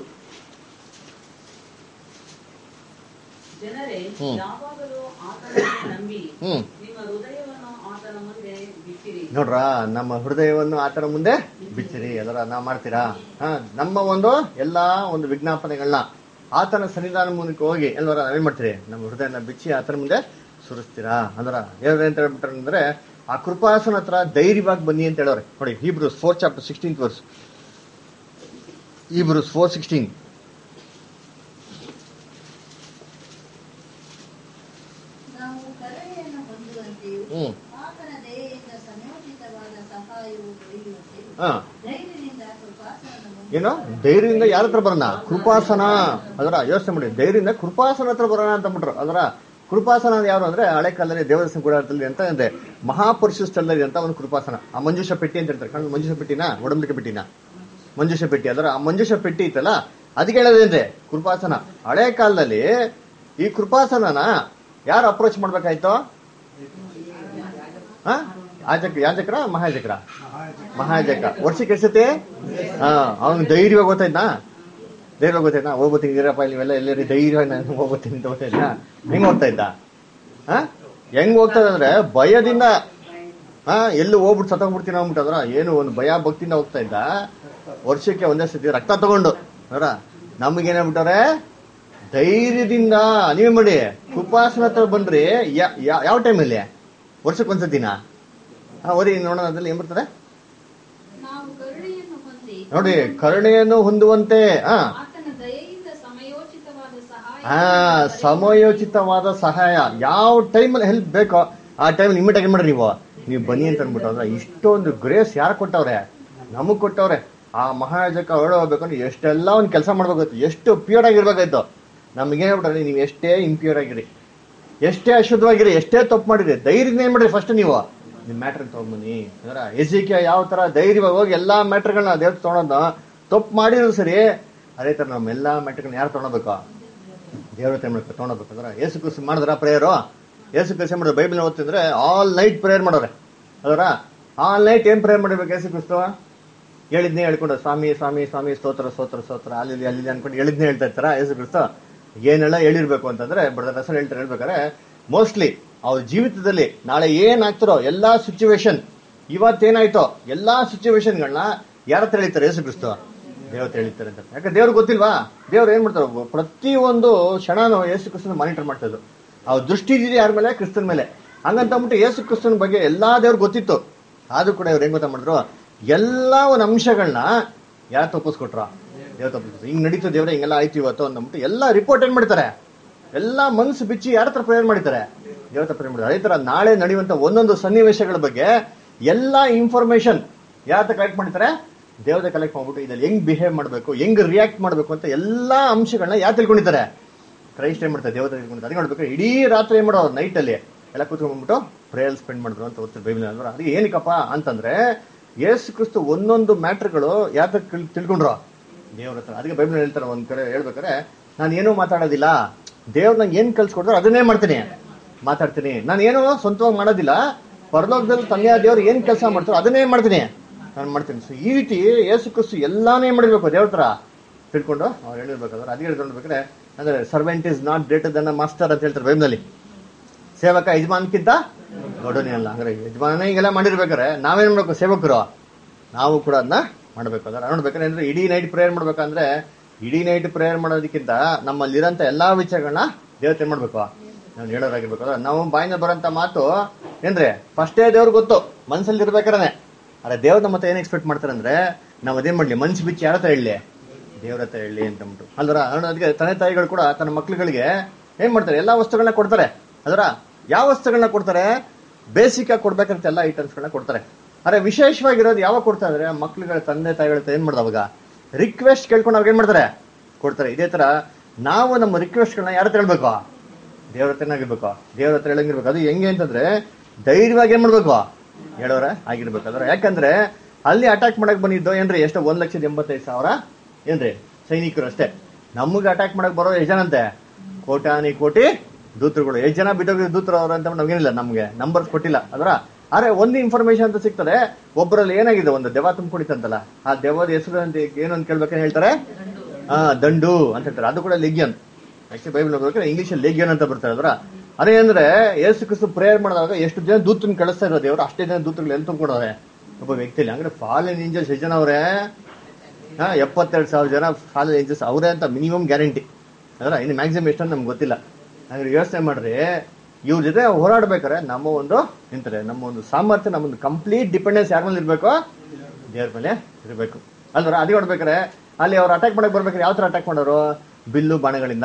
ಜನರೇ ಹ್ಮ್. ಯಾವಾಗಲೂ ಆತನನ್ನು ನಂಬಿ ಹ್ಮ್ ನಿಮ್ಮ ಹೃದಯವನ್ನು ಆತನ ಮುಂದೆ ಬಿಟ್ಟಿರಿ ನೋಡ್ರ ನಮ್ಮ ಹೃದಯವನ್ನು ಆತನ ಮುಂದೆ ಬಿಚ್ಚಿರಿ ಅದರ ನಾ ಮಾಡ್ತೀರಾ ಹಾ ನಮ್ಮ ಒಂದು ಎಲ್ಲಾ ಒಂದು ವಿಜ್ಞಾಪನೆಗಳನ್ನ ಆತನ ಸನ್ನಿಧಾನ ಮೂಲಕ ಹೋಗಿ ಎಲ್ಲರ ನಾವೇನ್ ಮಾಡ್ತೀರಿ ನಮ್ಮ ಹೃದಯನ ಬಿಚ್ಚಿ ಆತನ ಮುಂದೆ ಸುರಿಸ್ತೀರಾ ಅಂದ್ರ ದೇವ್ರ ಅಂತ ಹೇಳ್ಬಿಟ್ರೆ ಅಂದ್ರೆ ಆ ಕೃಪಾಸನ ಹತ್ರ ಧೈರ್ಯವಾಗಿ ಬನ್ನಿ ಅಂತ ಹೇಳೋರೆ ನೋಡಿ Hebrews four chapter sixteen verse Hebrews four sixteen ನಾವು ಕರುಣೆಯನ್ನು ಹೊಂದುವಂತೆಯೂ ಹ್ಮ್ ಆತನ ದಯೆಯಿಂದ ಸಂಯೋಜಿತವಾದ ಸಹಾಯವು ದೊರೆಯುವಂತೆಯೂ ಹಾ ಧೈರ್ಯದಿಂದ ಕೃಪಾಸನದ ಮುಂದೆ ಏನು ಧೈರ್ಯದಿಂದ ಯಾರ ಹತ್ರ ಬರೋಣ ಕೃಪಾಸನ ಅದರ ಯೋಚನೆ ಮಾಡಿ ಧೈರ್ಯದಿಂದ ಕೃಪಾಸನ ಹತ್ರ ಬರೋಣ ಅಂತ ಅಂದ್ಬಿಟ್ರು ಅದರ ಕೃಪಾಸನ ಅಂದ್ರೆ ಯಾರು ಅಂದ್ರೆ ಹಳೆ ಕಾಲದಲ್ಲಿ ದೇವದರ್ಶನ ಗುಡಾರದಲ್ಲಿ ಅಂತ ಅಂದ್ರೆ ಮಹಾಪುರುಷ ಸ್ಥಳದಲ್ಲಿ ಅಂತ ಒಂದು ಕೃಪಾಸನ ಆ ಮಂಜುಷ ಪೆಟ್ಟಿ ಅಂತ ಹೇಳ್ತಾರೆ ಕಣ್ಣು ಮಂಜುಷ ಪೆಟ್ಟಿನ ಒಡಂಬಡಿಕೆ ಪೆಟ್ಟಿನ ಮಂಜುಷ ಪೆಟ್ಟಿ ಅದರ ಆ ಮಂಜುಷ ಪೆಟ್ಟಿ ಇತ್ತಲ್ಲ ಅದಕ್ಕೆ ಹೇಳೋದೇನ್ರಿ ಕೃಪಾಸನ ಹಳೆ ಕಾಲದಲ್ಲಿ ಈ ಕೃಪಾಸನನ ಯಾರು ಅಪ್ರೋಚ್ ಮಾಡ್ಬೇಕಾಯ್ತು ಹಾ ಯಾಜಕ ಯಾಜಕರ ಮಹಾಯಾಜಕರ ಮಹಾಯಾಜಕ ವರ್ಷಕ್ಕೆ ಎಷ್ಟತಿ ಹಾ ಅವ್ನು ಧೈರ್ಯವಾಗಿ ಗೊತ್ತಾಯ್ತಾ ಧೈರ್ಯವಾಗಿ ಗೊತ್ತಾಯ್ತಾ ಹೋಗ್ಬತ್ತೀನಿ ಇರಪ್ಪ ನೀವೆಲ್ಲ ಎಲ್ಲರಿ ಧೈರ್ಯವಾಗಿ ನಾನು ಹೋಗ್ಬತ್ತೀನಿ ಅಂತ ಗೊತ್ತಾಯ್ತಾ ಹೆಂಗ್ ಹೋಗ್ತಾ ಇದ್ದ ಹಾ ಹೆಂಗ್ ಹೋಗ್ತಾ ಅಂದ್ರೆ ಭಯದಿಂದ ಹಾ ಎಲ್ಲಿ ಹೋಗ್ಬಿಟ್ಟು ಸತ್ತೋಗ್ಬಿಡ್ತೀನಿ ಅಂದ್ಬಿಟ್ಟದ್ರ ಏನು ಒಂದು ಭಯ ಭಕ್ತಿಯಿಂದ ಹೋಗ್ತಾ ಇದ್ದ ವರ್ಷಕ್ಕೆ ಒಂದೇ ಸತಿ ರಕ್ತ ತಗೊಂಡು ಅವರ ನಮಗೇನಾಗ್ಬಿಟ್ಟವ್ರೆ ಧೈರ್ಯದಿಂದ ನೀವೇ ಮಾಡಿ ಕೃಪಾಸನ ಹತ್ರ ಬಂದ್ರಿ ಯಾ- ಯಾ- ಯಾವ ಟೈಮಲ್ಲಿ ವರ್ಷಕ್ಕೆ ಒಂದ್ಸತಿನಾ ಹಾ ಓದಿ ನೋಡೋಣ ಅದ್ರಲ್ಲಿ ಏನ್ ಬರ್ತದೆ ನಾವು ಕರುಣೆಯನ್ನು ಹೊಂದಿ ನೋಡಿ ಕರುಣೆಯನ್ನು ಹೊಂದುವಂತೆ ಹಾ ಆತನ ದಯೆಯಿಂದ ಸಮಯೋಚಿತವಾದ ಸಹಾಯ ಹಾ ಸಮಯೋಚಿತವಾದ ಸಹಾಯ ಯಾವ ಟೈಮಲ್ಲಿ ಹೆಲ್ಪ್ ಬೇಕೋ ಆ ಟೈಮ್ ಇಮಿಡಿಯೇಟ್ ಆಗಿ ಮಾಡ್ರಿ ನೀವು ನೀವು ಬನ್ನಿ ಅಂತ ಅಂದ್ಬಿಟ್ಟು ಅಂದ್ರೆ ಇಷ್ಟೊಂದು ಗ್ರೇಸ್ ಯಾರು ಕೊಟ್ಟವ್ರೆ ನಮಗ್ ಕೊಟ್ಟವ್ರೆ ಆ ಮಹಾಯಾಜಕ ಹೊರಡ ಹೋಗ್ಬೇಕಂದ್ರೆ ಎಷ್ಟೆಲ್ಲ ಒಂದು ಕೆಲಸ ಮಾಡ್ಬೇಕಾಯ್ತು ಎಷ್ಟು ಪ್ಯೂರ್ ಆಗಿರ್ಬೇಕಾಯ್ತು ನಮ್ಗೆ ಹೇಳ್ಬಿಟ್ರೆ ನೀವು ಎಷ್ಟೇ ಇಂಪ್ಯೂರ್ ಆಗಿರಿ ಎಷ್ಟೇ ಅಶುದ್ಧವಾಗಿರಿ ಎಷ್ಟೇ ತಪ್ಪು ಮಾಡಿರಿ ಧೈರ್ಯದಿಂದ ಏನ್ ಮಾಡ್ರಿ ಫಸ್ಟ್ ನೀವು ನಿಮ್ ಮ್ಯಾಟ್ರ್ ತಗೊಂಬನ್ನಿ ಅದರ ಎಸಿಕೆ ಯಾವ ತರ ಧೈರ್ಯವಾಗಿ ಹೋಗಿ ಎಲ್ಲಾ ಮ್ಯಾಟ್ರ್ಗಳನ್ನ ದೇವ್ರ ತಗೊಳೋದ ತಪ್ಪು ಮಾಡಿದ್ರು ಸರಿ ಅದೇ ತರ ನಮ್ಮ ಎಲ್ಲಾ ಮ್ಯಾಟ್ರ್ಗಳನ್ನ ಯಾರು ತಗೊಳ್ಬೇಕು ದೇವ್ರ ಹತ್ರ ಮಾಡ್ಬೇಕು ತಗೊಳ್ಬೇಕು ಅದರ ಏಸು ಕ್ರಿಸ್ತು ಮಾಡಿದ್ರ ಪ್ರೇಯರು ಏಸು ಕ್ರಿಸ್ತು ಮಾಡಿದ್ರೆ ಬೈಬಲ್ ಓದ್ತಿದ್ರೆ ಆಲ್ ನೈಟ್ ಪ್ರೇಯರ್ ಮಾಡೋರೆ ಅದರ ಆಲ್ ನೈಟ್ ಏನ್ ಪ್ರೇಯರ್ ಮಾಡಿರ್ಬೇಕು ಏಸು ಕ್ರಿಸ್ತು ಹೇಳಿದ್ನೇ ಹೇಳ್ಕೊಂಡು ಸ್ವಾಮಿ ಸ್ವಾಮಿ ಸ್ವಾಮಿ ಸ್ತೋತ್ರ ಸ್ತೋತ್ರ ಸ್ತೋತ್ರ ಅಲ್ಲಿ ಅಲ್ಲಿ ಅನ್ಕೊಂಡು ಹೇಳಿದ್ನೇ ಹೇಳ್ತಾ ಇರ್ತಾರ ಏಸು ಕ್ರಿಸ್ತು ಏನೆಲ್ಲ ಹೇಳಿರ್ಬೇಕು ಅಂತಂದ್ರೆ ಬ್ರದರ್ ಹೆಸರು ಹೇಳ್ತಾರೆ ಹೇಳ್ಬೇಕಾರೆ ಮೋಸ್ಟ್ಲಿ ಅವ್ರ ಜೀವಿತದಲ್ಲಿ ನಾಳೆ ಏನಾಗ್ತಿರೋ ಎಲ್ಲಾ ಸಿಚುವೇಶನ್ ಇವತ್ತೇನಾಯ್ತೋ ಎಲ್ಲಾ ಸಿಚುವೇಶನ್ಗಳನ್ನ ಯಾರ ಹತ್ರ ಹೇಳ್ತಾರೆ ಯೇಸು ಕ್ರಿಸ್ತು ದೇವತೆ ಹೇಳ್ತಾರೆ ಅಂತ ಯಾಕೆ ದೇವ್ರಿಗೆ ಗೊತ್ತಿಲ್ವಾ ದೇವ್ರು ಏನ್ ಮಾಡ್ತಾರೆ ಪ್ರತಿ ಒಂದು ಕ್ಷಣನೂ ಯೇಸು ಕ್ರಿಸ್ತನ ಮಾನಿಟರ್ ಮಾಡ್ತಾ ಇದ್ರು ಅವ್ರ ದೃಷ್ಟಿ ಇದೆ ಯಾರ ಮೇಲೆ ಕ್ರಿಸ್ತನ ಮೇಲೆ ಹಂಗಂತ ಅಂದ್ಬಿಟ್ಟು ಯೇಸು ಕ್ರಿಸ್ತನ ಬಗ್ಗೆ ಎಲ್ಲಾ ದೇವ್ರಿಗೆ ಗೊತ್ತಿತ್ತು ಆದ್ರೂ ಕೂಡ ಇವ್ರು ಹೆಂಗ್ ಗೊತ್ತಾ ಮಾಡಿದ್ರು ಎಲ್ಲಾ ಒಂದು ಅಂಶಗಳನ್ನ ಯಾರು ತಪ್ಪಿಸ್ಕೊಟ್ರ ದೇವ್ರ ತಪ್ಪಿಸ್ಕೊಟ್ರು ಹಿಂಗ್ ನಡೀತು ದೇವ್ರೆ ಹಿಂಗೆಲ್ಲ ಆಯ್ತು ಇವತ್ತು ಅಂದ್ಬಿಟ್ಟು ಎಲ್ಲಾ ರಿಪೋರ್ಟ್ ಏನ್ ಮಾಡ್ತಾರೆ ಎಲ್ಲಾ ಮನ್ಸು ಬಿಚ್ಚಿ ಯಾರ ಹತ್ರ ಪ್ರೇಯರ್ ಮಾಡಿದ್ದಾರೆ ದೇವ್ರ ಹತ್ರ ಪ್ರೇಯರ್ ಮಾಡಿದ್ದಾರೆ ಅದೇ ತರ ನಾಳೆ ನಡೆಯುವಂತ ಒಂದೊಂದು ಸನ್ನಿವೇಶಗಳ ಬಗ್ಗೆ ಎಲ್ಲಾ ಇನ್ಫಾರ್ಮೇಶನ್ ಯಾರ ಹತ್ರ ಕಲೆಕ್ಟ್ ಮಾಡ್ತಾರೆ ದೇವತೆ ಕಲೆಕ್ಟ್ ಮಾಡ್ಬಿಟ್ಟು ಇದ್ರಲ್ಲಿ ಹೆಂಗ್ ಬಿಹೇವ್ ಮಾಡಬೇಕು ಹೆಂಗ್ ರಿಯಾಕ್ಟ್ ಮಾಡಬೇಕು ಅಂತ ಎಲ್ಲಾ ಅಂಶಗಳನ್ನ ಯಾರು ತಿಳ್ಕೊಂಡಿದ್ದಾರೆ ಕ್ರೈಸ್ಟ್ ಏನ್ ಮಾಡ್ತಾರೆ ದೇವತೆ ತಿಳ್ಕೊಂಡಿದ್ದಾರೆ ಅದಕ್ಕೆ ನೋಡ್ಬೇಕು ಇಡೀ ರಾತ್ರಿ ಏನ್ ಮಾಡೋರು ನೈಟ್ ಅಲ್ಲಿ ಎಲ್ಲ ಕೂತ್ಕೊಂಡ್ಬಿಟ್ಟು ಪ್ರೇಯರ್ ಸ್ಪೆಂಡ್ ಮಾಡಿದ್ರು ಅಂತ ಓದ್ತಾರೆ ಬೈಬಲ್ ಅಂದ್ರೆ ಅದಕ್ಕೆ ಏನಕ್ಕಪ್ಪ ಅಂತಂದ್ರೆ ಯೇಸು ಕ್ರಿಸ್ತು ಒಂದೊಂದು ಮ್ಯಾಟ್ರ್ಗಳು ಯಾತ ತಿಳ್ಕೊಂಡ್ರು ದೇವ್ರ ಹತ್ರ ಅದಕ್ಕೆ ಬೈಬಲ್ ಹೇಳ್ತಾರೆ ಒಂದ್ ಕಡೆ ಹೇಳ್ಬೇಕಾರೆ ನಾನು ಏನೂ ಮಾತಾಡೋದಿಲ್ಲ ದೇವ್ರು ನಂಗೆ ಏನ್ ಕಲ್ಸ್ಕೊಡ್ತಾರೆ ಅದನ್ನೇ ಮಾಡ್ತೀನಿ ಮಾತಾಡ್ತೀನಿ ನಾನು ಏನೋ ಸ್ವಂತವಾಗಿ ಮಾಡೋದಿಲ್ಲ ಪರಲೋಕದಲ್ಲಿ ತಂದೆಯ ದೇವ್ರು ಏನ್ ಕೆಲಸ ಮಾಡ್ತಾರೋ ಅದನ್ನೇ ಮಾಡ್ತೀನಿ ನಾನು ಮಾಡ್ತೀನಿ ಸೊ ಈ ರೀತಿ ಯೇಸು ಕ್ರಿಸ್ತು ಎಲ್ಲಾನೇ ಏನ್ ಮಾಡಿರ್ಬೇಕು ದೇವ್ರ ಹತ್ರ ತಿಳ್ಕೊಂಡು ಅವ್ರು ಹೇಳಿರ್ಬೇಕಾದ್ರೆ ಅದಕ್ಕೆ ಹೇಳ್ಕೊಂಡ್ಬೇಕಾದ್ರೆ ಅಂದ್ರೆ servant is not greater than master ಅಂತ ಹೇಳ್ತಾರೆ ಬೈಬಲ್ನಲ್ಲಿ ಸೇವಕ ಯಜಮಾನ್ಕಿಂತ ದೊಡ್ಡನೇ ಅಲ್ಲ ಅಂದ್ರೆ ಯಜಮಾನನೇ ಹಿಂಗೆಲ್ಲ ಮಾಡಿರ್ಬೇಕಾರೆ ನಾವೇನ್ ಮಾಡ್ಬೇಕು ಸೇವಕರು ನಾವು ಕೂಡ ಅದನ್ನ ಮಾಡ್ಬೇಕು ಅದನ್ನ ನೋಡ್ಬೇಕಾದ್ರೆ ಅಂದ್ರೆ ಇಡೀ ನೈಟ್ ಪ್ರೇಯರ್ ಮಾಡ್ಬೇಕಂದ್ರೆ ಇಡೀ ನೈಟ್ ಪ್ರೇಯರ್ ಮಾಡೋದಕ್ಕಿಂತ ನಮ್ಮಲ್ಲಿರೋಂಥ ಎಲ್ಲಾ ವಿಚಾರಗಳನ್ನ ದೇವತೆ ಏನ್ ಮಾಡ್ಬೇಕು ನಾವು ಹೇಳೋರಾಗಿರ್ಬೇಕು ಅದ್ರ ನಾವು ಬಾಯಿಂದ ಬರೋಂಥ ಮಾತು ಏನ್ರಿ ಫಸ್ಟೇ ದೇವ್ರಿಗೆ ಗೊತ್ತು ಮನ್ಸಲ್ಲಿ ಇರ್ಬೇಕಾರೆ ಅರೆ ದೇವ್ರ ನಮ್ಮ ಹತ್ರ ಏನ್ ಎಕ್ಸ್ಪೆಕ್ಟ್ ಮಾಡ್ತಾರೆ ಅಂದ್ರೆ ನಾವು ಅದೇನ್ ಮಾಡ್ಲಿ ಮನ್ಸು ಬಿಚ್ಚಿ ಯಾರ ಹತ್ರ ಹೇಳಿ ದೇವ್ರ ಹತ್ರ ಹೇಳಿ ಅಂತ ಅಂದ್ಬಿಟ್ಟು ಅಲ್ದ್ರ ಅದಕ್ಕೆ ತಂದೆ ತಾಯಿಗಳು ಕೂಡ ತನ್ನ ಮಕ್ಳುಗಳಿಗೆ ಏನ್ ಮಾಡ್ತಾರೆ ಎಲ್ಲಾ ವಸ್ತುಗಳನ್ನ ಕೊಡ್ತಾರೆ ಅದರ ಯಾವ ವಸ್ತುಗಳನ್ನ ಕೊಡ್ತಾರೆ ಬೇಸಿಕ್ ಆಗಿ ಕೊಡ್ಬೇಕಂತ ಎಲ್ಲ ಐಟಮ್ಸ್ಗಳನ್ನ ಕೊಡ್ತಾರೆ ಅರೆ ವಿಶೇಷವಾಗಿರೋದು ಯಾವಾಗ ಕೊಡ್ತಾ ಇದ್ರೆ ಮಕ್ಳುಗಳ ತಂದೆ ತಾಯಿಗಳ ಹತ್ರ ಏನ್ ಮಾಡ್ದ ಅವಾಗ ರಿಕ್ವೆಸ್ಟ್ ಕೇಳ್ಕೊಂಡು ಅವ್ರಿಗೆ ಏನ್ ಮಾಡ್ತಾರೆ ಕೊಡ್ತಾರೆ ಇದೇ ತರ ನಾವು ನಮ್ಮ ರಿಕ್ವೆಸ್ಟ್ಗಳನ್ನ ಯಾರ ಹತ್ರ ಹೇಳ್ಬೇಕು ದೇವ್ರ ಹತ್ರನೇ ಆಗಿರ್ಬೇಕು ದೇವ್ರ ಹತ್ರ ಹೇಳಂಗಿರ್ಬೇಕು ಅದು ಹೆಂಗೆ ಅಂತಂದ್ರೆ ಧೈರ್ಯವಾಗಿ ಏನ್ ಮಾಡ್ಬೇಕು ಹೇಳೋರ ಆಗಿರ್ಬೇಕು ಅದ್ರ ಯಾಕಂದ್ರೆ ಅಲ್ಲಿ ಅಟ್ಯಾಕ್ ಮಾಡಕ್ ಬಂದಿದ್ದು ಏನ್ರಿ ಎಷ್ಟು ಒಂದ್ ಲಕ್ಷದ ಎಂಬತ್ತೈದು ಸಾವಿರ ಏನ್ರಿ ಸೈನಿಕರು ಅಷ್ಟೇ ನಮಗೆ ಅಟ್ಯಾಕ್ ಮಾಡಕ್ ಬರೋ ಎಷ್ಟು ಜನಂತೆ ಕೋಟಾನಿ ಕೋಟಿ ದೂತರುಗಳು ಎಷ್ಟು ಜನ ಬಿದ್ದೋಗಿರೋ ದೂತರು ಅವ್ರು ಅಂತ ನಮ್ಗೇನಿಲ್ಲ ನಮ್ಗೆ ನಂಬರ್ಸ್ ಕೊಟ್ಟಿಲ್ಲ ಅದರ ಆದ್ರೆ ಒಂದು ಇನ್ಫಾರ್ಮೇಶನ್ ಅಂತ ಸಿಗ್ತದೆ ಒಬ್ಬರಲ್ಲಿ ಏನಾಗಿದೆ ಒಂದು ದೆವ ತುಂಬಿಕೊಂಡಿತ್ತಂತಲ್ಲ ಆ ದೆವ್ವದ ಹೆಸರು ಅಂತ ಏನು ಅಂತ ಕೇಳ್ಬೇಕಂತ ಹೇಳ್ತಾರೆ ಆ ದಂಡು ಅಂತ ಹೇಳ್ತಾರೆ ಅದು ಕೂಡ ಲೆಗ್ಯನ್ ಆಕ್ಚುಲಿ ಬೈಬಲ್ ನೋಡ್ಬೇಕಾದ್ರೆ ಇಂಗ್ಲಿಷ್ ಲೆಗ್ಯನ್ ಅಂತ ಬರ್ತಾರೆ ಅದರ ಅದೇನಂದ್ರೆ ಯೇಸು ಕ್ರಿಸ್ತು ಪ್ರೇಯರ್ ಮಾಡಿದಾಗ ಎಷ್ಟು ಜನ ದೂತನ ಕಳಿಸ್ತಾ ಇರೋ ದೇವರು ಅಷ್ಟೇ ಜನ ದೂತಗಳು ಎಲ್ಲಿ ತುಂಬಿಕೊಡೋರೆ ಒಬ್ಬ ವ್ಯಕ್ತಿಲಿ ಅಂದ್ರೆ ಫಾಲಿನ್ ಏಂಜಲ್ಸ್ ಎಷ್ಟು ಜನ ಅವರೇ ಹಾ ಎಪ್ಪತ್ತೆರಡು ಸಾವಿರ ಜನ ಫಾಲಿನ್ ಏಂಜಲ್ಸ್ ಅವರೇ ಅಂತ ಮಿನಿಮಮ್ ಗ್ಯಾರಂಟಿ ಅದರ ಇನ್ನು ಮ್ಯಾಕ್ಸಿಮಮ್ ಎಷ್ಟು ಅಂತ ನಮ್ಗೆ ಗೊತ್ತಿಲ್ಲ ಹಾಗಾದ್ರೆ ಯೋಚನೆ ಮಾಡ್ರಿ ಇವ್ರ ಜೊತೆ ಹೋರಾಡ್ಬೇಕಾರೆ ನಮ್ಮ ಒಂದು ನಿಂತಾರೆ ನಮ್ಮ ಒಂದು ಸಾಮರ್ಥ್ಯ ನಮ್ಮ ಒಂದು ಕಂಪ್ಲೀಟ್ ಡಿಪೆಂಡೆನ್ಸ್ ಯಾರ ಮೇಲೆ ಇರಬೇಕು ದೇವ್ರ ಮೇಲೆ ಇರಬೇಕು ಅಲ್ವರ ಅದೇ ನೋಡ್ಬೇಕಾರೆ ಅಲ್ಲಿ ಅವ್ರು ಅಟ್ಯಾಕ್ ಮಾಡಕ್ ಬರ್ಬೇಕಾದ್ರೆ ಯಾವ ತರ ಅಟ್ಯಾಕ್ ಮಾಡೋರು ಬಿಲ್ಲು ಬಾಣಗಳಿಂದ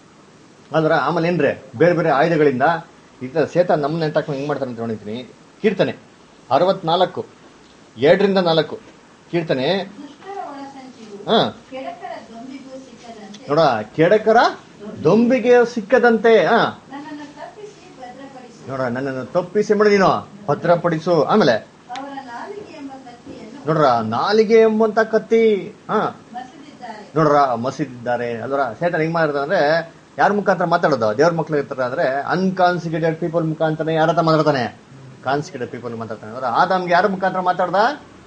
ಅಲ್ವರ ಆಮೇಲೆ ಏನ್ರಿ ಬೇರೆ ಬೇರೆ ಆಯುಧಗಳಿಂದ ಈ ತರ ಸೇತ ನಮ್ಮನ್ನ ಅಟ್ಯಾಕ್ ಹೆಂಗ್ ಮಾಡ್ತಾರೆ ಅಂತ ನೋಡಿದ್ದೀನಿ ಕೀರ್ತನೆ ಅರವತ್ನಾಲ್ಕು ಎರಡರಿಂದ ನಾಲ್ಕು ಕೀರ್ತನೆ ದುಷ್ಟರ ಒಳಸಂಚಿಗೂ ಹಾ ಕೆಡಕರ ದೊಂಬಿಗೂ ಸಿಕ್ಕದಂತೆ ನೋಡ ಕೆಡಕರ ದೊಂಬಿಗೆ ಸಿಕ್ಕದಂತೆ ಹಾ ನನ್ನನ್ನು ತಪ್ಪಿಸಿ ಭದ್ರಪಡಿಸು ನೋಡ ನನ್ನನ್ನು ತಪ್ಪಿಸಿ ಮಾಡಿ ನೀನು ಭದ್ರಪಡಿಸು ಆಮೇಲೆ ಅವರ ನಾಲಿಗೆ ಎಂಬ ಕತ್ತಿಯನ್ನು ನೋಡ್ರ ನಾಲಿಗೆ ಎಂಬಂತ ಕತ್ತಿ ಹಾ ಮಸದಿದ್ದಾರೆ ನೋಡ್ರ ಮಸೀದಿದ್ದಾರೆ ಅಲ್ವರ ಸೇತನ ಹೆಂಗ್ ಮಾಡಿರ್ತಾರೆ ಅಂದ್ರೆ ಯಾರ ಮುಖಾಂತರ ಮಾತಾಡೋದು ದೇವ್ರ ಮಕ್ಳು ಇರ್ತಾರೆ ಅಂದ್ರೆ ಅನ್ಕಾನ್ಸಿಕ್ಯೂಟೆಡ್ ಪೀಪಲ್ ಮುಖಾಂತರ ಯಾರ ಹತ್ರ ಮಾತಾಡ್ತಾನೆ ಕಾನ್ಸಿಕ್ಯೂಟೆಡ್ ಪೀಪಲ್ ಮಾತಾಡ್ತಾನೆ ಅಂದ್ರೆ ಆದಾಮ್ಗೆ ಯಾರ ಮುಖಾಂತರ ಮಾತಾಡ್ದ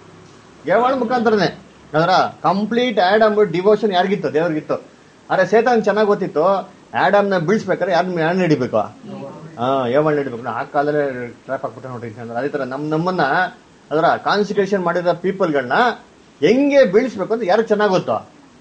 ಯಾವಳ ಮುಖಾಂತರನೇ ಅದರ ಕಂಪ್ಲೀಟ್ ಆಡಮ್ ಡಿವೋಷನ್ ಯಾರಿಗಿತ್ತು ದೇವ್ರಿಗಿತ್ತು ಆದ್ರೆ ಸೇತಾನ್ ಚೆನ್ನಾಗಿ ಗೊತ್ತಿತ್ತು ಆಡಮ್ನ ಬೀಳ್ಸ್ಬೇಕಾದ್ರೆ ಯಾರನ್ನ ಯಾರನ್ನ ಹಿಡಿಬೇಕು ಹಾ ಯಾವಳನ್ನ ಹಿಡಿಬೇಕು ಆ ಕಾಲದಲ್ಲೇ ಟ್ರಾಪ್ ಹಾಕ್ಬಿಟ್ಟು ನೋಡ್ರಿ ಅಂದ್ರೆ ಅದೇ ತರ ನಮ್ ನಮ್ಮನ್ನ ಅದರ ಕಾನ್ಸಿಕ್ರೇಷನ್ ಮಾಡಿದ ಪೀಪಲ್ಗಳನ್ನ ಹೆಂಗೆ ಬೀಳಿಸ್ಬೇಕು ಅಂತ ಯಾರು ಚೆನ್ನಾಗಿ ಗೊತ್ತೋ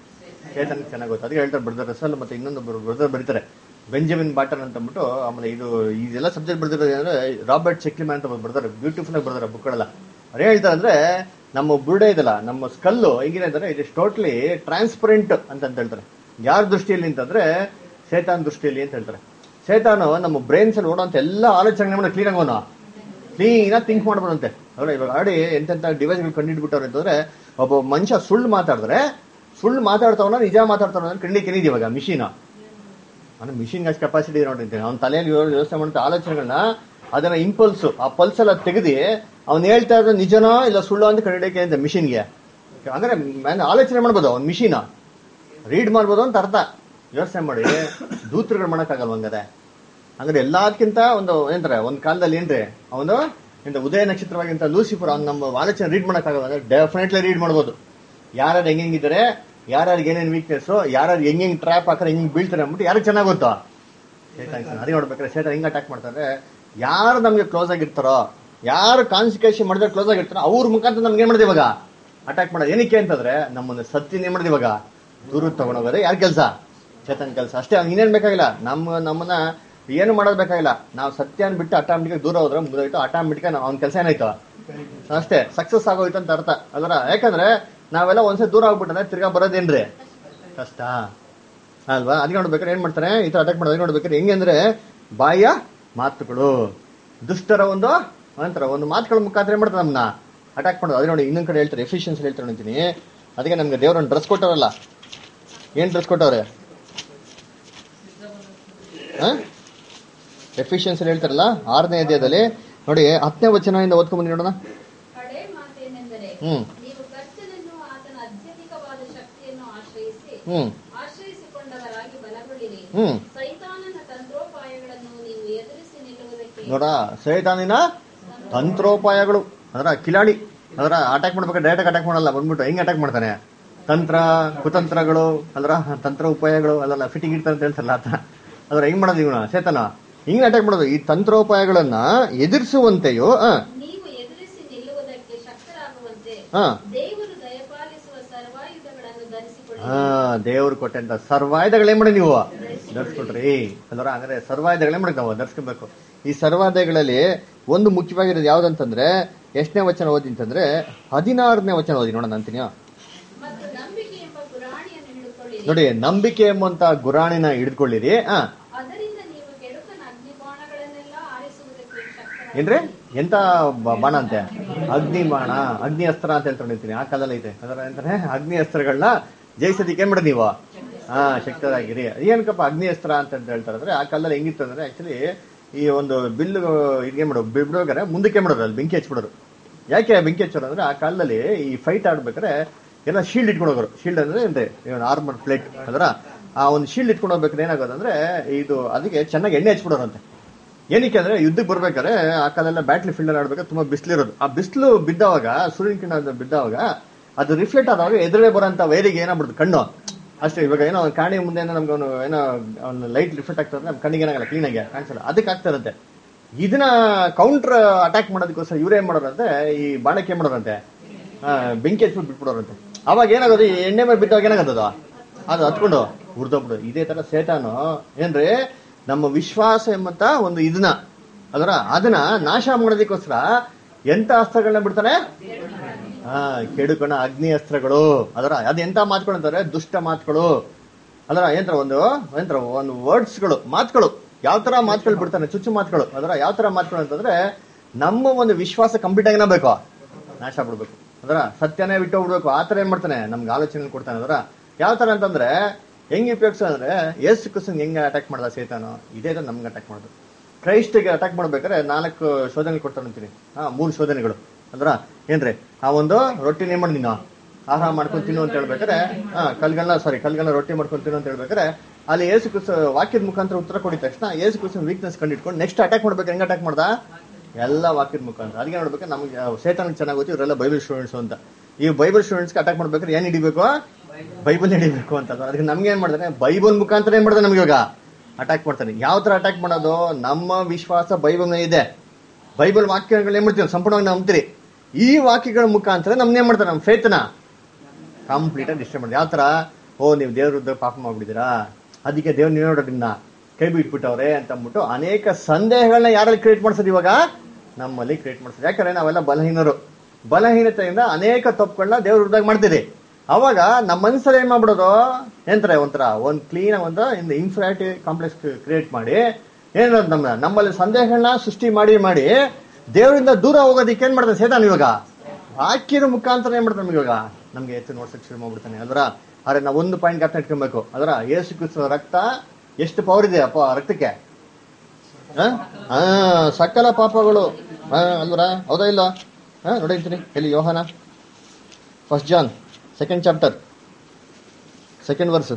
ಚೇತನ್ ಚೆನ್ನಾಗಿ ಗೊತ್ತು ಅದಕ್ಕೆ ಹೇಳ್ತಾರೆ ಬ್ರದರ್ ರಸಲ್ ಮತ್ತೆ ಇನ್ನೊಂದು ಬ್ರದರ್ ಬರೀತಾರೆ ಬೆಂಜಮಿನ್ ಬಾಟನ್ ಅಂತ ಅಂದ್ಬಿಟ್ಟು ಆಮೇಲೆ ಇದು ಇದೆಲ್ಲ ಸಬ್ಜೆಕ್ಟ್ ಬರ್ದಿರೋದು ಅಂದ್ರೆ ರಾಬರ್ಟ್ ಚೆಕ್ಲಿಮ್ಯಾನ್ ಅಂತ ಬರ್ತಾರೆ ಬ್ಯೂಟಿಫುಲ್ ಆಗಿ ಬರ್ತಾರೆ ಬುಕ್ಗಳೆಲ್ಲ ಅವ್ರು ಹೇಳ್ತಾರೆ ಅಂದ್ರೆ ನಮ್ಮ ಬುರುಡೆ ಇದಲ್ಲ ನಮ್ಮ ಸ್ಕಲ್ಲು ಹೆಂಗಿದೆ ಅಂದ್ರೆ ಇಟ್ ಇಸ್ ಟೋಟ್ಲಿ ಟ್ರಾನ್ಸ್ಪರೆಂಟ್ ಅಂತ ಅಂತ ಹೇಳ್ತಾರೆ ಯಾರ ದೃಷ್ಟಿಯಲ್ಲಿ ಅಂತಂದ್ರೆ ಸೇತಾನ್ ದೃಷ್ಟಿಯಲ್ಲಿ ಅಂತ ಹೇಳ್ತಾರೆ ಸೇತಾನು ನಮ್ಮ ಬ್ರೈನ್ಸ್ ಅಲ್ಲಿ ಓಡೋಂತ ಎಲ್ಲ ಆಲೋಚನೆ ಕ್ಲೀನ್ ಆಗೋನು ಕ್ಲೀನ್ ಆಗಿ ಥಿಂಕ್ ಮಾಡ್ಬೋದಂತೆ ಅವ್ರ ಇವಾಗ ಆಡಿ ಎಂತೆಂತ ಡಿವೈಸ್ಗಳು ಕಂಡಿಡ್ಬಿಟ್ಟವ್ರೆ ಅಂತಂದ್ರೆ ಒಬ್ಬ ಮನುಷ್ಯ ಸುಳ್ಳು ಮಾತಾಡಿದ್ರೆ ಸುಳ್ಳು ಮಾತಾಡ್ತಾವನ ನಿಜ ಮಾತಾಡ್ತಾವ ಅಂತ ಕಂಡಿಕ್ಕೆ ಏನಿದೆ ಇವಾಗ ಮಿಷಿನ್ ಅಂದ್ರೆ ಮಿಷಿನ್ ಅಷ್ಟು ಕೆಪಾಸಿಟಿ ನೋಡಿರ್ತೀನಿ ಅವ್ನ ತಲೆಯಲ್ಲಿ ಯೋ- ಯೋಚನೆ ಮಾಡುವಂತ ಆಲೋಚನೆಗಳನ್ನ ಅದನ್ನ ಇಂಪಲ್ಸ್ ಆ ಪಲ್ಸ್ ಎಲ್ಲ ತೆಗೆದು ಅವ್ನು ಹೇಳ್ತಾ ಇರೋದು ನಿಜನೋ ಇಲ್ಲ ಸುಳ್ಳು ಅಂತ ಕಂಡಿಡಿಯಕ್ಕೆ ಅಂತ ಮಿಷಿನ್ಗೆ ಅಂದ್ರೆ ಮ್ಯಾನ್ ಆಲೋಚನೆ ಮಾಡ್ಬೋದು ಅವ್ನ ಮಿಷಿನ್ ರೀಡ್ ಮಾಡ್ಬೋದು ಅಂತ ಅರ್ಥ ಯೋಚನೆ ಮಾಡಿ ದೂತರುಗಳು ಮಾಡಕ್ಕಾಗಲ್ವ ಹಂಗಾರೆ ಅಂದ್ರೆ ಎಲ್ಲದಕ್ಕಿಂತ ಒಂದು ಏನಂತಾರೆ ಒಂದ್ ಕಾಲದಲ್ಲಿ ಏನ್ರಿ ಅವನು ಎಂತ ಉದಯ ನಕ್ಷತ್ರವಾಗಿಂತ ಲೂಸಿಫರ್ ಅವ್ನು ನಮ್ಮ ಆಲೋಚನೆ ರೀಡ್ ಮಾಡಕ್ಕಾಗಲ್ಲ ಅಂದ್ರೆ ಡೆಫಿನೆಟ್ಲಿ ರೀಡ್ ಮಾಡ್ಬೋದು ಯಾರ್ಯಾರು ಹೆಂಗಿದ್ದಾರೆ ಯಾರ್ಯಾರಿಗೆ ಏನೇನ್ ವೀಕ್ನೆಸ್ ಯಾರ್ಯಾರು ಹೆಂಗ್ ಹೆಂಗ್ ಟ್ರ್ಯಾಪ್ ಹಾಕಿದ್ರೆ ಹೆಂಗ್ ಬೀಳ್ತಾರೆ ಅಂದ್ಬಿಟ್ಟು ಯಾರಿಗೆ ಚೆನ್ನಾಗ್ ಗೊತ್ತಾ ಶೇತಾನ್ ಅದೇ ನೋಡ್ಬೇಕಾದ್ರೆ ಶೇತಾನ್ ಹೆಂಗ್ ಅಟ್ಯಾಕ್ ಮಾಡ್ತಾರೆ ಯಾರು ನಮ್ಗೆ ಕ್ಲೋಸ್ ಆಗಿರ್ತಾರೋ ಯಾರು ಕಾನ್ಸಿಕ್ರೇಷನ್ ಮಾಡಿದ್ರೆ ಕ್ಲೋಸ್ ಆಗಿರ್ತಾರೋ ಅವ್ರ ಮುಖಾಂತರ ನಮ್ಗೆ ಏನ್ ಮಾಡಿದೆ ಇವಾಗ ಅಟ್ಯಾಕ್ ಮಾಡೋದು ಏನಕ್ಕೆ ಅಂತಂದ್ರೆ ನಮ್ಮನ್ನ ಸತ್ಯನ ಏನ್ ಮಾಡಿದೆ ಇವಾಗ ದೂರ ತಗೊಂಡೋಗೋದು ಯಾರ ಕೆಲಸ ಚೇತನ್ ಕೆಲಸ ಅಷ್ಟೇ ಅವ್ನಿಗೆ ಇನ್ನೇನ್ ಬೇಕಾಗಿಲ್ಲ ನಮ್ಮ ನಮ್ಮನ್ನ ಏನು ಮಾಡೋದ್ ಬೇಕಾಗಿಲ್ಲ ನಾವು ಸತ್ಯನ ಬಿಟ್ಟು ಆಟೋಮೆಟಿಕ್ ದೂರ ಹೋದ್ರೆ ಮುಗಿದೋಯ್ತು ಆಟೋಮೆಟಿಕ್ ಅವ್ನ ಕೆಲಸ ಏನಾಯ್ತು ಅಷ್ಟೇ ಸಕ್ಸಸ್ ಆಗೋಯ್ತು ಅಂತ ಅರ್ಥ ಅದರ ಯಾಕಂದ್ರೆ ನಾವೆಲ್ಲ ಒಂದ್ಸತಿ ದೂರ ಆಗ್ಬಿಟ್ಟಂದ್ರೆ ತಿರ್ಗಾ ಬರೋದೇನ್ರಿ ಕಷ್ಟ ಅಲ್ವಾ ಅದಕ್ಕೆ ನೋಡ್ಬೇಕಾದ್ರೆ ಏನ್ ಮಾಡ್ತಾರೆ ಈ ತರ ಅಟ್ಯಾಕ್ ಮಾಡೋದು ನೋಡ್ಬೇಕಾದ್ರೆ ಹೆಂಗೆ ಅಂದ್ರೆ ಬಾಯ ಮಾತುಗಳು ದುಷ್ಟರ ಒಂದು ಅಂತರ ಒಂದು ಮಾತುಗಳ ಮುಖಾಂತರ ಏನ್ ಮಾಡ್ತಾರೆ ನಮ್ಮನ್ನ ಅಟ್ಯಾಕ್ ಮಾಡೋದು ಅದೇ ನೋಡಿ ಇನ್ನೊಂದ್ ಕಡೆ ಹೇಳ್ತಾರೆ ಎಫಿಷಿಯನ್ಸಿ ಹೇಳ್ತಾರೆ ಅಂತೀನಿ ಅದಕ್ಕೆ ನಮ್ಗೆ ದೇವ್ರನ್ನ ಡ್ರೆಸ್ ಕೊಟ್ಟವರಲ್ಲ ಏನ್ ಡ್ರೆಸ್ ಕೊಟ್ಟವ್ರೆ ಎಫಿಷಿಯನ್ಸಿ ಹೇಳ್ತಾರಲ್ಲ ಆರನೇ ಅಧ್ಯಾಯದಲ್ಲಿ ನೋಡಿ ಹತ್ತನೇ ವಚನದಿಂದ ಓದ್ಕೊಂಡ್ ನೋಡೋಣ ಕಡೆ ಮಾತೇನೆಂದರೆ ಹ್ಮ್ ನೀವು ಕರ್ತನನ್ನು ಆತನ ಅತ್ಯಧಿಕವಾದ ಶಕ್ತಿಯನ್ನು ಆಶ್ರಯಿಸಿ ಹ್ಮ್ ಆಶ್ರಯಿಸಿಕೊಂಡವರಾಗಿ ಬಲಗೊಳ್ಳಿರಿ ಹ್ಮ್ ಸೈತಾನನ ತಂತ್ರೋಪಾಯಗಳನ್ನು ನೀವು ಎದುರಿಸಿ ನಿಲ್ಲುವುದಕ್ಕೆ ನೋಡ ಸೈತಾನಿನ ತಂತ್ರೋಪಾಯಗಳು ಅದರ ಕಿಲಾಡಿ ಅದರ ಅಟ್ಯಾಕ್ ಮಾಡ್ಬೇಕಾದ್ರೆ ಡೈರೆಕ್ಟ್ ಅಟ್ಯಾಕ್ ಮಾಡಲ್ಲ ಬಂದ್ಬಿಟ್ಟು ಹೆಂಗ್ ಅಟ್ಯಾಕ್ ಮಾಡ್ತಾನೆ ತಂತ್ರ ಕುತಂತ್ರಗಳು ಅದರ ತಂತ್ರ ಉಪಾಯಗಳು ಅದೆಲ್ಲ ಫಿಟ್ಟಿಂಗ್ ಇರ್ತಾರೆ ಅಂತ ಹೇಳ್ತಾರಲ್ಲ ಆತ ಅದ್ರ ಹೆಂಗ್ ಮಾಡೋದು ಇವನ ಸೇತನ ಹಿಂಗ್ ಅಟ್ಯಾಕ್ ಮಾಡೋದು ಈ ತಂತ್ರೋಪಾಯಗಳನ್ನ ಎದುರಿಸುವಂತೆಯೋ ಆ, ನೀವು ಎದುರಿಸಿ ನಿಲ್ಲುವುದಕ್ಕೆ ಶಕ್ತರಾಗುವಂತೆ ಆ, ದೇವರು ದಯಪಾಲಿಸುವ ಸರ್ವಾಯುಧಗಳನ್ನು ಧರಿಸಿಕೊಳ್ಳಿ ಆ, ದೇವ್ರು ಕೊಟ್ಟಂತ ಸರ್ವಾಯುಧಗಳೇನ್ ಮಾಡಿ ನೀವು ಧರಿಸ್ಕೊಟ್ರಿ ಅಲ್ವರ ಹಂಗಾರೆ ಸರ್ವಾಯುಧಗಳೇನ್ ಮಾಡಿ ನಾವು ಧರಿಸ್ಕೋಬೇಕು ಈ ಸರ್ವಾಯುಧಗಳಲ್ಲಿ ಒಂದು ಮುಖ್ಯವಾಗಿರೋದು ಯಾವ್ದಂತಂದ್ರೆ ಎಷ್ಟನೇ ವಚನ ಓದಿ ಅಂತಂದ್ರೆ ಹದಿನಾರನೇ ವಚನ ಓದಿ ನೋಡೋಣ ಅಂತೀನಿ ಮತ್ತು ನಂಬಿಕೆ ಎಂಬ ಪುರಾಣಿಯನ್ನು ಹಿಡಿದುಕೊಳ್ಳಿರಿ ನೋಡಿ ನಂಬಿಕೆ ಎಂಬಂತ ಗುರಾಣಿನ ಹಿಡಿದುಕೊಳ್ಳಿರಿ ಆ ಅದರಿಂದ ನೀವು ಕೆಡುಕನ ಅಗ್ನಿಬಾಣಗಳನ್ನೆಲ್ಲ ಆರಿಸುವುದಕ್ಕೆ ಏನ್ರಿ ಶಕ್ತರಾಗಿರಿ ಎಂತ ಬ- ಬಾಣ ಅಂತೆ ಅಗ್ನಿ ಬಾಣ ಅಗ್ನಿ ಅಸ್ತ್ರ ಅಂತ ಹೇಳ್ಕೊಂಡಿರ್ತೀನಿ ಆ ಕಾಲದಲ್ಲಿ ಐತೆ ಅದರ ಅಂತಾನೆ ಅಗ್ನಿ ಅಸ್ತ್ರಗಳನ್ನ ಜಯಿಸೋದಿಕ್ಕೆ ಏನ್ ಮಾಡಿ ನೀವು ಹಾ ಶಕ್ತರಾಗಿರಿ ಏನಕ್ಕಪ್ಪ ಅಗ್ನಿ ಅಸ್ತ್ರ ಅಂತ ಅಂತ ಹೇಳ್ತಾರೆ ಅಂದ್ರೆ ಆ ಕಾಲದಲ್ಲಿ ಹೆಂಗಿತ್ತು ಅಂದ್ರೆ ಆಕ್ಚುಲಿ ಈ ಒಂದು ಬಿಲ್ಲು ಇದ್ಗೆ ಮಾಡೋದು ಬಿಡ್ಬೇಕಾರೆ ಮುಂದಕ್ಕೆ ಮಾಡೋದು ಅಲ್ಲಿ ಬೆಂಕಿ ಹಚ್ಬಿಡೋರು ಯಾಕೆ ಬೆಂಕಿ ಹಚ್ಚೋರು ಅಂದ್ರೆ ಆ ಕಾಲದಲ್ಲಿ ಈ ಫೈಟ್ ಆಡ್ಬೇಕಾದ್ರೆ ಎಲ್ಲ ಶೀಲ್ಡ್ ಇಟ್ಕೊಂಡು ಹೋಗೋರು ಶೀಲ್ಡ್ ಅಂದ್ರೆ ಏನ್ರಿ ಆರ್ಮರ್ ಪ್ಲೇಟ್ ಅದರ ಆ ಒಂದು ಶೀಲ್ಡ್ ಇಟ್ಕೊಂಡು ಹೋಗ್ಬೇಕಾದ್ರೆ ಏನಾಗೋದಂದ್ರೆ ಇದು ಅದಕ್ಕೆ ಚೆನ್ನಾಗಿ ಎಣ್ಣೆ ಹಚ್ಬಿಡೋರಂತೆ ಏನಕ್ಕೆ ಅಂದ್ರೆ ಯುದ್ಧಕ್ಕೆ ಬರ್ಬೇಕಾದ್ರೆ ಆ ಕಾಲೆಲ್ಲ ಬ್ಯಾಟ್ಲಿ ಫೀಲ್ಡ್ ಆಡ್ಬೇಕಾದ್ರೆ ತುಂಬಾ ಬಿಸಿಲಿರೋದು ಆ ಬಿಸಿಲು ಬಿದ್ದವಾಗ ಸೂರ್ಯನ ಕಿರಣ ಬಿದ್ದವಾಗ ಅದು ರಿಫ್ಲೆಕ್ಟ್ ಆದಾಗ ಎದುರುಗಡೆ ಬರೋಂತ ವೈರಿಗೆ ಏನಾಗ್ಬಿಡುದು ಕಣ್ಣು ಅಷ್ಟೇ ಇವಾಗ ಏನೋ ಒಂದ್ ಕಾಣಿ ಮುಂದೆ ಏನೋ ನಮ್ಗೆ ಅವನು ಏನೋ ಅವ್ನು ಲೈಟ್ ರಿಫ್ಲೆಕ್ಟ್ ಆಗ್ತದೆ ನಮ್ಮ ಕಣ್ಣಿಗೆ ಏನಾಗಲ್ಲ ಕ್ಲೀನ್ ಆಗಿ ಕಾಣಿಸಲ್ಲ ಅದಕ್ಕೆ ಆಗ್ತಾ ಇರುತ್ತೆ ಇದನ್ನ ಕೌಂಟರ್ ಅಟ್ಯಾಕ್ ಮಾಡೋದಕ್ಕೋಸ್ಕರ ಇವ್ರು ಏನ್ ಮಾಡೋರಂತೆ ಈ ಬಾಣಕ್ಕೆ ಏನ್ ಮಾಡೋರಂತೆ ಆ, ಬೆಂಕಿ ಹಚ್ಬಿಟ್ಟು ಬಿಟ್ಬಿಡೋರಂತೆ ಅವಾಗ ಏನಾಗೋದು ಈ ಎಣ್ಣೆ ಮೇಲೆ ಬಿದ್ದಾಗ ಏನಾಗತ್ತದ ಅದು ಹತ್ಕೊಂಡು ಹುರಿದೋಗ್ಬಿಡು ಇದೇ ತರ ಸೇತಾನು ಏನ್ರಿ ನಮ್ಮ ವಿಶ್ವಾಸ ಎಂಬಂತ ಒಂದು ಇದನ್ನ ಅದರ ಅದನ್ನ ನಾಶ ಮಾಡೋದಕ್ಕೋಸ್ಕರ ಎಂತ ಅಸ್ತ್ರಗಳನ್ನ ಬಿಡ್ತಾನೆ ಹಾ ಕೆಡುಕಣ ಅಗ್ನಿ ಅಸ್ತ್ರಗಳು ಅದರ ಅದ್ ಎಂತ ಮಾತುಗಳು ಅಂತಾರೆ ದುಷ್ಟ ಮಾತುಗಳು ಅದರ ಏನಂತರ ಒಂದು ಏನಂತರ ಒಂದು ವರ್ಡ್ಸ್ಗಳು ಮಾತುಗಳು ಯಾವ ತರ ಮಾತುಗಳು ಬಿಡ್ತಾನೆ ಚುಚ್ಚು ಮಾತುಗಳು ಅದರ ಯಾವ ತರ ಮಾತುಗಳು ಅಂತಂದ್ರೆ ನಮ್ಮ ಒಂದು ವಿಶ್ವಾಸ ಕಂಪ್ಲೀಟ್ ಆಗಿ ಬೇಕು ನಾಶ ಬಿಡ್ಬೇಕು ಅದರ ಸತ್ಯನೇ ಬಿಟ್ಟು ಬಿಡ್ಬೇಕು ಆ ತರ ಏನ್ ಮಾಡ್ತಾನೆ ನಮ್ಗೆ ಆಲೋಚನೆ ಕೊಡ್ತಾನೆ ಅದರ ಯಾವ ತರ ಅಂತಂದ್ರೆ ಹೆಂಗ್ ಉಪಯೋಗಿಸ ಅಂದ್ರೆ ಏಸು ಕುಸಂಗ್ ಹೆಂಗ್ ಅಟ್ಯಾಕ್ ಮಾಡ್ದ ಸೇತಾನು ಇದೇ ತರ ನಮ್ಗೆ ಅಟ್ಯಾಕ್ ಮಾಡೋದು ಕ್ರೈಸ್ಟ್ಗೆ ಅಟ್ಯಾಕ್ ಮಾಡ್ಬೇಕಾದ್ರೆ ನಾಲ್ಕು ಶೋಧನೆ ಕೊಡ್ತಾನೆ ಅಂತೀನಿ ಹಾ ಮೂರು ಶೋಧನೆಗಳು ಅಂದ್ರ ಏನ್ರಿ ಆ ಒಂದು ರೊಟ್ಟಿನ ಏನ್ ಮಾಡಿ ನೀನು ಆಹಾರ ಮಾಡ್ಕೊಂಡು ತಿನ್ನು ಅಂತ ಹೇಳ್ಬೇಕಾರೆ ಹಾ ಕಲ್ಗಳ್ನ ಸಾರಿ ಕಲ್ಗಳ್ನ ರೊಟ್ಟಿ ಮಾಡ್ಕೊಂಡು ತಿನ್ನು ಅಂತ ಹೇಳ್ಬೇಕಾರೆ ಅಲ್ಲಿ ಏಸು ಕುಸ ವಾಕ್ಯದ ಮುಖಾಂತರ ಉತ್ತರ ಕೊಡಿದ ತಕ್ಷಣ ಏಸು ಕುಸ ವೀಕ್ನೆಸ್ ಕಂಡಿಟ್ಕೊಂಡು ನೆಕ್ಸ್ಟ್ ಅಟ್ಯಾಕ್ ಮಾಡ್ಬೇಕು ಹೆಂಗ್ ಅಟ್ಯಾಕ್ ಮಾಡ್ದ ಎಲ್ಲ ವಾಕ್ಯದ ಮುಖಾಂತರ ಅದಕ್ಕೆ ನೋಡ್ಬೇಕು ನಮ್ಗೆ ಸೇತನಿಗೆ ಚೆನ್ನಾಗಿ ಗೊತ್ತು ಇವರೆಲ್ಲ ಬೈಬಲ್ ಸ್ಟೂಡೆಂಟ್ಸ್ ಅಂತ ಈ ಬೈಬಲ್ ಸ್ಟೂಡೆಂಟ್ಸ್ಗೆ ಅಟ್ಯಾಕ್ ಮಾಡ್ಬೇಕಾದ್ರೆ ಏನ್ ಹಿಡಿಬೇಕು ಬೈಬಲ್ ಹಿಡಿಬೇಕು ಅಂತ ಅದಕ್ಕೆ ನಮ್ಗೆ ಏನ್ ಮಾಡ್ತಾನೆ ಬೈಬಲ್ ಮುಖಾಂತರ ಏನ್ ಮಾಡ್ತಾನೆ ನಮ್ಗೆ ಇವಾಗ ಅಟ್ಯಾಕ್ ಮಾಡ್ತಾನೆ ಯಾವ ತರ ಅಟ್ಯಾಕ್ ಮಾಡೋದು ನಮ್ಮ ವಿಶ್ವಾಸ ಬೈಬಲ್ ಇದೆ ಬೈಬಲ್ ವಾಕ್ಯಗಳು ಏನ್ ಮಾಡ್ತೀವಿ ಸಂಪೂರ್ಣವಾಗಿ ನಂಬ್ತೀರಿ ಈ ವಾಕ್ಯಗಳ ಮುಖಾಂತರ ನಮ್ನ ಏನ್ ಮಾಡ್ತಾರೆ ನಮ್ಮ ಫೇತ್ನ ಕಂಪ್ಲೀಟ್ ಆಗಿ ಡಿಸ್ಟರ್ಬ್ ಮಾಡಿ ಯಾವ ತರ ಓ ನೀವು ದೇವ್ರ ವಿರುದ್ಧ ಪಾಪ ಮಾಡ್ಬಿಟ್ಟಿದ್ದೀರಾ ಅದಕ್ಕೆ ದೇವ್ರ ನೀವು ನೋಡೋದ್ರಿಂದ ಕೈ ಬಿಟ್ಬಿಟ್ಟವ್ರೆ ಅಂತ ಅಂದ್ಬಿಟ್ಟು ಅನೇಕ ಸಂದೇಹಗಳನ್ನ ಯಾರಲ್ಲಿ ಕ್ರಿಯೇಟ್ ಮಾಡ್ಸೋದು ಇವಾಗ ನಮ್ಮಲ್ಲಿ ಕ್ರಿಯೇಟ್ ಮಾಡ್ಸೋದು ಯಾಕಂದ್ರೆ ನಾವೆಲ್ಲ ಬಲಹೀನರು ಬಲಹೀನತೆಯಿಂದ ಅನೇಕ ತಪ್ಪುಗಳನ್ನ ದೇವ್ರ ವಿರುದ್ಧ ಮಾಡ್ತೀರಿ ಅವಾಗ ನಮ್ಮ ಮನಸ್ಸಲ್ಲಿ ಏನ್ ಮಾಡ್ಬಿಡೋದು ಎಂತಾರೆ ಒಂಥರ ಒಂದ್ ಕ್ಲೀನ್ ಒಂದು ಇನ್ಫ್ರಾಟಿ ಕಾಂಪ್ಲೆಕ್ಸ್ ಕ್ರಿಯೇಟ್ ಮಾಡಿ ಏನದು ನಮ್ಮ ನಮ್ಮಲ್ಲಿ ಸಂದೇಹಗಳನ್ನ ಸೃಷ್ಟಿ ಮಾಡಿ ಮಾಡಿ ದೇವರಿಂದ ದೂರ ಹೋಗೋದಕ್ಕೆ ಏನ್ ಮಾಡ್ತಾನೆ ಸೇತಾನ ಇವಾಗ ವಾಕ್ಯದ ಮುಖಾಂತರ ಏನ್ ಮಾಡ್ತಾನೆ ಇವಾಗ ನಮ್ಗೆ ಎತ್ತು ನೋಡ್ಸಕ್ ಶುರು ಮಾಡ್ಬಿಡ್ತಾನೆ ಅದರ ಆದ್ರೆ ನಾವು ಒಂದು ಪಾಯಿಂಟ್ ಗಾತ್ರ ಇಟ್ಕೊಬೇಕು ಅದರ ಏಸು ಕ್ರಿಸ್ತನ ರಕ್ತ ಎಷ್ಟು ಪವರ್ ಇದೆ ಅಪ್ಪ ಆ ರಕ್ತಕ್ಕೆ ಆ? ಆ, ಸಕಲ ಪಾಪಗಳು ಆ, ಅಲ್ವರ ಹೌದಾ ಇಲ್ಲ ಹಾ ನೋಡಿರ್ತೀನಿ ಎಲ್ಲಿ Yohana first John second chapter second verse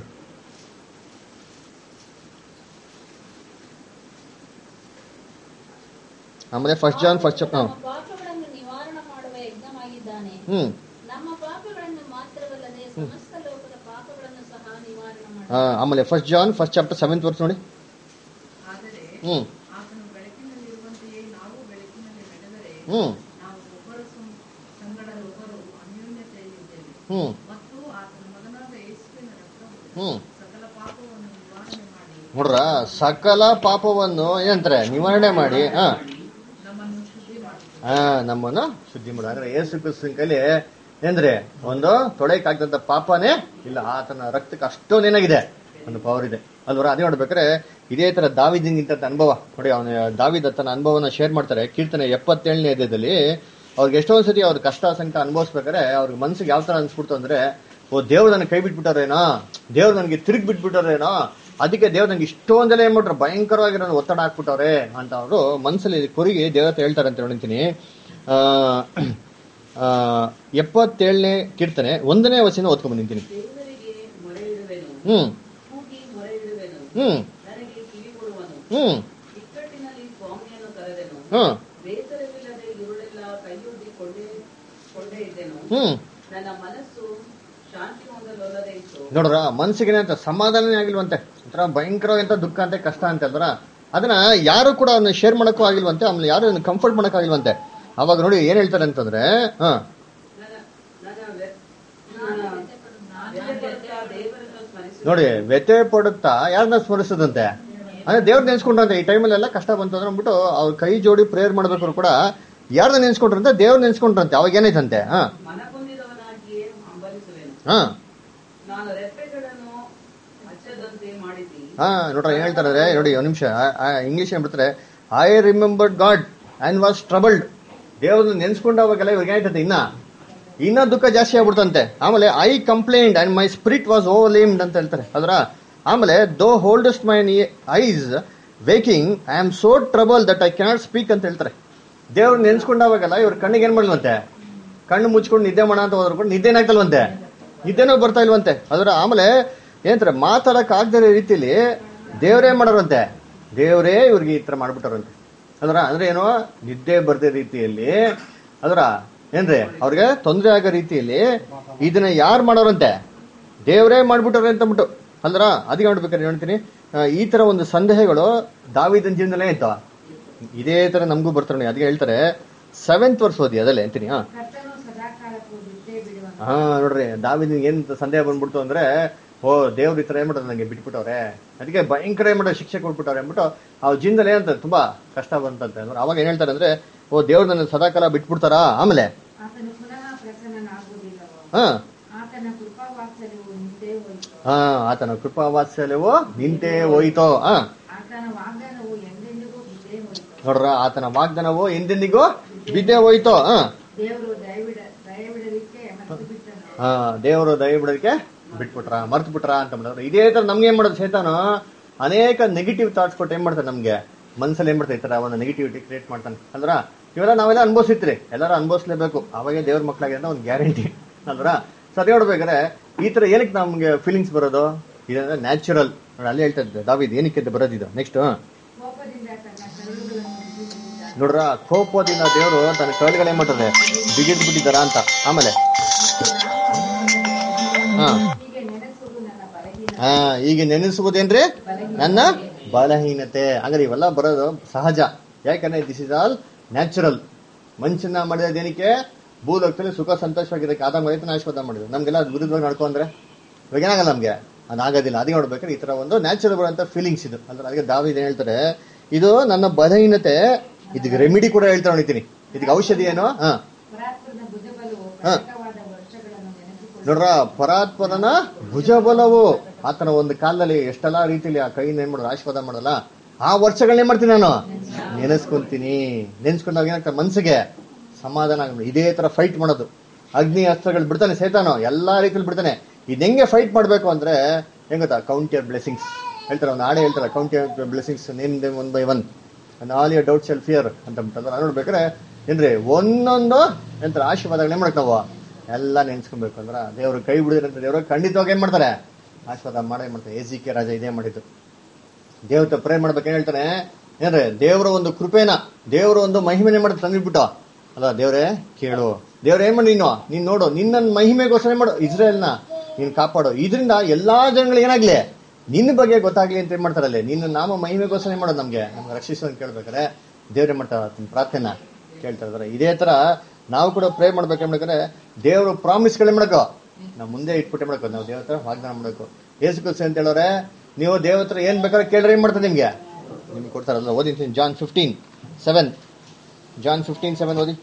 ಆಮೇಲೆ ಫಸ್ಟ್ ಜಾನ್ ಫಸ್ಟ್ ಚಾಪ್ಟರ್ ನಮ್ಮ ಪಾಪಗಳನ್ನು ನಿವಾರಣೆ ಮಾಡುವ ಯಜ್ಞವಾಗಿದ್ದಾನೆ ಹ್ಮ್ ನಮ್ಮ ಪಾಪಗಳನ್ನು ಮಾತ್ರವಲ್ಲದೆ ಸಮಸ್ತ ಲೋಕದ ಪಾಪಗಳನ್ನು ಸಹ ನಿವಾರಣೆ ಆ, ಮಾಡಿ ಆಮೇಲೆ first John first chapter seventh verse ನೋಡಿ ಆದರೆ ಹ್ಮ್ ಆತನು ಬೆಳಕಿನಲ್ಲಿರುವಂತೆಯೇ ನಾವು ಬೆಳಕಿನಲ್ಲಿ ನಡೆದರೆ ಹ್ಮ್ ನಾವು ಒಬ್ಬರ ಸಂ- ಸಂಗಡ ಒಬ್ಬರು ಅನ್ಯೋನ್ಯತೆಯಲ್ಲಿದ್ದೇವೆ ಹ್ಮ್ ಮತ್ತು ಆತನ ಮಗನಾದ ಯೇಸುವಿನ ರಕ್ತವು ಹ್ಮ್ ಸಕಲ ಪಾಪವನ್ನು ನಿವಾರಣೆ ಮಾಡಿ ನೋಡ್ರ ಸಕಲ ಪಾಪವನ್ನು ಏನಂತಾರೆ ನಿವಾರಣೆ ಮಾಡಿ ಹಾ ನಮ್ಮನ್ನು ಶುದ್ಧಿ ಮಾಡಿ ಹಾ ನಮ್ಮನ್ನು ಶುದ್ಧಿ ಮಾಡ ಅಂದ್ರೆ ಏಸು ಕ್ರಿಸ್ತನ ಕೈಲಿ ಏನ್ರಿ ಒಂದು ತೊಳೆಯಕ್ಕಾಗ್ದಂತ ಪಾಪನೇ ಇಲ್ಲ ಆತನ ರಕ್ತಕ್ಕೆ ಅಷ್ಟೊಂದು ಏನಾಗಿದೆ ಒಂದು ಪವರ್ ಇದೆ ಅಲ್ವರ ಅದೇ ನೋಡ್ಬೇಕಾದ್ರೆ ಇದೇ ತರ ದಾವಿದಿಂಗಿಂತ ಅನುಭವ ನೋಡಿ ಅವನ ದಾವಿದ ತನ್ನ ಅನುಭವನ ಶೇರ್ ಮಾಡ್ತಾರೆ ಕೀರ್ತನೆ ಎಪ್ಪತ್ತೇಳನೇ ಅಧ್ಯಾಯದಲ್ಲಿ ಅವ್ರಿಗೆ ಎಷ್ಟೊಂದ್ ಸತಿ ಅವ್ರ ಕಷ್ಟ ಸಂಕಟ ಅನುಭವಿಸ್ಬೇಕಾದ್ರೆ ಅವ್ರಿಗೆ ಮನ್ಸಿಗೆ ಯಾವ ತರ ಅನ್ಸ್ಬಿಡ್ತು ಅಂದ್ರೆ ಓ ದೇವ್ರು ನನಗೆ ಕೈ ಬಿಟ್ಬಿಟ್ಟಾರೇನೋ ದೇವ್ರು ನನಗೆ ತಿರುಗಿ ಬಿಟ್ಬಿಟ್ಟಾರೇನೋ ಅದಕ್ಕೆ ದೇವ್ರು ನಂಗೆ ಇಷ್ಟೊಂದೆಲ್ಲ ಏನ್ ಮಾಡ್ರು ಭಯಂಕರವಾಗಿ ನನ್ನ ಒತ್ತಡ ಹಾಕ್ಬಿಟ್ಟವ್ರೆ ಅಂತ ಅವರು ಮನಸ್ಸಲ್ಲಿ ಕೊರಿಗೆ ದೇವತೆ ಹೇಳ್ತಾರೆ ಅಂತ ಹೇಳ್ತೀನಿ ಆ ಆ, ಎಪ್ಪತ್ತೇಳನೇ ಕೀರ್ತನೆ ಒಂದನೇ ವಚನ ಓದ್ಕೊಂಡ್ ಬಂದಿದ್ದೀನಿ ದೇವರಿಗೆ ಮೊರೆ ಇಡುವೆನು ಹ್ಮ್ ಕೂಗಿ ಮೊರೆ ಇಡುವೆನು ಹ್ಮ್ ನನಗೆ ಕಿವಿಗೊಡುವನು ಹ್ಮ್ ಇಕ್ಕಟ್ಟಿನಲ್ಲಿ ಸ್ವಾಮಿಯನ್ನು ಕರೆದೆನು ಹ್ಮ್ ಬೇಸರವಿಲ್ಲದೆ ಇರುಳೆಲ್ಲ ಕೈಯೊಡ್ಡಿ ಕೊಂಡೇ ಕೊಂಡೇ ಇದ್ದೆನು ಹ್ಮ್ ನನ್ನ ಮನಸ್ಸು ಶಾಂತಿ ಹೊಂದಲೊಲ್ಲದೆ ಇತ್ತು ನೋಡ್ರ ಮನ್ಸಿಗೆ ಅಂತ ಸಮಾಧಾನನೇ ಆಗಿಲ್ವಂತೆ ಒಂಥರ ಭಯಂಕರವಾದಂತ ದುಃಖ ಅಂತೆ ಕಷ್ಟ ಅಂತ ಅಲ್ವರ ಅದನ್ನ ಯಾರು ಕೂಡ ಅವನ್ನ ಶೇರ್ ಮಾಡಕ್ಕೂ ಆಗಿಲ್ವಂತೆ ಆಮೇಲೆ ಯಾರು ಕಂಫರ್ಟ್ ಮಾಡಕ್ ಆಗಿಲ್ವಂತೆ ಅವಾಗ ನೋಡಿ ಏನ್ ಹೇಳ್ತಾರೆ ಅಂತಂದ್ರೆ ಹಾ ನನ್ನ ನನ್ನ ವ್ಯ- ನನ್ನ ವ್ಯಥೆಪಡುತ್ತಾ ದೇವರನ್ನು ಸ್ಮರಿಸು ನೋಡಿ ವ್ಯಥೆ ಪಡುತ್ತಾ ಯಾರನ್ನ ಸ್ಮರಿಸದಂತೆ ಅಂದ್ರೆ ದೇವ್ರ ನೆನ್ಸ್ಕೊಂಡ್ರಂತೆ ಈ ಟೈಮಲ್ಲೆಲ್ಲ ಕಷ್ಟ ಬಂತು ಅಂದ್ರೆ ಅಂದ್ಬಿಟ್ಟು ಅವ್ರ ಕೈ ಜೋಡಿ ಪ್ರೇಯರ್ ಮಾಡ್ಬೇಕಾದ್ರು ಕೂಡ ಯಾರನ್ನ ನೆನ್ಸ್ಕೊಂಡ್ರಂತೆ ದೇವ್ರ ನೆನ್ಸ್ಕೊಂಡ್ರಂತೆ ಅವಾಗ ಏನಾಯ್ತಂತೆ ಹಾ ಮನಗೊಂದಿದವನಾಗಿಯೇ ಹಂಬಲಿಸುವೆನು ಹಾ ನಾನು ರೆಪ್ಪೆಗಳನ್ನು ಹಚ್ಚದಂತೆ ಮಾಡಿದಿ ಹಾ ನೋಡ್ರ ಏನ್ ಹೇಳ್ತಾರೆ ನೋಡಿ ಒಂದ್ ನಿಮಿಷ ಇಂಗ್ಲಿಷ್ ಏನ್ ಬಿಡ್ತಾರೆ I remembered God and was troubled ದೇವ್ರನ್ನ ನೆನ್ಸ್ಕೊಂಡಾವಾಗೆಲ್ಲ ಇವಾಗ ಏನಾಯ್ತಂತೆ ಇನ್ನ ಇನ್ನ ದುಃಖ ಜಾಸ್ತಿ ಆಗ್ಬಿಡ್ತಂತೆ ಆಮೇಲೆ I complaint and my spirit was overwhelmed ಅಂತ ಹೇಳ್ತಾರೆ ಅದರ ಆಮೇಲೆ thou holdest my eyes waking I am so trouble that I cannot speak ಅಂತ ಹೇಳ್ತಾರೆ ದೇವ್ರನ್ನ ನೆನ್ಸ್ಕೊಂಡಾವಾಗೆಲ್ಲ ಇವ್ರ ಕಣ್ಣಿಗೆ ಏನ್ ಮಾಡ್ಲಂತೆ ಕಣ್ಣು ಮುಚ್ಕೊಂಡು ನಿದ್ದೆ ಮಾಡ ಅಂತ ಹೋದ್ರು ಕೂಡ ನಿದ್ದೆ ಏನಾಗ್ತಲ್ವಂತೆ ನಿದ್ದೆನೂ ಬರ್ತಾ ಇಲ್ವಂತೆ ಅದರ ಆಮೇಲೆ ಏನಂತಾರೆ ಮಾತಾಡಕ್ ಆಗದಿರೋ ರೀತಿಲಿ ದೇವರೇ ಮಾಡೋರಂತೆ ದೇವರೇ ಇವ್ರಿಗೆ ಈ ತರ ಮಾಡ್ಬಿಟ್ಟಾರಂತೆ ಅಂದ್ರ ಅಂದ್ರೆ ಏನು ನಿದ್ದೆ ಬರ್ದೇ ರೀತಿಯಲ್ಲಿ ಅದರ ಏನ್ರಿ ಅವ್ರಿಗೆ ತೊಂದರೆ ಆಗೋ ರೀತಿಯಲ್ಲಿ ಇದನ್ನ ಯಾರು ಮಾಡೋರಂತೆ ದೇವರೇ ಮಾಡ್ಬಿಟ್ಟಾರೆ ಅಂತ ಅಂದ್ಬಿಟ್ಟು ಅಂದ್ರ ಅದಕ್ಕೆ ನೋಡ್ಬೇಕಾದ್ರೆ ಹೇಳ್ತೀನಿ ಆ, ಈ ತರ ಒಂದು ಸಂದೇಹಗಳು ದಾವಿದನ್ ಜೀವನದಲ್ಲೇ ಇತ್ತು ಇದೇ ತರ ನಮಗೂ ಬರ್ತಾರೆ ಅದಕ್ಕೆ ಹೇಳ್ತಾರೆ ಸೆವೆಂತ್ ವರ್ಷ ಓದಿ ಅದಲ್ಲೇ ಅಂತೀನಿ ಹಾ ಕರ್ತನು ಸದಾಕಾಲಕ್ಕೂ ಬಿಟ್ಟೇ ಬಿಡುವನು ಹಾ ನೋಡ್ರಿ ದಾವಿದನ್ ಏನ್ ಸಂದೇಹ ಬಂದ್ಬಿಡ್ತು ಅಂದ್ರೆ ಓ ದೇವ್ರ ಈ ತರ ಏನ್ ಮಾಡೋದು ನಂಗೆ ಬಿಟ್ಬಿಟ್ಟವ್ರೆ ಅದಕ್ಕೆ ಭಯಂಕರ ಏನ್ ಮಾಡೋ ಶಿಕ್ಷೆ ಕೊಟ್ಬಿಟ್ಟವ್ರೆ ಅಂದ್ಬಿಟ್ಟು ಆ ಜೀವನದಲ್ಲಿ ಏನಂತ ತುಂಬಾ ಕಷ್ಟ ಬಂತಂತೆ ಅಂದ್ರೆ ಅವಾಗ ಏನ್ ಹೇಳ್ತಾರೆ ಅಂದ್ರೆ ಓ ದೇವ್ರ ನನ್ನ ಸದಾಕಾಲ ಬಿಟ್ಬಿಡ್ತಾರಾ ಆಮೇಲೆ ಆತನು ಪುನಃ ಪ್ರಸನ್ನನಾಗುವುದಿಲ್ಲವೋ ಹಾ ಆತನ ಕೃಪಾವಾತ್ಸಲ್ಯವು ನಿಂತೇ ಹೋಯಿತು ಹಾ ಆತನ ಕೃಪಾವಾತ್ಸಲ್ಯವು ನಿಂತೇ ಹೋಯ್ತೋ ಹಾ ಆತನ ವಾಗ್ದಾನವು ಎಂದೆಂದಿಗೂ ಬಿದ್ದೇ ಹೋಯಿತು ನೋಡ್ರ ಆತನ ವಾಗ್ದಾನವು ಎಂದೆಂದಿಗೂ ಬಿದ್ದೇ ಹೋಯ್ತೋ ಹಾ ದೇವರು ದಯವಿಡ ದಯವಿಡಲಿಕ್ಕೆ ಮತ್ತು ಬಿಟ್ಟನು ಹಾ ದೇವರು ದಯ ಬಿಡೋದಕ್ಕೆ ಬಿಟ್ಬಿಟ್ರ ಮರ್ತು ಬಿಟ್ರ ಅಂತ ಮಾಡಿದ್ರೆ ಇದೇ ತರ ನಮ್ಗೆ ಏನ್ ಮಾಡೋದು ಶೇತಾನು ಅನೇಕ ನೆಗೆಟಿವ್ ಥಾಟ್ಸ್ ಕೊಟ್ಟು ಏನ್ ಮಾಡ್ತಾನೆ ನಮ್ಗೆ ಮನ್ಸಲ್ಲಿ ಏನ್ ಮಾಡ್ತಾ ಈ ತರ ಒಂದು ನೆಗೆಟಿವಿಟಿ ಕ್ರಿಯೇಟ್ ಮಾಡ್ತಾನೆ ಅಂದ್ರ ಇವೆಲ್ಲ ನಾವೆಲ್ಲ ಅನ್ಭವಿಸಿತ್ರಿ ಎಲ್ಲರೂ ಅನ್ಭವಿಸ್ಲೇಬೇಕು ಅವಾಗೆ ದೇವ್ರ ಮಕ್ಳಾಗಿದೆ ಅಂತ ಒಂದು ಗ್ಯಾರಂಟಿ ಅಲ್ರ ಸರಿ ನೋಡ್ಬೇಕಾದ್ರೆ ಈ ತರ ಏನಕ್ಕೆ ನಮ್ಗೆ ಫೀಲಿಂಗ್ಸ್ ಬರೋದು ಇದಂದ್ರೆ ನ್ಯಾಚುರಲ್ ಅಲ್ಲಿ ಹೇಳ್ತಾ ಇದ್ದೆ ದಾವಿದ್ ಏನಕ್ಕೆ ಅಂತ ಬರೋದಿದು ನೆಕ್ಸ್ಟ್ ಕೋಪದಿಂದ ತನ್ನ ಕರುಳುಗಳನ್ನು ಬಿಗಿದಿದ್ದಾನೆ. ನೋಡ್ರ ಕೋಪದಿಂದ ದೇವರು ತನ್ನ ಕೈಗಳೇ ಮಾಡ್ತದೆ ಬಿಗಿದ್ ಬಿಟ್ಟಿದ್ದಾರ ಅಂತ ಆಮೇಲೆ ಹಾ ಹೀಗೆ ನೆನೆಸುವುದು ನನ್ನ ಬಲಹೀನ ಹಾ ಈಗ ನೆನೆಸುವುದೇನ್ರಿ ನನ್ನ ಬಲಹೀನತೆ ಹಂಗಾರೆ ಇವೆಲ್ಲ ಬರೋದು ಸಹಜ ಯಾಕಂದ್ರೆ ದಿಸ್ ಇಸ್ ಆಲ್ ನ್ಯಾಚುರಲ್ ಮನುಷ್ಯನ ಮಾಡಿದ ಏನಕ್ಕೆ ಭೂಲೋಕದಲ್ಲಿ ಸುಖ ಸಂತೋಷವಾಗಿದ್ದಕ್ಕೆ ಆದ ಮೈತನ ಆಶೀರ್ವಾದ ಮಾಡಿದ್ರು ನಮ್ಗೆಲ್ಲ ಅದು ವಿರುದ್ಧವಾಗಿ ನಡ್ಕೊಂಡ್ರೆ ಇವಾಗ ಏನಾಗಲ್ಲ ನಮ್ಗೆ ಅದಾಗೋದಿಲ್ಲ ಅದಕ್ಕೆ ನೋಡ್ಬೇಕಾದ್ರೆ ಈ ತರ ಒಂದು ನ್ಯಾಚುರಲ್ ಬರುವಂತ ಫೀಲಿಂಗ್ಸ್ ಇದು ಅಂದ್ರೆ ಅದಕ್ಕೆ ದಾವಿ ಏನ್ ಹೇಳ್ತಾರೆ ಇದು ನನ್ನ ಬಲಹೀನತೆ ಇದಕ್ಕೆ ರೆಮಿಡಿ ಕೂಡ ಹೇಳ್ತಾ ನೋಡಿತೀನಿ ಇದಕ್ಕೆ ಔಷಧಿ ಏನು ಹಾ ಪರಾತ್ಪರನ ಭುಜಬಲವು ಹಾ. ಕಟಕವಾದ ವರ್ಷಗಳನ್ನು ನೆನೆಸಿಕೊಳ್ಳಿ ನೋಡ್ರ ಪರಾತ್ಪರನ ಭುಜಬಲವು ಆತನ ಒಂದು ಕಾಲದಲ್ಲಿ ಎಷ್ಟೆಲ್ಲಾ ರೀತಿಲಿ ಆ ಕೈಯಿಂದ ಏನ್ ಮಾಡೋದು ಆಶೀರ್ವಾದ ಮಾಡಲ್ಲ ಆ ವರ್ಷಗಳನ್ನ ಏನ್ ಮಾಡ್ತೀನಿ ನಾನು ನೆನೆಸ್ಕೊಂತೀನಿ ನೆನೆಸ್ಕೊಂಡಾಗ ಏನಾಗ್ತದೆ ಮನ್ಸಿಗೆ ಸಮಾಧಾನ ಆಗ್ಬಿಡುತ್ತೆ. ಇದೇ ತರ ಫೈಟ್ ಮಾಡೋದು ಅಗ್ನಿ ಅಸ್ತ್ರಗಳು ಬಿಡ್ತಾನೆ ಸೇತಾನು ಎಲ್ಲಾ ರೀತಿಲಿ ಬಿಡ್ತಾನೆ ಇದ್ ಹೆಂಗೆ ಫೈಟ್ ಮಾಡ್ಬೇಕು ಅಂದ್ರೆ ಹೆಂಗ್ ಗೊತ್ತಾ ಕೌಂಟ್ ಯರ್ ಬ್ಲೆಸಿಂಗ್ಸ್ ಹೇಳ್ತಾರೆ ಒಂದು ಹಾಡೆ ಹೇಳ್ತಾರೆ count your blessings name them one by one and all your doubt shall fear ಅಂತ ಬಿಟ್ಟಂದ್ರೆ ನಾನು ನೋಡ್ಬೇಕಾರೆ ಏನ್ರಿ ಒಂದೊಂದು ಎಂತ ಆಶೀರ್ವಾದಗಳನ್ನ ಮಾಡಕ್ ನಾವು ಎಲ್ಲ ನೆನ್ಸ್ಕೊಬೇಕು ಅಂದ್ರ ದೇವ್ರು ಕೈ ಬಿಡಿದ್ರೆ ಅಂತ ದೇವ್ರು ಖಂಡಿತವಾಗಿ ಏನ್ ಮಾಡ್ತಾರೆ ಆಶೀರ್ವಾದ ಮಾಡೇ ಮಾಡ್ತಾರೆ ಎ ಕೆ ರಾಜ ಇದೇ ಮಾಡಿದ್ದು ದೇವತೆ ಪ್ರೇ ಮಾಡ್ಬೇಕು ಏನ್ ಹೇಳ್ತಾನೆ ಏನ್ರಿ ದೇವರ ಒಂದು ಕೃಪೆನ ದೇವರ ಒಂದು ಮಹಿಮೆನೆ ಮಾಡಿ ತಂದಿಟ್ಬಿಟ್ಟು ಅಲ್ಲ ದೇವ್ರೇ ಕೇಳು ದೇವ್ರ ಏನ್ ಮಾಡಿ ನೀನು ನೀನ್ ನೋಡು ನಿನ್ನ ಮಹಿಮೆಗೋಸ್ಕರ ಮಾಡು ಇಸ್ರೇಲ್ನ ನೀನ್ ಕಾಪಾಡು ಇದರಿಂದ ಎಲ್ಲಾ ಜನಗಳಿಗೆ ಏನಾಗ್ಲಿ ನಿನ್ನ ಬಗ್ಗೆ ಗೊತ್ತಾಗ್ಲಿ ಅಂತ ಏನ್ ಮಾಡ್ತಾರಲ್ಲೇ ನಿನ್ನ ನಾಮ ಮಹಿಮೆಗೋಸ್ಕರ ಏನ್ ಮಾಡೋದು ನಮ್ಗೆ ನಮ್ಗೆ ರಕ್ಷಿಸು ಅಂತ ಕೇಳ್ಬೇಕಾರೆ ದೇವ್ರೇ ಮಾಡ್ತಾರ ಪ್ರಾರ್ಥನೆ ಕೇಳ್ತಾ ಇದಾರೆ ಇದೇ ತರ ನಾವು ಕೂಡ ಪ್ರೇ ಮಾಡ್ಬೇಕು ಮಾಡ್ಬೇಕಾದ್ರೆ ದೇವ್ರ ಪ್ರಾಮಿಸ್ಗಳೇ ಮಾಡಕೋ ನಾವು ಮುಂದೆ ಇಟ್ಬಿಟ್ಟೆ ಮಾಡಕೋ ನಾವು ದೇವ್ರ ಹತ್ರ ವಾಗ್ದಾನ ಮಾಡಬೇಕು ಏಸು ಕ್ರಿಸ್ತ ಅಂತ ಹೇಳೋರೆ ನೀವು ದೇವ್ರ ಹತ್ರ ಏನ್ ಬೇಕಾದ್ರೆ ಕೇಳ್ರೆ ಏನ್ ಮಾಡ್ತಾರೆ ನಿಮ್ಗೆ ನಿಮ್ಗೆ ಕೊಡ್ತಾರಲ್ಲ ಓದಿದ್ದೀನಿ John fifteen seven John fifteen seven ಓದಿ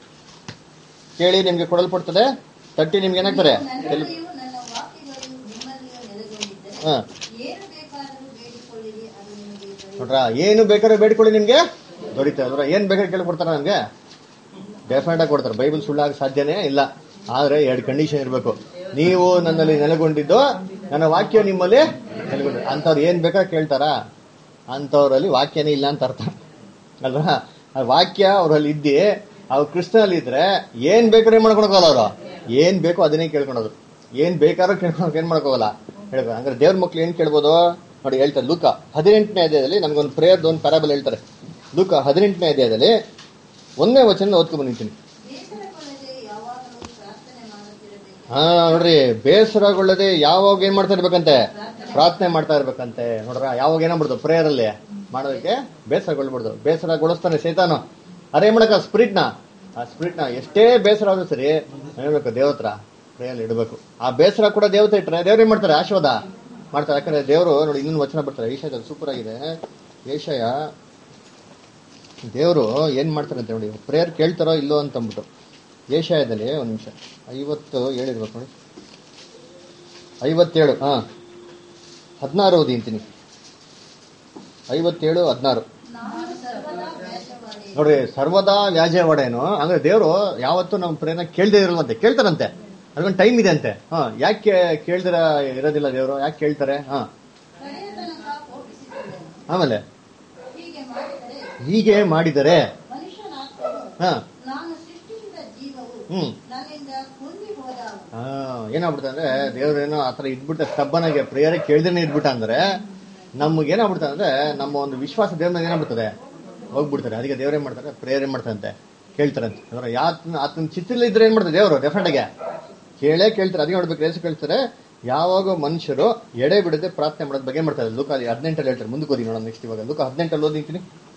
ಕೇಳಿ ನಿಮ್ಗೆ ಕೊಡಲ್ಪಡ್ತದೆ ತಟ್ಟಿ ನಿಮ್ಗೆ ಏನಾಗ್ತಾರೆ ಕೆಲ್- ನನ್ನಲ್ಲಿಯೂ ನನ್ನ ವಾಕ್ಯಗಳು ನಿಮ್ಮಲ್ಲಿಯೂ ನೆಲೆಗೊಂಡಿದ್ದರೆ ಹಾ. ಏನು ಬೇಕಾದರೂ ಬೇಡಿಕೊಳ್ಳಿರಿ ಅದು ನಿಮಗೆ ದೊರೆಯುವುದು. ನೋಡ್ರ ಏನು ಬೇಕಾದ್ರೆ ಬೇಡ್ಕೊಳ್ಳಿ ನಿಮ್ಗೆ ದೊರೀತಾರೆ ಅದ್ರ ಏನ್ ಬೇಕಾದ್ರೆ ಕೇಳ್ಕೊಡ್ತಾರ ನಮ್ಗೆ ಡೆಫಿನೆಟ್ ಆಗಿ ಕೊಡ್ತಾರೆ ಬೈಬಲ್ ಸುಳ್ಳಾಗ ಸಾಧ್ಯನೇ ಇಲ್ಲ ಆದ್ರೆ ಎರಡು ಕಂಡೀಷನ್ ಇರಬೇಕು ನೀವು ನನ್ನಲ್ಲಿ ನೆಲೆಗೊಂಡಿದ್ದು ನನ್ನ ವಾಕ್ಯ ನಿಮ್ಮಲ್ಲಿ ನೆಲೆಗೊಂಡು ಅಂಥವ್ರು ಏನ್ ಬೇಕಾದ್ರೆ ಕೇಳ್ತಾರ ಅಂಥವ್ರಲ್ಲಿ ವಾಕ್ಯನೇ ಇಲ್ಲ ಅಂತ ಅರ್ಥ ಅಲ್ವಾ ಆ ವಾಕ್ಯ ಅವ್ರಲ್ಲಿ ಇದ್ದಿ ಅವ್ರು ಕೃಷ್ಣಲ್ಲಿ ಇದ್ರೆ ಏನ್ ಬೇಕಾದ್ರೆ ಏನ್ ಮಾಡ್ಕೊಂಡು ಹೋಗಲ್ಲ ಅವರು ಏನ್ ಬೇಕೋ ಅದನ್ನೇ ಕೇಳ್ಕೊಳೋದು ಏನ್ ಬೇಕಾದ್ರೂ ಕೇಳ್ಕೊಳಕ್ ಏನ್ ಮಾಡ್ಕೋಗಲ್ಲ ಹೇಳ್ಬೇಕು ಹಂಗಾರೆ ದೇವ್ರ ಮಕ್ಳು ಏನ್ ಕೇಳ್ಬೋದು ನೋಡಿ ಹೇಳ್ತಾರೆ ಲೂಕ ಹದಿನೆಂಟನೇ ಅಧ್ಯಾಯದಲ್ಲಿ ನನ್ಗೊಂದು ಪ್ರೇಯರ್ ಒಂದು ಪ್ಯಾರಾಬಲ್ ಹೇಳ್ತಾರೆ ಲೂಕ ಹದಿನೆಂಟನೇ ಅಧ್ಯಾಯದಲ್ಲಿ ಒಂದನೇ ವಚನ ಓದ್ಕೊಂಡ್ ಬಂದಿರ್ತೀನಿ ಬೇಸರಗೊಳ್ಳದೆ ಯಾವಾಗಲೂ ಪ್ರಾರ್ಥನೆ ಮಾಡುತ್ತಿರಬೇಕು ಹಾ ನೋಡ್ರಿ ಬೇಸರಗೊಳ್ಳದೆ ಯಾವಾಗ ಏನ್ ಮಾಡ್ತಾ ಇರ್ಬೇಕಂತೆ ಪ್ರಾರ್ಥನೆ ಮಾಡ್ತಾ ಇರ್ಬೇಕಂತೆ ನೋಡ್ರ ಯಾವಾಗ ಏನಾಗ್ಬಿಡ್ದು ಪ್ರೇಯರ್ ಅಲ್ಲಿ ಮಾಡೋದಕ್ಕೆ ಬೇಸರಗೊಳ್ಬಿಡ್ದು ಬೇಸರಗೊಳಿಸ್ತಾನೆ ಸೇತಾನು ಅರೆ ಏನ್ ಮಾಡಕ ಸ್ಪಿರಿಟ್ ನ ಆ ಸ್ಪಿರಿಟ್ ನ ಎಷ್ಟೇ ಬೇಸರ ಆದ್ರೂ ಸರಿ ಹೇಳ್ಬೇಕು ದೇವತ್ರ ಪ್ರೇಯರ್ ಇಡಬೇಕು ಆ ಬೇಸರ ಕೂಡ ದೇವತೆ ಇಟ್ರೆ ದೇವ್ರು ಏನ್ ಮಾಡ್ತಾರೆ ಆಶೀರ್ವಾದ ಮಾಡ್ತಾರೆ ಯಾಕಂದ್ರೆ ದೇವರು ನೋಡಿ ಇನ್ನೊಂದು ವಚನ ಬರ್ತಾರೆ ಏಷ್ಯಾದಲ್ಲಿ ಸೂಪರ್ ಆಗಿದೆ ಏಷಯ ದೇವರು ಏನ್ ಮಾಡ್ತಾರೆ ಅಂತ ನೋಡಿ ಪ್ರೇಯರ್ ಕೇಳ್ತಾರೋ ಇಲ್ಲೋ ಅಂತ ಅಂದ್ಬಿಟ್ಟು ಏಷಯದಲ್ಲಿ ಒಂದು ನಿಮಿಷ ಐವತ್ತು ಹೇಳಿರ್ಬೇಕು ನೋಡಿ ಐವತ್ತೇಳು ಹಾ ಹದಿನಾರು ಓದಿಂತೀನಿ ಐವತ್ತೇಳು ಹದಿನಾರು ನಾನು ಸರ್ವದಾ ವ್ಯಾಸವಾದೆ ನೋಡ್ರಿ ಸರ್ವದಾ ವ್ಯಾಜ್ಯವಾಡೇನು ಅಂದ್ರೆ ದೇವರು ಯಾವತ್ತೂ ನಮ್ಮ ಪ್ರೇರಣ ಕೇಳ್ದೇ ಇರಲ್ವಂತೆ ಕೇಳ್ತಾರಂತೆ ಅದೊಂದು ಟೈಮ್ ಇದೆ ಅಂತೆ ಹಾ ಯಾಕೆ ಕೇಳ್ದಿರ ಇರೋದಿಲ್ಲ ದೇವರು ಯಾಕೆ ಕೇಳ್ತಾರೆ ಹಾ ಕಡೆಯ ತನಕ ಕೋಪಿಸಿಕೊಳ್ಳೆನು ಆಮೇಲೆ ಹೀಗೆ ಮಾಡಿದರೆ ಹೀಗೆ ಮಾಡಿದರೆ ಮನುಷ್ಯನಾತ್ಮನು ಹಾ ನಾನು ಸೃಷ್ಟಿಸಿದ ಜೀವವು ಹ್ಮ್ ನನ್ನಿಂದ ಕುಂದಿ ಹೋದಾವು ಆ, ಏನಾಗ್ಬಿಡ್ತ ಅಂದ್ರೆ ದೇವ್ರೇನೋ ಆತರ ಇದ್ಬಿಟ್ಟ stubborn-ಆಗಿ ಪ್ರೇಯರ್ ಕೇಳ್ದೇನೆ ಇದ್ಬಿಟ್ಟ ಅಂದ್ರೆ ನಮ್ಗೆ ಏನಾಗ್ಬಿಡ್ತ ಅಂದ್ರೆ ನಮ್ಮ ಒಂದು ವಿಶ್ವಾಸ ದೇವ್ರ ಮೇಲೆ ಏನಾಗ್ಬಿಡ್ತದೆ ಹೋಗ್ಬಿಡ್ತಾರೆ ಅದಕ್ಕೆ ದೇವ್ರ ಏನ್ ಮಾಡ್ತಾರೆ ಪ್ರೇಯರ್ ಏನ್ ಮಾಡ್ತಾರಂತೆ ಕೇಳ್ತಾರಂತೆ ಅಂದ್ರೆ ಯಾತನ ಆತನ ಚಿತ್ರ ಇದ್ರೆ ಏನ್ ಮಾಡ್ತಾರೆ ದೇವರು ಡೆಫಿನೆಟ್ ಆಗಿ ಕೇಳೇ ಕೇಳ್ತಾರೆ ಅದಕ್ಕೆ ನೋಡ್ಬೇಕು ರೇಸು ಕೇಳ್ತಾರೆ ಯಾವಾಗ ಮನುಷ್ಯರು ಎಡೆ ಬಿಡದೆ ಪ್ರಾರ್ಥನೆ ಮಾಡೋದ್ ಬಗ್ಗೆ ಏನ್ ಮಾಡ್ತಾರೆ ಲೂಕ ಹದಿನೆಂಟಲ್ಲಿ ಹೇಳ್ತಾರೆ ಮುಂದಕ್ಕೆ ಓದಿ ನೋಡೋಣ ನೆಕ್ಸ್ಟ್ ಇವಾಗ ಲೂಕ ಹದಿನೆಂಟಲ್ಲಿ ಓದಿದ್ದೀನಿ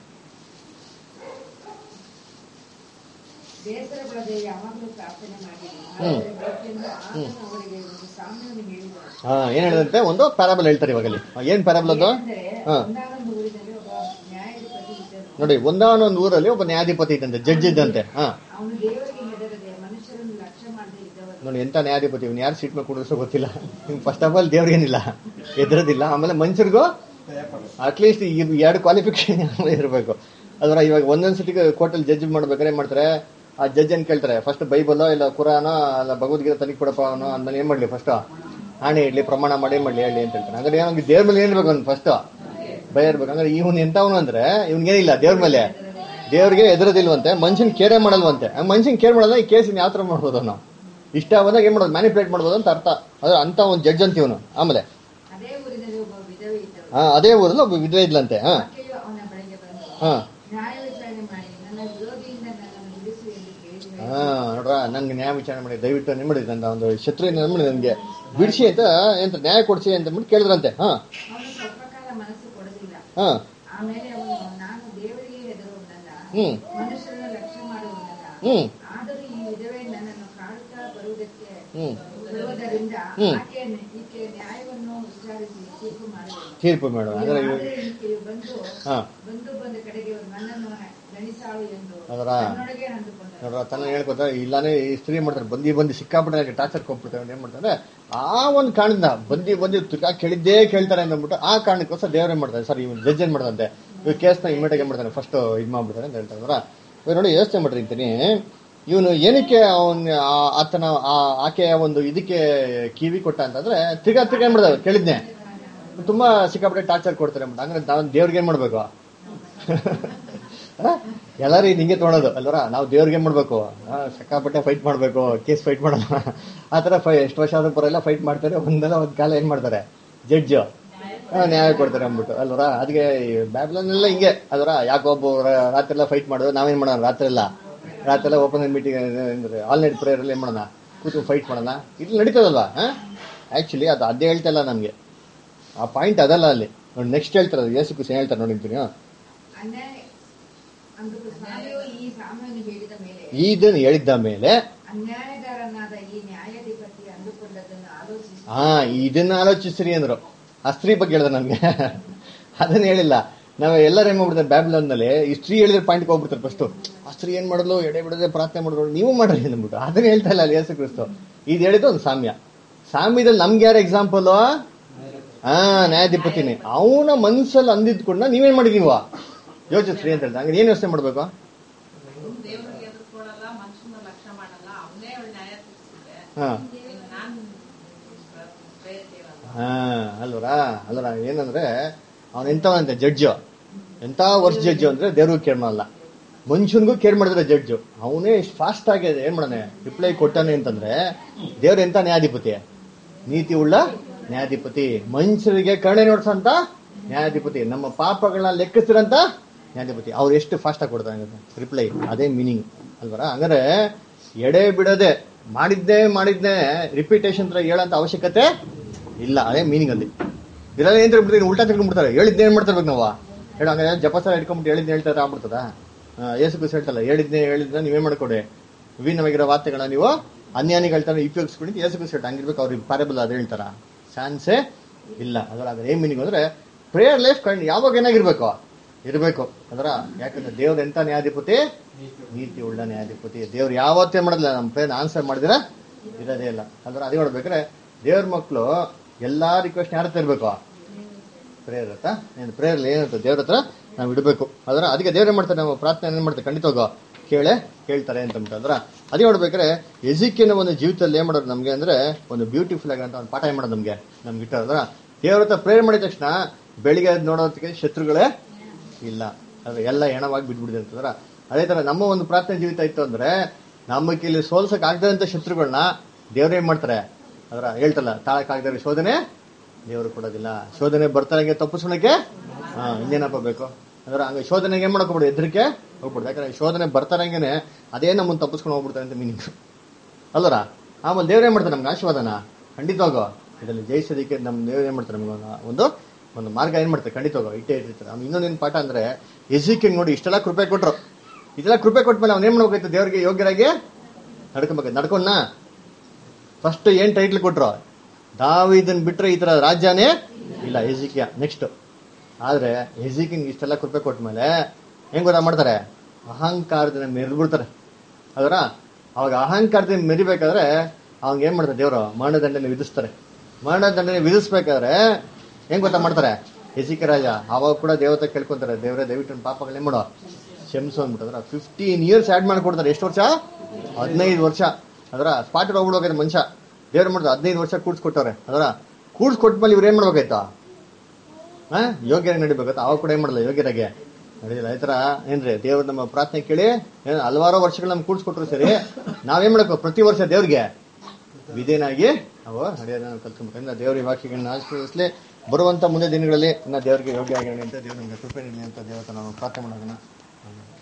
ಬೇಸರ ಪಡದೆ ಯಾವಾಗಲೂ ಪ್ರಾರ್ಥನೆ ಮಾಡಿರಿ ಹ್ಮ್. ಆದರೆ ಬೇಕೆಂದು ಆತನು ಅವರಿಗೆ ಒಂದು ಸಾಮ್ಯವನ್ನು ಹೇಳಿದನು ಹಾ ಏನ್ ಹೇಳಿದಂತೆ ಒಂದು ಪ್ಯಾರಾಬಲ್ ಹೇಳ್ತಾರೆ ಇವಾಗ ಅಲ್ಲಿ ಆ, ಏನ್ ಪ್ಯಾರಾಬಲ್ ಅದು ಏನೆಂದರೆ, ಹಾ ಒಂದಾನೊಂದು ಊರಿನಲ್ಲಿ ಒಬ್ಬ ನ್ಯಾಯಾಧಿಪತಿ ಇದ್ದನು ನೋಡಿ ಒಂದಾನೊಂದು ಊರಲ್ಲಿ ಒಬ್ಬ ನ್ಯಾಯಾಧಿಪತಿ ಇದ್ದಂತೆ ಜಡ್ಜ್ ಇದ್ದಂತೆ ಹಾ ಅವನು ದೇವರಿಗೆ ಹೆದರದೆ ಮನುಷ್ಯರನ್ನು ಲಕ್ಷ್ಯ ಮಾಡದೆ ಇದ್ದವನು ನೋಡಿ ಎಂತ ನ್ಯಾಯಾಧಿಪತಿ ಇವ್ನು ಯಾರು ಸೀಟ್ ಮೇಲೆ ಕೂಡಿಸೋ ಗೊತ್ತಿಲ್ಲ ಫಸ್ಟ್ ಆಫ್ ಆಲ್ ದೇವ್ರಿಗೇನಿಲ್ಲ ಎದುರದಿಲ್ಲ ಆಮೇಲೆ ಮನುಷ್ಯರಿಗೂ ಅಟ್ಲೀಸ್ಟ್ ಈ ಎರಡು ಕ್ವಾಲಿಫಿಕೇಶನ್ ಇರಬೇಕು ಅದರ ಇವಾಗ ಒಂದೊಂದ್ ಸತಿ ಕೋರ್ಟಲ್ಲಿ ಜಡ್ಜ್ ಮಾಡ್ಬೇಕಾದ್ರೆ ಏನ್ ಮಾಡ್ತಾರೆ ಆ ಜಡ್ಜ್ ಏನ್ ಕೇಳ್ತಾರೆ ಫಸ್ಟ್ ಬೈಬಲ್ ಇಲ್ಲ ಕುರಾನ ಇಲ್ಲ ಭಗವದ್ಗೀತೆ ತನಿಖೆ ಕೊಡಪ್ಪ ಅವನು ಅಂದ್ಮೇಲೆ ಏನ್ ಮಾಡ್ಲಿ ಫಸ್ಟ್ ಆಣೆ ಇಡ್ಲಿ ಪ್ರಮಾಣ ಮಾಡಿ ಏನ್ ಮಾಡ್ಲಿ ಹೇಳಿ ಅಂತ ಹೇಳ್ತಾರೆ ಹಾಗಾದ್ರೆ ಏನೋ ದೇವ್ರ ಮೇಲೆ ಏನಿರ್ಬೇಕು ಅವ್ನು ಫಸ್ಟ್ ಭಯ ಇರ್ಬೇಕು ಹಂಗಾರೆ ಇವನು ಎಂತವನು ಅಂದ್ರೆ ಇವ್ನಿಗೇನಿಲ್ಲ ದೇವ್ರ ಮೇಲೆ ದೇವ್ರಿಗೆ ಎದುರದಿಲ್ವಂತೆ ಮನುಷ್ಯನ್ ಕೇರೆ ಮಾಡಲ್ವಂತೆ ಮನುಷ್ಯನ್ ಕೇರ್ ಮಾಡಲ್ಲ ಈ ಕೇಸಿನ ಯಾವ ತರ ಮಾಡ್ಬೋದು ನಾವು ಇಷ್ಟ ಬಂದಾಗ ಏನ್ ಮಾಡೋದು ಮ್ಯಾನಿಪುಲೇಟ್ ಮಾಡ್ಬೋದು ಅಂತ ಅರ್ಥ ಅದು ಅಂತ ಒಂದು ಜಡ್ಜ್ ಅಂತ ಇವನು ಆಮೇಲೆ ಅದೇ ಊರಿನಲ್ಲಿ ಒಬ್ಬ ವಿಧವೆ ಇದ್ದಳು ಆ, ಅದೇ ಊರಲ್ಲಿ ಒಬ್ಬ ವಿಧವೆ ಇದ್ಲಂತೆ ಹಾ ಆಕೆಯು ಅವನ ಬಳಿಗೆ ಬಂದು ಹಾ ನ್ಯಾಯ ವಿಚಾರಣೆ ಮಾಡಿ ನನ್ನ ವಿರೋಧಿಯಿಂದ ನನ್ನನ್ನು ಬಿಡಿಸು ಎಂದು ಕೇಳಿದಳು ಹಾ ನೋಡ್ರ ನನ್ಗೆ ನ್ಯಾಯ ವಿಚಾರಣೆ ಮಾಡಿ ದಯವಿಟ್ಟು ಏನ್ ಮಾಡಿದ್ರಿ ನನ್ನ ಒಂದು ಶತ್ರು ಏನ್ ಮಾಡಿ ನನ್ಗೆ ಬಿಡಿಸಿ ಅಂತ ಎಂತ ನ್ಯಾಯ ಕೊಡ್ಸಿ ಅಂತ ಅಂದ್ಬಿಟ್ಟು ಕೇಳಿದ್ರಂತೆ ಹಾ ಅವನು ಸ್ವಲ್ಪ ಕಾಲ ಮನಸ್ಸು ಕೊಡಲಿಲ್ಲ ಹಾ ಆಮೇಲೆ ಅವನು ನಾನು ದೇವರಿಗೆ ಹೆದರುವುದಲ್ಲ ಹ್ಮ್ ಮನುಷ್ಯರನ್ನು ಲಕ್ಷ್ಯ ಮಾಡುವುದಲ್ಲ ಹ್ಮ್ ಆದರೂ ಈ ವಿಧವೆ ನನ್ನನ್ನು ಕಾಡುತ್ತಾ ಬರುವುದಕ್ಕೆ ಹ್ಮ್ ಬರುವುದರಿಂದ ಹ್ಮ್. ಆಕೆ ಈಕೆ ನ್ಯಾಯವನ್ನು ವಿಚಾರಿಸಿ ತೀರ್ಪು ಮಾಡುವುದು ತೀರ್ಪು ಮೇಡಮ್ ಅಂದ್ರೆ ಇವ್- ಆದರೆ ಈಕೆಯು ಬಂದು ಹಾ ಬಂದು ಬಂದ ಕಡೆಗೆ ನನ್ನನ್ನು ಗಣಿಸಾಳು ಎಂದು ಅದರ ತನ್ನೊಳಗೆ ಅಂದುಕೊಂಡಳು ನೋಡ್ರ ತನ್ನ ಹೇಳ್ಕೊತಾರೆ ಇಲ್ಲಾನೇ ಈ ಸ್ತ್ರೀ ಮಾಡ್ತಾರೆ ಬಂದಿ ಬಂದಿ ಸಿಕ್ಕಾಪಟ್ಟೆ ಟಾರ್ಚರ್ ಕೊಟ್ಬಿಡ್ತಾರೆ ಏನ್ ಮಾಡ್ತಾರೆ ಆ ಒಂದು ಕಾರಣದಿಂದ ಬಂದಿ ಬಂದಿ ತುಕಾ ಕೇಳಿದ್ದೇ ಕೇಳ್ತಾರೆ ಅಂತ ಅಂದ್ಬಿಟ್ಟು ಆ ಕಾರಣಕ್ಕೋಸ್ಕರ ದೇವ್ರ ಏನ್ ಮಾಡ್ತಾರೆ ಸರ್ ಇವ್ನು ಜಡ್ಜ್ ಏನ್ ಮಾಡ್ದಂತೆ ಇವ್ ಕೇಸ್ನ ಇಮಿಡಿಯೇಟ್ ಏನ್ ಮಾಡ್ತಾನೆ ಫಸ್ಟ್ ಇದ್ ಮಾಡ್ಬಿಡ್ತಾರೆ ಅಂತ ಹೇಳ್ತಾರೆ ಅಲ್ವಾ? ಇವಾಗ ನೋಡಿ ಯೋಚನೆ ಮಾಡ್ರಿ ಅಂತೀನಿ ಇವನು ಏನಕ್ಕೆ ಅವನ್ ಆ- ಆತನ ಆ- ಆಕೆಯ ಒಂದು ಇದಕ್ಕೆ ಕಿವಿ ಕೊಟ್ಟ ಅಂತಂದ್ರೆ ತಿರ್ಗಾ ತಿರ್ಗಾ ಏನ್ ಮಾಡ್ತಾರೆ ಕೇಳಿದ್ನೆ ತುಂಬಾ ಸಿಕ್ಕಾಪಟ್ಟೆ ಟಾರ್ಚರ್ ಕೊಡ್ತಾರೆ ಅಂದ್ಬಿಟ್ಟು ಹಂಗಾರೆ ನಾವು ದೇವ್ರಿಗೆ ಏನ್ ಮಾಡ್ಬೇಕು ಆ? ಎಲ್ಲರೂ ಹಿಂಗೆ ತೊಗೊಳೋದು ಅಲ್ವರ ನಾವು ದೇವ್ರಿಗೆ ಏನ್ ಮಾಡ್ಬೇಕು ಆ, ಸಿಕ್ಕಾಪಟ್ಟೆ ಫೈಟ್ ಮಾಡ್ಬೇಕು ಕೇಸ್ ಫೈಟ್ ಮಾಡೋಣ ಆ ತರ ಫೈ ಎಷ್ಟು ವರ್ಷ ಆದ್ರೂ ಪರ ಎಲ್ಲ ಫೈಟ್ ಮಾಡ್ತಾರೆ ಒಂದಲ್ಲ ಒಂದ್ ಕಾಲ ಏನ್ ಮಾಡ್ತಾರೆ ಜಡ್ಜ್ ನ್ಯಾಯ ಕೊಡ್ತಾರೆ ಅಂದ್ಬಿಟ್ಟು ಅಲ್ವರ ಅದಕ್ಕೆ ಬ್ಯಾಬ್ಲನ್ನೆಲ್ಲ ಹಿಂಗೆ ಅಲ್ವರ ಯಾಕೊಬ್ಬ ರಾತ್ರಿ ಎಲ್ಲ ಫೈಟ್ ಮಾಡೋದು ನಾವೇನ್ ಮಾಡೋಣ ರಾತ್ರಿ ಎಲ್ಲ ರಾತ್ರಿ ಎಲ್ಲ ಓಪನ್ ಮೀಟಿಂಗ್ ಅಂದ್ರೆ ಆಲ್ ನೈಟ್ ಪ್ರೇಯರ್ ಅಲ್ಲಿ ಏನ್ ಮಾಡೋಣ ಕೂತು ಫೈಟ್ ಮಾಡೋಣ ಇಲ್ಲಿ ನಡೀತದಲ್ವಾ ಆಕ್ಚುಲಿ ಅದು ಅದೇ ಹೇಳ್ತಾ ಇಲ್ಲ ನಮ್ಗೆ ಆ ಪಾಯಿಂಟ್ ಅದಲ್ಲ ಅಲ್ಲಿ ನೋಡಿ ನೆಕ್ಸ್ಟ್ ಹೇಳ್ತಾರೆ ಅದು ಯೇಸು ಕುಸ್ ಹೇಳ್ತಾರೆ ನೋಡಿ ಅಂತೀನಿ ಅನ್ಯಾಯ ಅಂದು ಸ್ವಾಮಿಯು ಈ ಸಾಮ್ಯವನ್ನು ಹೇಳಿದ ಮೇಲೆ ಇದನ್ನು ಹೇಳಿದ್ದ ಮೇಲೆ ಅನ್ಯಾಯಗಾರನಾದ ಈ ನ್ಯಾಯಾಧಿಪತಿ ಅಂದುಕೊಂಡದನ್ನು ಆಲೋಚಿಸಿ ಹಾ ಇದನ್ನ ಆಲೋಚಿಸ್ರಿ ಅಂದ್ರು ಆ ಸ್ತ್ರೀ ಬಗ್ಗೆ ಹೇಳಿದ ನಮ್ಗೆ ಅದನ್ನ ಹೇಳಿಲ್ಲ ನಾವು ಎಲ್ಲರೂ ಏನ್ ಮಾಡ್ಬಿಡ್ತಾರೆ ಬ್ಯಾಬ್ಲನ್ ನಲ್ಲಿ ಈ ಸ್ತ್ರೀ ಹೇಳಿದ್ರೆ ಪಾಯಿಂಟ್ ಹೋಗ್ಬಿಡ್ತಾರೆ ಫಸ್ಟ್ ಆ ಸ್ತ್ರೀ ಏನ್ ಮಾಡಿದ್ಲು ಎಡೆ ಬಿಡದೆ ಪ್ರಾರ್ಥನೆ ಮಾಡಿದ್ರು ನೀವು ಮಾಡ್ರಿ ಅಂದ್ಬಿಟ್ಟು ಅದನ್ನ ಹೇಳ್ತಾ ಇಲ್ಲ ಅಲ್ಲಿ ಯೇಸು ಕ್ರಿಸ್ತು ಇದು ಹೇಳಿದ್ದು ಒಂದು ಸಾಮ್ಯ ಸಾಮ್ಯದಲ್ಲಿ ನಮ್ಗೆ ಯಾರು ಎಕ್ಸಾಂಪಲ್ ಹಾ ನ್ಯಾಯಾಧಿಪತಿನೇ ಅವನ ಮನ್ಸಲ್ಲಿ ಅಂದಿದ್ಕೊಂಡ ನೀವೇನ್ ಮಾಡಿದೀನಿ ನೀವು ಯೋಚಿಸ್ರಿ ಅಂತ ಹೇಳ್ದ ಹಂಗೆ ಏನ್ ಯೋಚನೆ ಮಾಡ್ಬೇಕು ಅವ್ನು ದೇವರಿಗೆ ಎದುರ್ಕೊಳಲ್ಲ ಮನುಷ್ಯನ ಲಕ್ಷ್ಯ ಮಾಡಲ್ಲ ಅವನೇ ಅವಳು ನ್ಯಾಯ ತೀರಿಸಿದ್ರೆ ಹಾ ನಾನು ಪ್ರಯತ್ನ ಹಾ ಅಲ್ವರಾ ಅಲ್ವರ ಏನಂದ್ರೆ ಅವನ ಎಂತವಂತೆ ಜಡ್ಜು ಎಂತ ವರ್ಷ ಜಡ್ಜು ಅಂದ್ರೆ ದೇವ್ರಿಗೂ ಕೇರ್ ಮಾಡಲ್ಲ ಮನುಷ್ಯನ್ಗೂ ಕೇರ್ ಮಾಡಿದ್ರೆ ಜಡ್ಜು ಅವನೇ ಫಾಸ್ಟ್ ಆಗಿ ಏನ್ ಮಾಡಾನೆ ರಿಪ್ಲೈ ಕೊಟ್ಟಾನೆ ಅಂತಂದ್ರೆ ದೇವ್ರ ಎಂತ ನ್ಯಾಯಾಧಿಪತಿ ನೀತಿ ಉಳ್ಳ ನ್ಯಾಯಾಧಿಪತಿ ಮನುಷ್ಯರಿಗೆ ಕರುಣೆ ನೋಡ್ಸಂತ ನ್ಯಾಯಾಧಿಪತಿ ನಮ್ಮ ಪಾಪಗಳನ್ನ ಲೆಕ್ಕಿಸಿರಂತ ನ್ಯಾಯಾಧಿಪತಿ ಅವ್ರು ಎಷ್ಟು ಫಾಸ್ಟ್ ಆಗಿ ಕೊಡ್ತಾರೆ ರಿಪ್ಲೈ ಅದೇ ಮೀನಿಂಗ್ ಅಲ್ವರ ಹಂಗಾರೆ ಎಡೆ ಬಿಡದೆ ಮಾಡಿದ್ದೇ ಮಾಡಿದ್ದೇ ರಿಪೀಟೇಷನ್ ತರ ಹೇಳಂತ ಅವಶ್ಯಕತೆ ಇಲ್ಲ ಅದೇ ಮೀನಿಂಗ್ ಅಲ್ಲಿ ಇದೆಲ್ಲ ಏನ್ ತಿಳ್ಬಿಡ್ತಾರೆ ಉಲ್ಟಾ ತಿಳ್ಕೊಂಡ್ಬಿಡ್ತಾರೆ ಹೇಳಿದ್ನೇ ಏನ್ ಮಾಡ್ತಿರ್ಬೇಕು ನಾವು ಹೇಳ ಹಂಗಾರೆ ಜಪಸರ ಇಟ್ಕೊಂಡ್ಬಿಟ್ಟು ಹೇಳಿದ್ನೇ ಹೇಳ್ತಾರೆ ಆಗ್ಬಿಡ್ತದ ಏಸು ಕುಸ್ ಹೇಳ್ತಲ್ಲ ಹೇಳಿದ್ನೇ ಹೇಳಿದ್ನ ನೀವೇ ಮಾಡ್ಕೊಡಿ ವಿಭಿನ್ನವಾಗಿರೋ ವಾರ್ತೆಗಳನ್ನ ನೀವು ಅನ್ಯಾನಿಗಳ ತರ ಉಪಯೋಗಿಸ್ಕೊಂಡು ಏಸು ಕುಸ್ ಹೇಳ್ತಾ ಹಂಗಿರ್ಬೇಕು ಅವ್ರಿಗೆ ಪ್ಯಾರಬಲ್ ಅದು ಹೇಳ್ತಾರ ಚಾನ್ಸೇ ಇಲ್ಲ ಅದರ ಅದ್ರ ಏನ್ ಮೀನಿಂಗ್ ಅಂದ್ರೆ ಪ್ರೇಯರ್ ಲೈಫ್ ಕಂಡು ಯಾವಾಗ ಏನಾಗಿರ್ಬೇಕು ಇರಬೇಕು ಅದರ ಯಾಕಂದ್ರೆ ದೇವ್ರ ಎಂತ ನ್ಯಾಯಾಧಿಪತಿ ನೀತಿ ಉಳ್ಳ ನ್ಯಾಯಾಧಿಪತಿ ದೇವ್ರು ಯಾವತ್ತೇ ಮಾಡೋದಿಲ್ಲ ನಮ್ಮ ಪ್ರೇಯರ್ ಆನ್ಸರ್ ಮಾಡಿದಿರ ಇರೋದೇ ಇಲ್ಲ ಅಂದ್ರೆ ಅದೇ ನೋಡ್ಬೇಕಾದ್ರೆ ದೇವ್ರ ಮಕ್ಕಳು ಎಲ್ಲಾ ರಿಕ್ವೆಸ್ಟ್ ಯಾರ ಹತ್ರ ಇರ್ಬೇಕು ಪ್ರೇಯರ್ ಹತ್ರ ಏನು ಪ್ರೇಯರ್ ಏನಂತ ದೇವ್ರ ಹತ್ರ ನಾವು ಇಡಬೇಕು ಅದರ ಅದಕ್ಕೆ ದೇವ್ರ ಏನ್ ಮಾಡ್ತಾರೆ ನಾವು ಪ್ರಾರ್ಥನೆ ಏನ್ ಮಾಡ್ತಾರೆ ಖಂಡಿತವಾಗ ಕೇಳೆ ಕೇಳ್ತಾರೆ ಅಂತ ಅಂದ್ಬಿಟ್ಟು ಅದ್ರ ಅದೇ ನೋಡ್ಬೇಕಾದ್ರೆ ಎಜಿಕಿನ ಒಂದು ಜೀವಿತದಲ್ಲಿ ಏನ್ ಮಾಡೋದು ನಮ್ಗೆ ಅಂದ್ರೆ ಒಂದು ಬ್ಯೂಟಿಫುಲ್ ಆಗಿ ಅಂತ ಒಂದು ಪಾಠ ಏನ್ ಮಾಡೋದು ನಮ್ಗೆ ನಮ್ಗೆ ಇಟ್ಟದ್ರ ದೇವ್ರ ಹತ್ರ ಪ್ರೇಯರ್ ಮಾಡಿದ ತಕ್ಷಣ ಬೆಳಿಗ್ಗೆ ಎದ್ದು ನೋಡೋದಕ್ಕೆ ಶತ್ರುಗಳೇ ಇಲ್ಲ ಅದು ಎಲ್ಲ ಹೆಣವಾಗಿ ಬಿದ್ಬಿಡಿದೆ ಅಂತಂದ್ರ ಅದೇ ತರ ನಮ್ಮ ಒಂದು ಪ್ರಾರ್ಥನೆ ಜೀವಿತ ಇತ್ತು ಅಂದ್ರೆ ನಮಗೆ ಇಲ್ಲಿ ಸೋಲ್ಸಕ್ ಆಗದಂತ ಶತ್ರುಗಳನ್ನ ದೇವ್ರು ಏನ್ ಮಾಡ್ತಾರೆ ಅದರ ಹೇಳ್ತಲ್ಲ ತಾಳಕ್ಕಾಗದ್ರೆ ಶೋಧನೆ ದೇವರು ಕೊಡೋದಿಲ್ಲ ಶೋಧನೆ ಬರ್ತಾರಂಗೆ ತಪ್ಪಿಸ್ಕೊಳಕ್ಕೆ ಹಾ ಇನ್ನೇನಪ್ಪ ಬೇಕು ಅಂದ್ರೆ ಹಂಗ ಶೋಧನೆಗೆ ಏನ್ ಮಾಡಕ್ ಹೋಗ್ಬಿಡು ಎದ್ರಿಕೆ ಹೋಗ್ಬಿಡ್ದು ಯಾಕಂದ್ರೆ ಶೋಧನೆ ಬರ್ತಾರಂಗೆನೆ ಅದೇ ನಮ್ಮನ್ನ ತಪ್ಪಿಸ್ಕೊಂಡು ಹೋಗ್ಬಿಡ್ತಾರೆ ಅಂತ ಮೀನಿಂಗ್ ಅಲ್ಲರ ಆಮೇಲೆ ದೇವ್ರು ಏನ್ ಮಾಡ್ತಾರೆ ನಮ್ಗೆ ಆಶೀರ್ವಾದನ ಖಂಡಿತವಾಗೋ ಇದರಲ್ಲಿ ಜಯಿಸೋದಕ್ಕೆ ನಮ್ಮ ದೇವ್ರು ಏನ್ ಮಾಡ್ತಾರೆ ನಮ್ಗೆ ಒಂದು ಒಂದು ಮಾರ್ಗ ಏನ್ ಮಾಡ್ತಾರೆ ಖಂಡಿತವಾಗೋ ಇಟ್ಟೇ ಇಟ್ಟಿರ್ತಾರೆ ಆಮೇಲೆ ಇನ್ನೊಂದೇನು ಪಾಠ ಅಂದ್ರೆ ಎಜಿಕೆ ನೋಡಿ ಇಷ್ಟೆಲ್ಲ ಕೃಪೆ ಕೊಟ್ರು ಇದೆಲ್ಲ ಕೃಪೆ ಕೊಟ್ಮೇಲೆ ಅವ್ನು ಏನ್ ಮಾಡ್ಬೇಕಾಯ್ತು ದೇವ್ರಿಗೆ ಯೋಗ್ಯರಾಗಿ ನಡ್ಕೊಬೇಕು ನಡ್ಕೊಂಡ ಫಸ್ಟ್ ಏನ್ ಟೈಟ್ಲ್ ಕೊಟ್ರು ದಾವಿದನ್ ಬಿಟ್ರೆ ಈ ತರ ರಾಜ್ಯನೇ ಇಲ್ಲ ಎಜಿಕಿಯ ನೆಕ್ಸ್ಟ್ ಆದ್ರೆ ಎಜಿಕಿನ್ ಇಷ್ಟೆಲ್ಲ ಕೃಪೆ ಕೊಟ್ಮೇಲೆ ಹೆಂಗ್ ಗೊತ್ತಾ ಮಾಡ್ತಾರೆ ಅಹಂಕಾರದಿಂದ ಮೆರೆದ್ಬಿಡ್ತಾರೆ ಅದರ ಅವಾಗ ಅಹಂಕಾರದಿಂದ ಮೆರಿಬೇಕಾದ್ರೆ ಅವಂಗ ಏನ್ ಮಾಡ್ತಾರೆ ದೇವರು ಮರಣದಂಡನೆ ವಿಧಿಸ್ತಾರೆ ಮರಣದಂಡನೆ ವಿಧಿಸ್ಬೇಕಾದ್ರೆ ಹೆಂಗ್ ಗೊತ್ತಾ ಮಾಡ್ತಾರೆ ಎಜಿಕೆ ರಾಜ ಅವಾಗ ಕೂಡ ದೇವತೆ ಕೇಳ್ಕೊಂತಾರೆ ದೇವರೇ ದಯವಿಟ್ಟು ನನ್ನ ಪಾಪಗಳೇ ಮಾಡೋ ಕ್ಷಮಿಸು ಅಂದ್ಬಿಟ್ಟದ್ರ ಫಿಫ್ಟೀನ್ ಇಯರ್ಸ್ ಆಡ್ ಮಾಡ್ಕೊಡ್ತಾರೆ ಎಷ್ಟು ವರ್ಷ ಹದಿನೈದು ವರ್ಷ ಅದರ ಸ್ಪಾಟ್ ಹೋಗ್ಬಿಡೋಕೈತೆ ಮನುಷ್ಯ ದೇವ್ರು ಮಾಡಿದ್ರೆ ಹದಿನೈದು ವರ್ಷ ಕೂಡ್ಸ್ಕೊಟ್ಟವ್ರೆ ಅದರ ಕೂಡ್ಸ್ಕೊಟ್ಮೇಲೆ ಇವ್ರು ಏನ್ ಮಾಡ್ಬೇಕಾಯ್ತಾ ಹಾ ಯೋಗ್ಯರಾಗಿ ನಡಿಬೇಕಾಯ್ತು ಅವಾಗ ಕೂಡ ಏನ್ ಮಾಡಲ್ಲ ಯೋಗ್ಯರಾಗೆ ನಡೆದಿಲ್ಲ ಈ ತರ ಏನ್ರಿ ದೇವ್ರ ನಮ್ಮ ಪ್ರಾರ್ಥನೆ ಕೇಳಿ ಏನ್ ಹಲವಾರು ವರ್ಷಗಳು ನಮ್ಗೆ ಕೂಡ್ಸ್ಕೊಟ್ರು ಸರಿ ನಾವೇನ್ ಮಾಡ್ಬೇಕು ಪ್ರತಿ ವರ್ಷ ದೇವ್ರಿಗೆ ವಿಧೇನಾಗಿ ನಾವು ನಡೆಯೋದನ್ನ ನಾವು ಕಲ್ತ್ಕೊಬೇಕು ದೇವ್ರ ಈ ವಾಕ್ಯಗಳನ್ನ ಆಶೀರ್ವದಿಸಲಿ ಬರುವಂತ ಮುಂದೆ ದಿನಗಳಲ್ಲಿ ಇನ್ನ ದೇವರಿಗೆ ಯೋಗ್ಯ ಆಗಿರೋಣ ಅಂತ ದೇವ್ರ ನಮ್ಗೆ ಕೃಪೆ ನೀಡಲಿ ಅಂತ ದೇವತ ನಾವು ಪ್ರಾರ್ಥನೆ ಮಾಡೋಣ